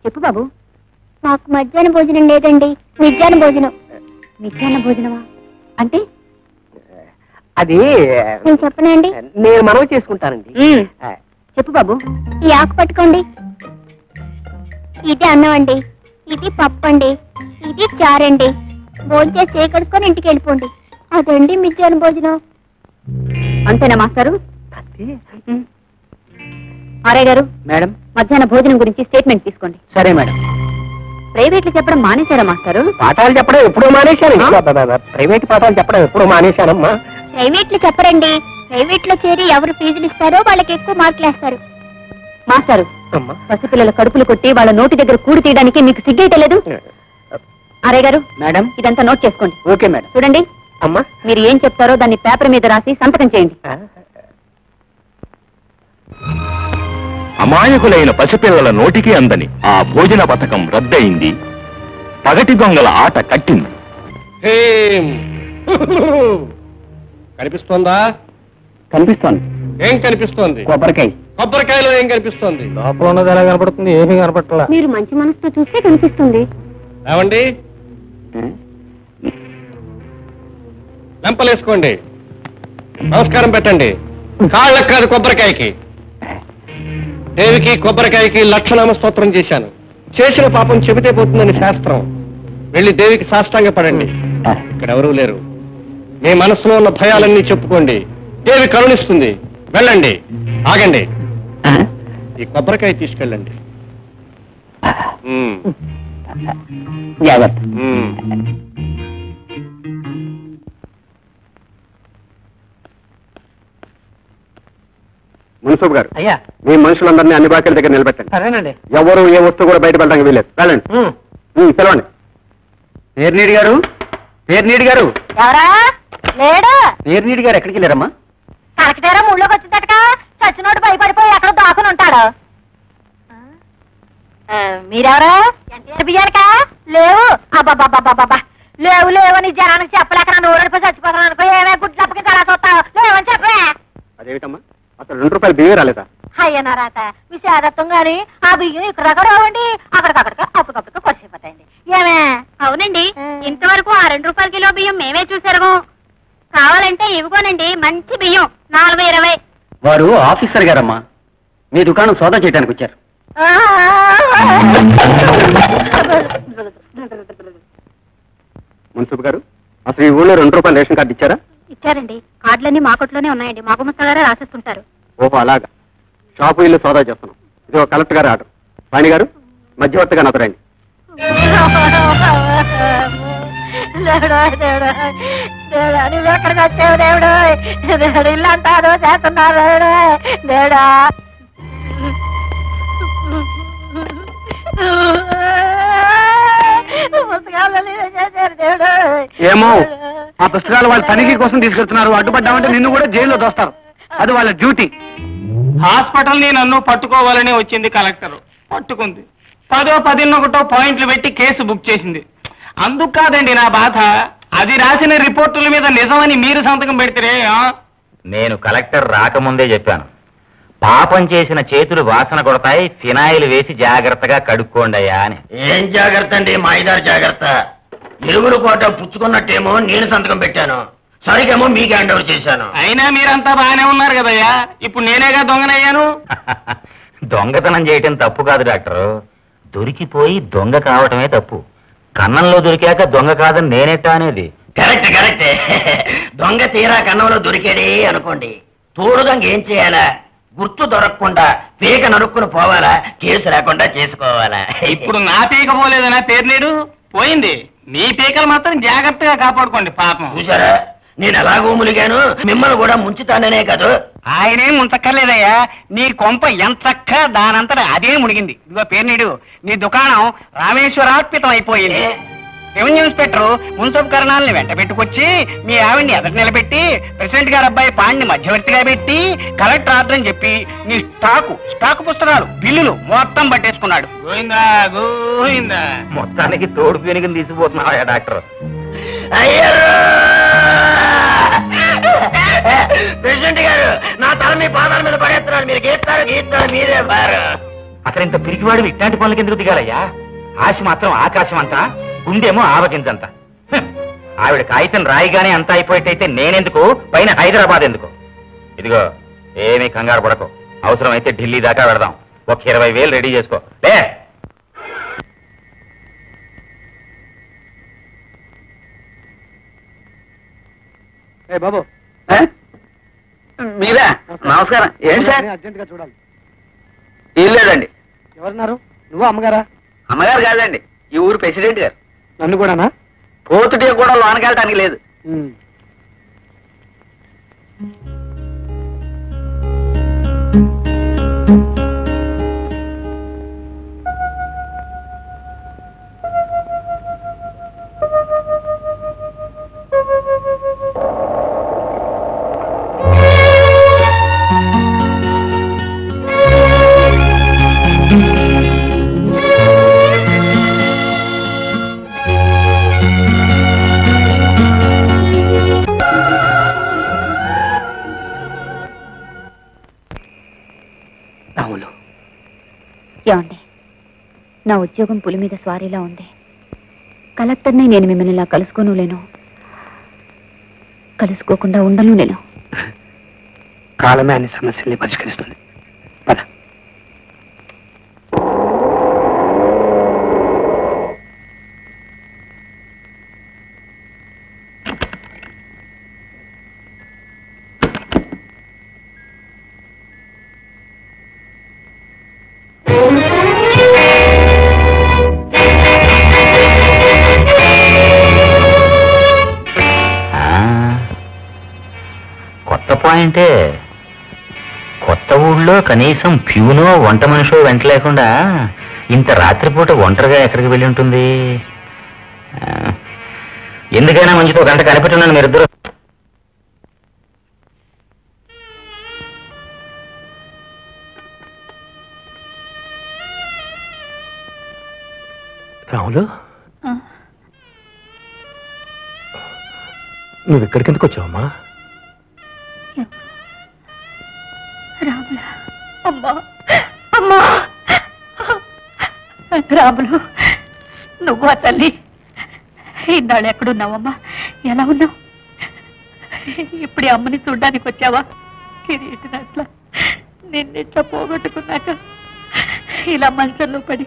చెప్పు బాబు మాకు మధ్యాహ్న భోజనం లేదండి మధ్యాహ్న భోజనం మధ్యాహ్న భోజనమా అంటే అది నేను చెప్పనండి నేను మనవి చేసుకుంటానండి చెప్పు బాబు ఈ ఆకు పట్టుకోండి ఇది అన్నం అండి ఇది పప్పు అండి ఇది చారండి భోజనం చేకడుకొని ఇంటికి వెళ్ళిపోండి అదండి మధ్యాహ్న భోజనం అంతేనా మాస్టారు ఆర్య గారు మేడం మధ్యాహ్న భోజనం గురించి స్టేట్మెంట్ తీసుకోండి సరే మేడం ప్రైవేట్లు చెప్పడం మానేశారా మాస్టారు పాఠాలు చెప్పడం ఎప్పుడో మానేశాను ప్రైవేట్ పాఠాలు చెప్పడం ఎప్పుడో మానేశానమ్మా ప్రైవేట్లు చెప్పరండి ప్రైవేట్ లో చేరి ఎవరు ఫీజులు ఇస్తారో వాళ్ళకి ఎక్కువ మార్కులు వేస్తారు మాస్టారు అమ్మా పసిపిల్లల కడుపులు కొట్టి వాళ్ళ నోటి దగ్గర కూడి తీయడానికి మీకు సిగ్గేయటలేదు ఆర్య గారు మేడం ఇదంతా నోట్ చేసుకోండి ఓకే మేడం చూడండి అమ్మా మీరు ఏం చెప్తారో దాన్ని పేపర్ మీద రాసి సంతకం చేయండి అమాయకులైన పసిపిల్లల నోటికి అందని ఆ భోజన పథకం రద్దయింది పగటి దొంగల ఆట కట్టింది కనిపిస్తోందా కనిపిస్తోంది ఏం కనిపిస్తోంది కొబ్బరికాయ కొబ్బరికాయలో ఏం కనిపిస్తోంది లోపల ఉన్నది ఎలా కనపడుతుంది ఏమీ కనపడట్లా మీరు మంచి మనసుతో చూస్తే కనిపిస్తుంది ఏమండి లెంపలేసుకోండి నమస్కారం పెట్టండి కాళ్ళకు కాదు కొబ్బరికాయకి దేవికి కొబ్బరికాయకి లక్షనామ స్తోత్రం చేశాను చేసిన పాపం చెబితే పోతుందని శాస్త్రం వెళ్ళి దేవికి సాష్టాంగ పడండి ఇక్కడ ఎవరూ లేరు మీ మనసులో ఉన్న భయాలన్నీ చెప్పుకోండి దేవి కరుణిస్తుంది వెళ్ళండి ఆగండి ఈ కొబ్బరికాయ తీసుకెళ్ళండి ఉమ్, జాగ్రత్త ఉమ్. మున్సబ్ గారు అయ్యా మీ మనుషులందరినీ అన్ని బాకీల దగ్గర నిలబెట్టండి సరేనండి ఎవరు ఏ వస్తువు కూడా బయట వెళ్ళడానికి వీలేదు వెళ్ళండి ఉమ్. ఉమ్, పిలవండి పేర్నీడి గారు పేర్నీడి గారు ఎవరా లేడు పేర్నీడి గారు ఎక్కడికి వెళ్ళారమ్మా కనకతీరా ముళ్ళోకి వచ్చిందటగా చచ్చినోడు భయపడిపోయి ఎక్కడ దాకుని ఉంటాడు ఆ, మీరెవరా ఎన్టీఆర్ బియ్యానికా లేవు అబ్బాబాబాబాబా లేవు లేవని జనానికి చెప్పలేక నన్ను ఊరడిపోయి చచ్చిపోతాను అనుకో ఏమే గుడ్లు అప్పగించి అలా చూస్తావు లేవని చెప్పే అదేమిటమ్మా అసలు రెండు రూపాయలు బియ్యం రాలేదా అయ్యో రాత విషాదత్వం గాని ఆ బియ్యం ఇక్కడ దాకా రావండి అక్కడికక్కడికి అప్పటికప్పటికి కొరిసిపోతాయండి ఏమే అవునండి ఇంతవరకు ఆ రెండు రూపాయల కిలో బియ్యం మేమే చూసారు కావాలంటే ఇవిగోనండి మంచి బియ్యం నాలుగు ఇరవై వారు ఆఫీసర్ గారమ్మా మీ దుకాణం సోదా చేయడానికి వచ్చారు మున్సబ్ గారు అసలు ఈ ఊళ్ళో రెండు రూపాయలు రేషన్ కార్డు ఇచ్చారా ఇచ్చారండి కార్డులన్నీ మా కొట్లోనే ఉన్నాయండి మా గుమస్తాగారే రాసేస్తుంటారు ఓహో అలాగా షాపు ఇల్లు సోదా చేస్తున్నాం ఇది ఒక కలెక్టర్ గారి ఆర్డర్ రాణి గారు మధ్యవర్తిగా నాతో రండి దేవుడు దేవుడు దేవుడు నువ్వు ఎక్కడికి వచ్చావు దేవుడు దేవుడు ఇల్లు అంటారు చేస్తున్నారు దేవుడు దేవుడా పుస్తకాలు చేశారు దేవుడు ఏమో ఆ పుస్తకాలు వాళ్ళ తనిఖీ కోసం తీసుకెళ్తున్నారు అడ్డుపడ్డామంటే నిన్ను కూడా జైల్లో దోస్తారు అది వాళ్ళ డ్యూటీ హాస్పిటల్ ని నన్ను పట్టుకోవాలని వచ్చింది కలెక్టర్ పట్టుకుంది పదో పదిన్నొకటో పాయింట్లు పెట్టి కేసు బుక్ చేసింది అందుకు కాదండి నా బాధ అది రాసిన రిపోర్టుల మీద నిజమని మీరు సంతకం పెడితే నేను కలెక్టర్ రాకముందే చెప్పాను పాపం చేసిన చేతులు వాసన కొడతాయి ఫినాయిల్ వేసి జాగ్రత్తగా కడుక్కోండయ్యా అని ఏం జాగ్రత్త అండి మాయిదారు జాగ్రత్త ఇరుగురు కోట పుచ్చుకున్నట్టేమో నేను సంతకం పెట్టాను సరిగేమో మీకు హ్యాండ్ ఓవర్ చేశాను అయినా మీరంతా బాగానే ఉన్నారు కదయ్యా ఇప్పుడు నేనేగా దొంగనయ్యాను దొంగతనం చేయటం తప్పు కాదు డాక్టర్ దొరికిపోయి దొంగ కావటమే తప్పు కన్నంలో దొరికాక దొంగ కాదని నేనెట్టా అనేది కరెక్ట్ కరెక్ట్ దొంగ తీరా కన్నంలో దొరికేడే అనుకోండి తోడు దొంగ ఏం చేయాలా గుర్తు దొరకకుండా పీక నరుక్కుని పోవాలా కేసు రాకుండా చేసుకోవాలా ఇప్పుడు నా పీక పోలేదనా పేర్లేడు పోయింది మీ పీకలు మాత్రం జాగ్రత్తగా కాపాడుకోండి పాపం చూసారా నేను ఎలాగో ములిగాను మిమ్మల్ని కూడా ముంచుతాననే కదా ఆయనేం ఉంచక్కర్లేదయ్యా నీ కొంప ఎంచక్క దానంతట అదే మునిగింది ఇదిగో పేర్నీడు నీ దుకాణం రామేశ్వరార్పితం అయిపోయింది రెవెన్యూ ఇన్స్పెక్టర్ మున్సిపల్ కరణాలని వెంట పెట్టుకొచ్చి మీ ఆవిడ్ని ఎదురు నిలబెట్టి ప్రెసిడెంట్ గారి అబ్బాయి పాండ్ని మధ్యవర్తిగా పెట్టి కలెక్టర్ ఆర్డర్ అని చెప్పి నీ స్టాకు స్టాకు పుస్తకాలు బిల్లులు మొత్తం పట్టేసుకున్నాడు గోయిందా గోయిందా మొత్తానికి తోడు పెనుగుని తీసుకుపోతున్నావా డాక్టర్ అయ్యారు ప్రెసిడెంట్ గారు నా తల మీ పాదాల మీద పడేస్తున్నారు మీరు గీస్తారు గీస్తారు మీరే బారు అసలు ఇంత పిరికివాడు ఇట్లాంటి పనులకి ఎందుకు దిగాలయ్యా ఆశ మాత్రం ఆకాశం అంతా గుండేమో ఆవగింజంత హ్, ఆవిడ కాగితం రాయిగానే అంతా అయిపోయేటైతే నేనెందుకు పైన హైదరాబాద్ ఎందుకు ఇదిగో ఏమీ కంగారు పడకు అవసరమైతే ఢిల్లీ దాకా వెడదాం ఒక ఇరవై వేలు రెడీ చేసుకో లే ఏ బాబు మీరా నమస్కారం ఏంటి సార్ అర్జెంట్ గా చూడాలి ఏం లేదండి ఎవరున్నారు నువ్వు అమ్మగారా అమ్మగారు కాదండి ఈ ఊరు ప్రెసిడెంట్ గారు నన్ను కూడానా పోతుటే కూడా లోనకి వెళ్ళటానికి లేదు ఉమ్. రాములు ఏమండి నా ఉద్యోగం పులి మీద స్వారీలా ఉంది కలెక్టర్ని నేను మిమ్మల్ని ఇలా కలుసుకోను లేను కలుసుకోకుండా ఉండను నేను కాలమే అన్ని సమస్యల్ని పరిష్కరిస్తుంది పద ఆ, కొత్త పాయింటే కొత్త ఊళ్ళో కనీసం ప్యూనో వంట మనిషో వెంట లేకుండా ఇంత రాత్రిపూట ఒంటరిగా ఎక్కడికి వెళ్ళి ఉంటుంది ఆ, ఎందుకైనా మంచిది ఒక గంట కనిపెట్టున్నాను మీరిద్దరు రాములు నువ్వు ఇక్కడికి ఎందుకు వచ్చావమ్మా రాములా అమ్మా అమ్మా రాములు నువ్వు ఆ తల్లి ఇన్నాళ్ళు ఎక్కడున్నావమ్మా ఎలా ఉన్నావు ఇప్పుడు ఈ అమ్మని చూడ్డానికి వచ్చావా కిరీటినట్ల నిన్నిట్లా పోగొట్టుకున్నాక ఇలా మంచంలో పడి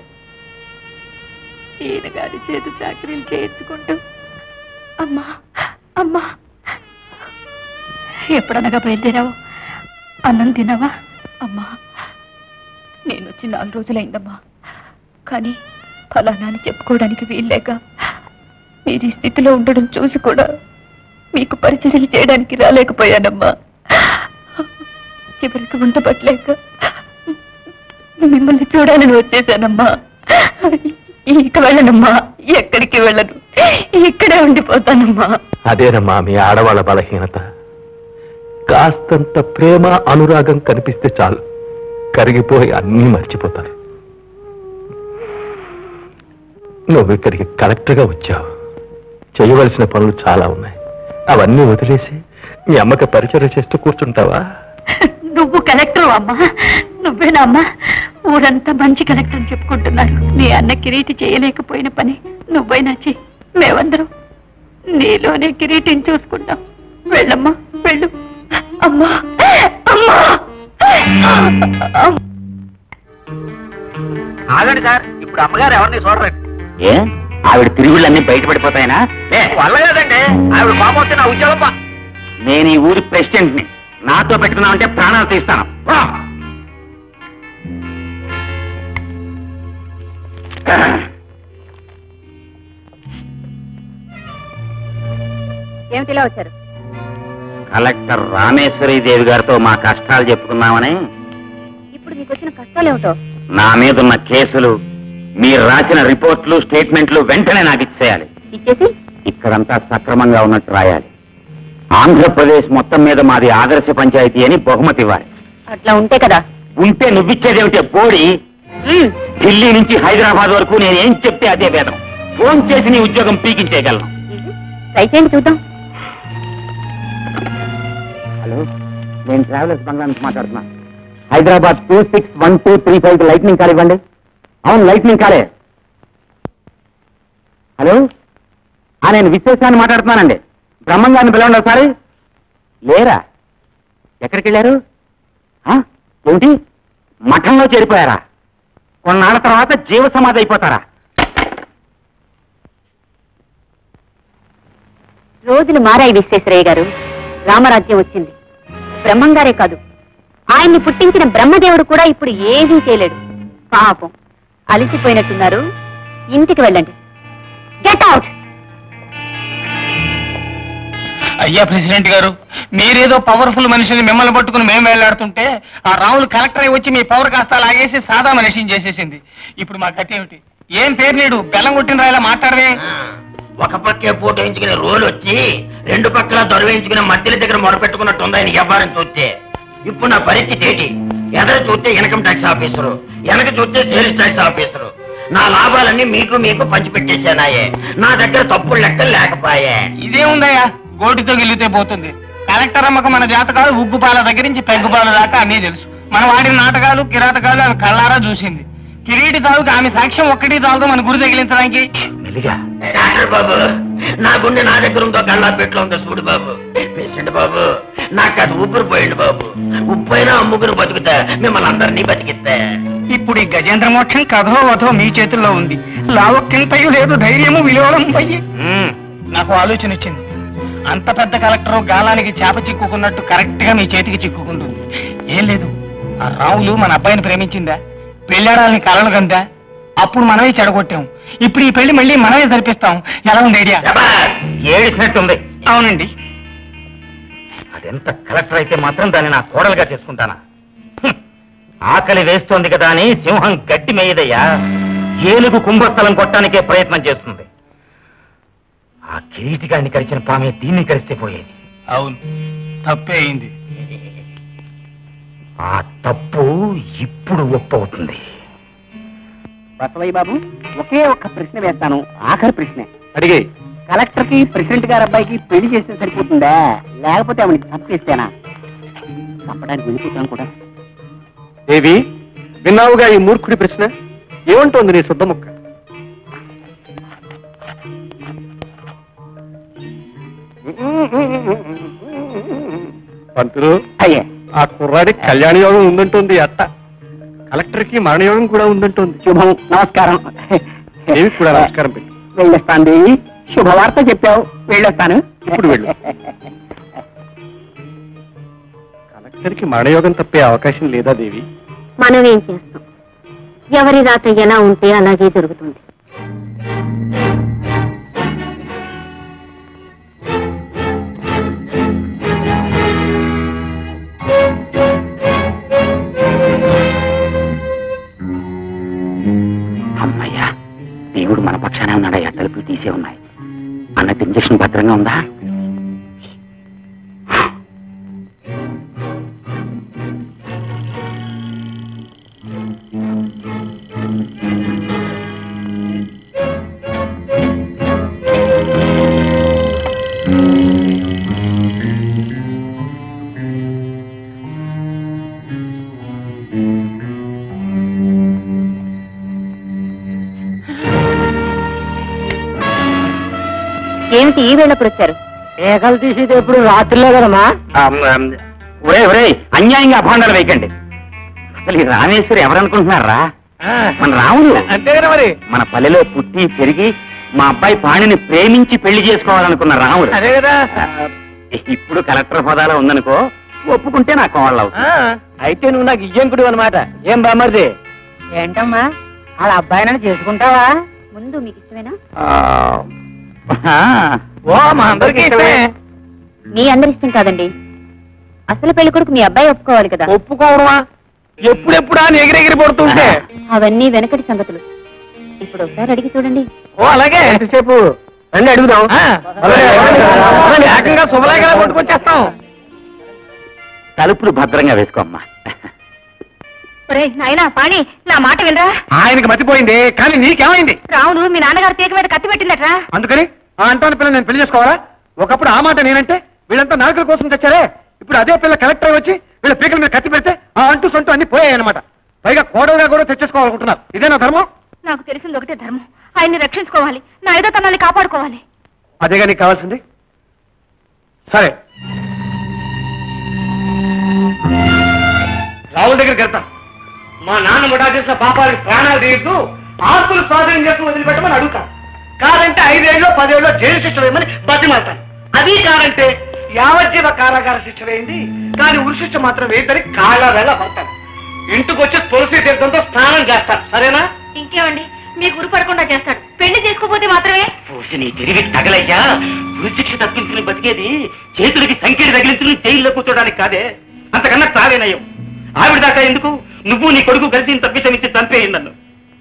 ఈయన గారి చేతి చాకరీలు చేయించుకుంటూ అమ్మా అమ్మా ఎప్పుడనగా బయలుదేరావు అన్నం తినవా అమ్మా నేను వచ్చి నాలుగు రోజులైందమ్మా కానీ ఫలానా అని చెప్పుకోవడానికి వీల్లేక మీరు ఈ స్థితిలో ఉండడం చూసి కూడా మీకు పరిచర్యలు చేయడానికి రాలేకపోయానమ్మా చివరికి ఉండబట్టలేక మిమ్మల్ని చూడాలని వచ్చేసానమ్మా ఇక వెళ్ళనమ్మా ఎక్కడికి వెళ్ళను ఇక్కడే ఉండిపోతానమ్మా అదేనమ్మా మీ ఆడవాళ్ళ బలహీనత కాస్తంత ప్రేమ అనురాగం కనిపిస్తే చాలు కరిగిపోయి అన్నీ మర్చిపోతారు నువ్వు ఇక్కడికి కలెక్టర్గా వచ్చావు చేయవలసిన పనులు చాలా ఉన్నాయి అవన్నీ వదిలేసి మీ అమ్మకి పరిచయం చేస్తూ కూర్చుంటావా నువ్వు కలెక్టర్ అమ్మా నువ్వేనా అమ్మా ఊరంతా మంచి కలెక్టర్ అని చెప్పుకుంటున్నారు నీ అన్న కిరీటి చేయలేకపోయిన పని నువ్వైనా చెయ్యి మేమందరం నీలోనే కిరీటిని చూసుకుంటాం వెళ్ళమ్మా వెళ్ళు అమ్మా అమ్మా ఆగండి సార్ ఇప్పుడు అమ్మగారు ఎవరిని చూడరండి ఏ ఆవిడ తిరుగుళ్ళన్నీ బయటపడిపోతాయనా ఏ, వల్ల కదండి ఆవిడ కోపం వస్తే నా ఉద్యోగం పా- నేను ఈ ఊరి ప్రెసిడెంట్ ని నాతో పెట్టుకున్నావంటే ప్రాణాలు తీస్తాను రా. ఏమిటిలా వచ్చారు కలెక్టర్ రామేశ్వరి దేవి గారితో మా కష్టాలు చెప్పుకున్నామని ఇప్పుడు మీకు వచ్చిన కష్టాలేమిటో నా మీద ఉన్న కేసులు మీరు రాసిన రిపోర్ట్లు స్టేట్మెంట్లు వెంటనే నాకు ఇచ్చేయాలి ఇచ్చేసి ఇక్కడంతా సక్రమంగా ఉన్నట్టు రాయాలి ఆంధ్రప్రదేశ్ మొత్తం మీద మాది ఆదర్శ పంచాయతీ అని బహుమతి ఇవ్వాలి అట్లా ఉంటే కదా ఉంటే నువ్విచ్చేదేమిటే పోడి ఉమ్, ఢిల్లీ నుంచి హైదరాబాద్ వరకు నేను ఏం చెప్తే అదే వేదం ఫోన్ చేసి నీ ఉద్యోగం పీకించేయగలను ట్రై చేయండి చూద్దాం హలో నేను ట్రావెలర్స్ బంగ్లా నుంచి మాట్లాడుతున్నా Hyderabad two six one two three five lightning call ఇవ్వండి అవును లైట్నింగ్ కాలే హలో ఆ, నేను విశ్వేశ్వరాన్ని మాట్లాడుతున్నానండి బ్రహ్మం గారిని పిలవండి ఒకసారి లేరా ఎక్కడికి వెళ్ళారు ఆ, ఏమిటి మఠంలో చేరిపోయారా కొన్నాళ్ళ తర్వాత జీవ సమాధి అయిపోతారా రోజులు మారాయి విశ్వేశ్వరయ్య గారు రామరాజ్యం వచ్చింది బ్రహ్మంగారే కాదు ఆయన్ని పుట్టించిన బ్రహ్మదేవుడు కూడా ఇప్పుడు ఏమీ చేయలేడు పాపం అలిసిపోయినట్టున్నారు ఇంటికి వెళ్ళండి గెట్ అవుట్ అయ్యా ప్రెసిడెంట్ గారు మీరేదో పవర్ఫుల్ మనిషిని మిమ్మల్ని పట్టుకుని మేము వెళ్ళాడుతుంటే ఆ రాములు కలెక్టర్ అయి వచ్చి మీ పవర్ కాస్త లాగేసి సాదా మనిషిని చేసేసింది ఇప్పుడు మా గతి ఏమిటి ఏం పేరు నేడు బెల్లం కొట్టిన రాయలా మాట్లాడవే ఒక పక్కే పూట వేయించుకునే రోలు వచ్చి రెండు పక్కల దొరవేయించుకునే మధ్యల దగ్గర మొరపెట్టుకున్నట్టు ఉందా ఆయన వ్యాపారం చూస్తే ఇప్పుడు నా పరిస్థితి ఏంటి ఎదర చూస్తే ఇన్కమ్ ట్యాక్స్ ఆఫీసరు వెనక చూస్తే సేల్స్ ట్యాక్స్ ఆఫీసరు నా లాభాలన్నీ మీకు మీకు పంచిపెట్టేశానాయే నా దగ్గర తప్పులు లెక్కలు లేకపోయే ఇదేముందయ్యా గోటితో గిల్లితే పోతుంది కలెక్టర్ అమ్మక మన జాతకాలు ఉగ్గుపాల దగ్గర నుంచి పెగ్గుపాల దాకా అన్నీ తెలుసు మనం వాడిన నాటకాలు కిరాతకాలు ఆమె కళ్ళారా చూసింది కిరీటి తాలూకు ఆమె సాక్ష్యం ఒక్కటి తాలతో మన గురి తగిలించడానికి డాక్టర్ బాబు నా గుండె నా దగ్గర ఉందో గల్లా పెట్లో ఉందో చూడు బాబు పేషెంట్ బాబు నాకు అది ఊపిరి పోయింది బాబు ఉప్పైనా అమ్ముకుని బతుకుతా మిమ్మల్ని అందరినీ బతికిస్తా ఇప్పుడు ఈ గజేంద్ర మోక్షం కథో వధో మీ చేతుల్లో ఉంది లావక్యంపై లేదు ధైర్యము విలువడం పై నాకు ఆలోచన వచ్చింది అంత పెద్ద కలెక్టర్ గాలానికి చేప చిక్కుకున్నట్టు కరెక్ట్ గా మీ చేతికి చిక్కుకుంటుంది ఏం లేదు ఆ రావులు మన అబ్బాయిని ప్రేమించిందా పెళ్ళాడాలని కలలు కందా అప్పుడు మనమే చెడగొట్టాం ఇప్పుడు ఈ పెళ్లి మళ్ళీ మనమే జరిపిస్తాం ఎలా ఉంది ఐడియా ఏడిసినట్టుంది అవునండి అదెంత కలెక్టర్ అయితే మాత్రం దాన్ని నా కోడలుగా చేసుకుంటానా హ్మ్. ఆకలి వేస్తోంది కదా అని సింహం గడ్డి మేయదయ్యా ఏనుగు కుంభస్థలం కొట్టడానికే ప్రయత్నం చేస్తుంది ఆ కిరీటిగాడిని కరిచిన పామే దీన్ని కరిస్తే పోయేది అవును తప్పే అయింది ఆ తప్పు ఇప్పుడు ఒప్పవుతుంది బసవయ్య బాబు ఒకే ఒక్క ప్రశ్న వేస్తాను ఆఖరి ప్రశ్న అడిగే కలెక్టర్ కి ప్రెసిడెంట్ గారి అబ్బాయికి పెళ్లి చేస్తే సరిపోతుందా లేకపోతే ఆవిడకి చంపేస్తేనా చంపడానికి వెళ్ళిపోతాను కూడా దేవి విన్నావుగా ఈ మూర్ఖుడి ప్రశ్న ఏమంటోంది నీ శుద్ధ ముక్క పంతులు అయ్యే ఆ కుర్రాడి కళ్యాణ యోగం ఉందంటోంది అత్త కలెక్టర్ కి మరణయోగం కూడా ఉందంటోంది శుభం నమస్కారం దేవి కూడా నమస్కారం పెట్టు వెళ్ళొస్తాను దేవి శుభవార్త చెప్పావు వెళ్ళొస్తాను ఇప్పుడు వెళ్ళు కలెక్టర్ కి మరణయోగం తప్పే అవకాశం లేదా దేవి మనం ఏం చేస్తాం ఎవరి రాత ఎలా ఉంటే అలాగే జరుగుతుంది అమ్మయ్యా దేవుడు మన పక్షానే ఉన్నాడయ్యా తలుపులు తీసే ఉన్నాయి అన్నట్టు ఇంజక్షన్ భద్రంగా ఉందా ఏమిటి ఈ వేళప్పుడు వచ్చారు ఏకలు తీసేది ఎప్పుడు రాత్రిలో కదమ్మా ఒరే ఒరే అన్యాయంగా అభాండాలు వేయకండి అసలు ఈ రామేశ్వరి ఎవరనుకుంటున్నారా మన రాముడు అంతే కదా మరి మన పల్లెలో పుట్టి పెరిగి మా అబ్బాయి పాణిని ప్రేమించి పెళ్లి చేసుకోవాలనుకున్న రాముడు అదే కదా ఇప్పుడు కలెక్టర్ హోదాలో ఉందనుకో ఒప్పుకుంటే నా కోళ్ళ ఆ, అయితే నువ్వు నాకు ఇయ్యంకుడు అనమాట ఏం బామ్మర్ది ఏంటమ్మా వాళ్ళ అబ్బాయినని చేసుకుంటావా ముందు మీకు ఇష్టమేనా ఓ మా అందరికి ఇష్టమే మీ అందరి ఇష్టం కాదండి అసలు పెళ్లి కొడుకు మీ అబ్బాయి ఒప్పుకోవాలి కదా ఒప్పుకోవడమా ఎప్పుడెప్పుడా అని ఎగిరెగిరి పడుతుంటే అవన్నీ వెనకటి సంగతులు ఇప్పుడు ఒకసారి అడిగి చూడండి ఓ అలాగే ఎంతసేపు రండి అడుగుదాం ఆ, అలాగే, అలాగే. ఏకంగా శుభలేఖలా కొట్టుకొచ్చేస్తాం తలుపులు భద్రంగా వేసుకోమ్మా ఒరే నాయనా పాణి నా మాట వినరా ఆయనకి మతిపోయింది కానీ నీకేమైంది రావును మీ నాన్నగారు తీగ మీద కత్తి పెట్టిందట్రా అందుకని ఆ అంటాను పిల్ల నేను పెళ్లి చేసుకోవాలా ఒకప్పుడు ఆ మాట నేనంటే వీళ్ళంతా నాయకుల కోసం తెచ్చారే ఇప్పుడు అదే పిల్ల కలెక్టర్ అయి వచ్చి వీళ్ళ పీకల మీద కత్తి పెడితే ఆ అంటూ సొంటూ అన్ని పోయాయి అనమాట పైగా కోడలుగా కూడా తెచ్చేసుకోవాలనుకుంటున్నారు ఇదేనా ధర్మం నాకు తెలిసింది ఒకటే ధర్మం ఆయన్ని రక్షించుకోవాలి నా ఏదో తనాన్ని కాపాడుకోవాలి అదేగా నీకు కావాల్సింది సరే రావుల దగ్గరికి వెళ్తాం మా నాన్న ముఠా చేసిన పాపాలకి ప్రాణాలు తీయద్దు ఆస్తులు స్వాధీనం చేసుకుని వదిలిపెట్టమని అడుగుతాను కాదంటే ఐదేళ్ళు పదేళ్ళు జైలు శిక్ష వేయమని బతిమాలతాను అది కాదంటే యావజ్జీవ కారాగార శిక్ష వేయండి కానీ ఉరి శిక్ష మాత్రం వేయద్దని కాళ్ళ వేళ పడతాను ఇంటికి వచ్చి తులసి తీర్థంతో స్నానం చేస్తాను సరేనా ఇంకేమండి మీకు ఉరిపడకుండా చేస్తాడు పెళ్లి చేసుకోపోతే మాత్రమే పోసి నీ తిరిగి తగలయ్యా ఉరిశిక్ష తప్పించుకుని బతికేది చేతులకి సంఖ్యలు తగిలించుకుని జైల్లో కూర్చోడానికి కాదే అంతకన్నా చాలేనయ్యం ఆవిడ దాకా ఎందుకు నువ్వు నీ కొడుకు కలిసి తప్పిసం ఇచ్చి చంపేయింది నన్ను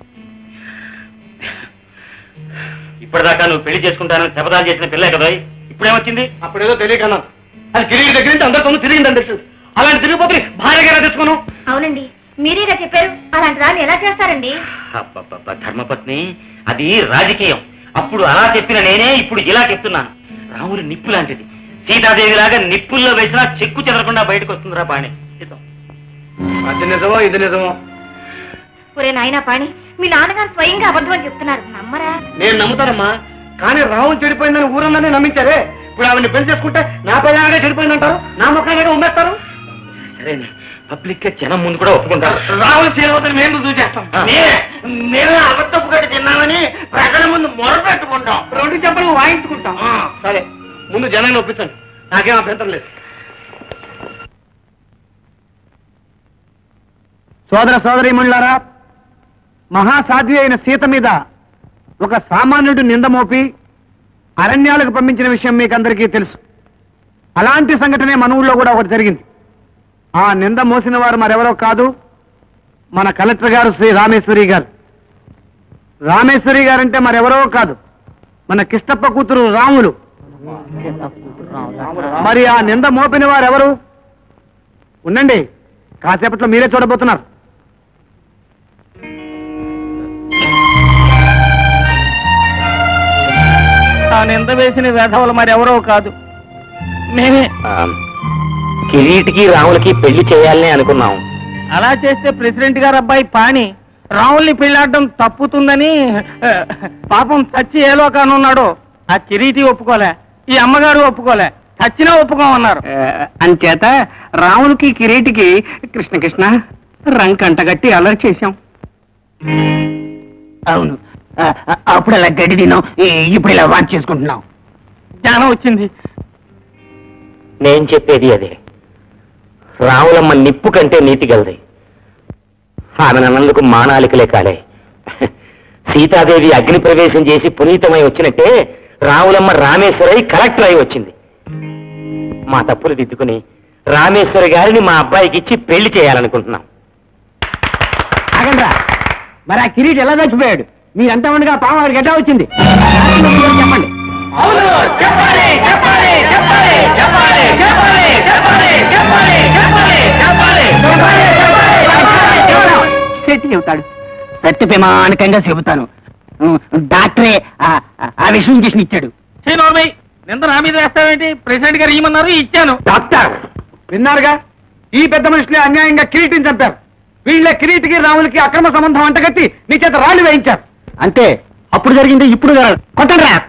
ఇప్పటిదాకా నువ్వు పెళ్లి చేసుకుంటానని శపథాలు చేసిన పిల్లే కదా ఇప్పుడేమొచ్చింది అప్పుడేదో తెలియకన్నా అది తిరిగి దగ్గర నుంచి అందరితో తిరిగిందని తెలుసు అలాంటి తిరిగిపోతే భార్యగా తెచ్చుకోను అవునండి మీరేగా చెప్పారు అలాంటి రాని ఎలా చేస్తారండి అబ్బబ్బబ్బ, ధర్మపత్ని అది రాజకీయం అప్పుడు అలా చెప్పిన నేనే ఇప్పుడు ఇలా చెప్తున్నాను రాముడి నిప్పు లాంటిది సీతాదేవి లాగా నిప్పుల్లో వేసినా చెక్కు చెదరకుండా బయటకు వస్తుందిరా బాణి నిజం. అది నిజమో ఇది నిజమో ఒరే నాయనా పాణి మీ నాన్నగారు స్వయంగా అబద్ధం అని చెప్తున్నారు నమ్మరా నేను నమ్ముతానమ్మా కానీ రావణ్ చెడిపోయిందని ఊరందరినీ నమ్మించారే ఇప్పుడు ఆవిడని పెళ్లి చేసుకుంటే నా పిల్లగా చెడిపోయిందంటారు నా ముఖాలుగా ఉమ్మేస్తారు సరేనే పబ్లిక్ గా జనం ముందు కూడా ఒప్పుకుంటారు రావుల శ్రీవతని మేము చూసేస్తాం నేను అబద్ధపు గడ్డి తిన్నామని ప్రజల ముందు మొర పెట్టుకుంటాం రెండు చెప్పలు వాయించుకుంటాం సరే ముందు జనాన్ని ఒప్పించండి నాకేం అభ్యంతరం లేదు సోదర సోదరీమణులారా మహాసాధ్వి అయిన సీత మీద ఒక సామాన్యుడు నింద మోపి అరణ్యాలకు పంపించిన విషయం మీకందరికీ తెలుసు అలాంటి సంఘటనే మన ఊళ్ళో కూడా ఒకటి జరిగింది ఆ నింద మోసిన వారు మరెవరో కాదు మన కలెక్టర్ గారు శ్రీ రామేశ్వరి గారు రామేశ్వరి గారంటే మరెవరో కాదు మన కిష్టప్ప కూతురు రాములు మరి ఆ నింద మోపిన వారు ఎవరు ఉండండి కాసేపట్లో మీరే చూడబోతున్నారు ఆ నింద వేసిన వేధవులు మరెవరో కాదు మేమే కిరీటికి రాములకి పెళ్లి చేయాలని అనుకున్నాం అలా చేస్తే ప్రెసిడెంట్ గారు అబ్బాయి పాణి రాముల్ని పెళ్లాడడం తప్పుతుందని ఆ, పాపం చచ్చి ఏ లోకానున్నాడో ఆ కిరీటి ఒప్పుకోలే ఈ అమ్మగారు ఒప్పుకోలే చచ్చినా ఒప్పుకోమన్నారు అంచేత రాములకి కిరీటికి కృష్ణ కృష్ణ రంకంటగట్టి అలర్ చేశాం అవును ఆ, ఆ, అప్పుడు అలా గడ్డి తిన్నాం ఈ- ఇప్పుడు ఇలా వాచ్ చేసుకుంటున్నాం జ్ఞానం వచ్చింది నేను చెప్పేది అదే రాములమ్మ నిప్పు కంటే నీతి గలది ఆమె నన్నందుకు మానాలికలే కాలే సీతాదేవి అగ్ని ప్రవేశం చేసి పునీతమై వచ్చినట్టే రాములమ్మ రామేశ్వరై కలెక్టర్ అయి వచ్చింది మా తప్పులు దిద్దుకుని రామేశ్వరి గారిని మా అబ్బాయికి ఇచ్చి పెళ్లి చేయాలనుకుంటున్నాం ఆగండ్రా మరి ఆ కిరీటి ఎలా చచ్చిపోయాడు మీరంతా ఉండగా పాము వాడికి ఎట్లా వచ్చింది చెప్పండి సత్య చెబుతాడు సత్య ప్రమాణికంగా చెబుతాను ఉం, డాక్టరే ఆ- ఆ- ఆ విషయం చేసి ఇచ్చాడు నోర్మై నింద నా మీద వేస్తావేంటి ప్రెసిడెంట్ గారు ఇమ్మన్నారు ఇచ్చాను డాక్టర్ విన్నారుగా ఈ పెద్ద మనుషులే అన్యాయంగా కిరీటిని చంపారు వీళ్ళ కిరీటికి రాములకి అక్రమ సంబంధం అంటగట్టి నీ చేత రాళ్ళు వేయించారు అంతే అప్పుడు జరిగింది ఇప్పుడు జరగదు. కొట్టండి రా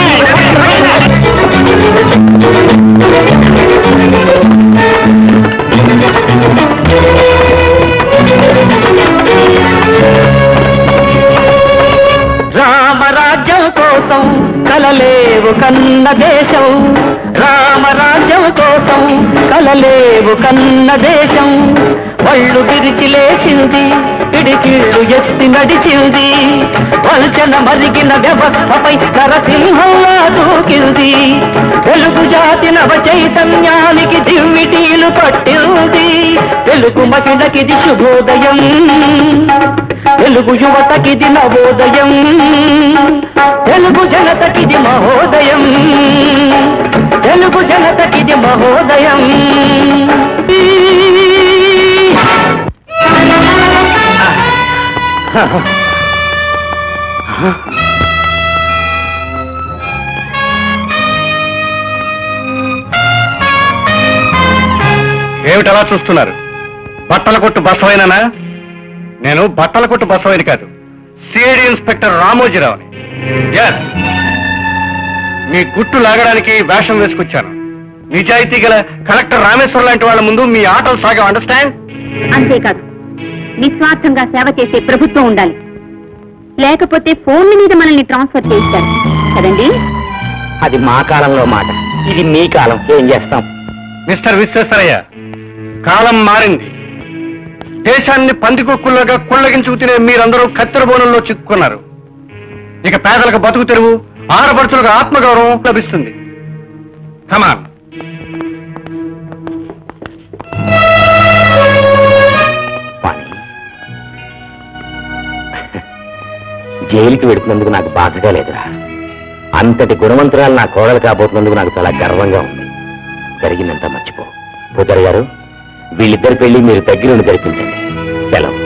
రామరాజ్యం కోసం కలలేవు కన్న దేశం రామరాజ్యం కోసం కలలేవు కన్న దేశం ఒళ్ళు విరిచి లేచింది పిడికిళ్ళు ఎత్తి నడిచింది వల్చన మరిగిన వ్యవస్థపై నరసింహంలా దూకింది తెలుగు జాతి నవ చైతన్యానికి దివ్విటీలు పట్టింది తెలుగు మహిళకిది శుభోదయం తెలుగు యువతకిది నవోదయం తెలుగు జనతకిది మహోదయం తెలుగు జనతకిది మహోదయం ఏమిటి అలా చూస్తున్నారు బట్టల కొట్టు బసవైననా నేను బట్టల కొట్టు బసవైన కాదు సిఐడి ఇన్స్పెక్టర్ రామోజీరావుని ఎస్ మీ గుట్టు లాగడానికి వేషం వేసుకొచ్చాను నిజాయితీ గల కలెక్టర్ రామేశ్వర్ లాంటి వాళ్ళ ముందు మీ ఆటలు సాగా అండర్స్టాండ్ అంతేకాదు నిస్వార్థంగా సేవ చేసే ప్రభుత్వం ఉండాలి లేకపోతే ఫోన్ల మీద మనల్ని ట్రాన్స్ఫర్ చేస్తారు కదండి అది మా కాలంలో మాట ఇది మీ కాలం ఏం చేస్తాం మిస్టర్ విశ్వేశ్వరయ్య కాలం మారింది దేశాన్ని పందికొక్కుల్లాగా కుళ్ళగించుకు తినే మీరందరూ కత్తెర బోనంలో చిక్కుకున్నారు ఇక పేదలకు బతుకు తెరువు ఆడపడుచులకు ఆత్మగౌరవం లభిస్తుంది కమాన్ వాణి జైలుకి వెడుతున్నందుకు నాకు బాధగా లేదురా అంతటి గుణవంతురాలు నా కోడలు కాబోతున్నందుకు నాకు చాలా గర్వంగా ఉంది జరిగిందంతా మర్చిపో పూజారి గారు వీళ్ళిద్దరి పెళ్లి మీరు దగ్గరుండి జరిపించండి సెలవు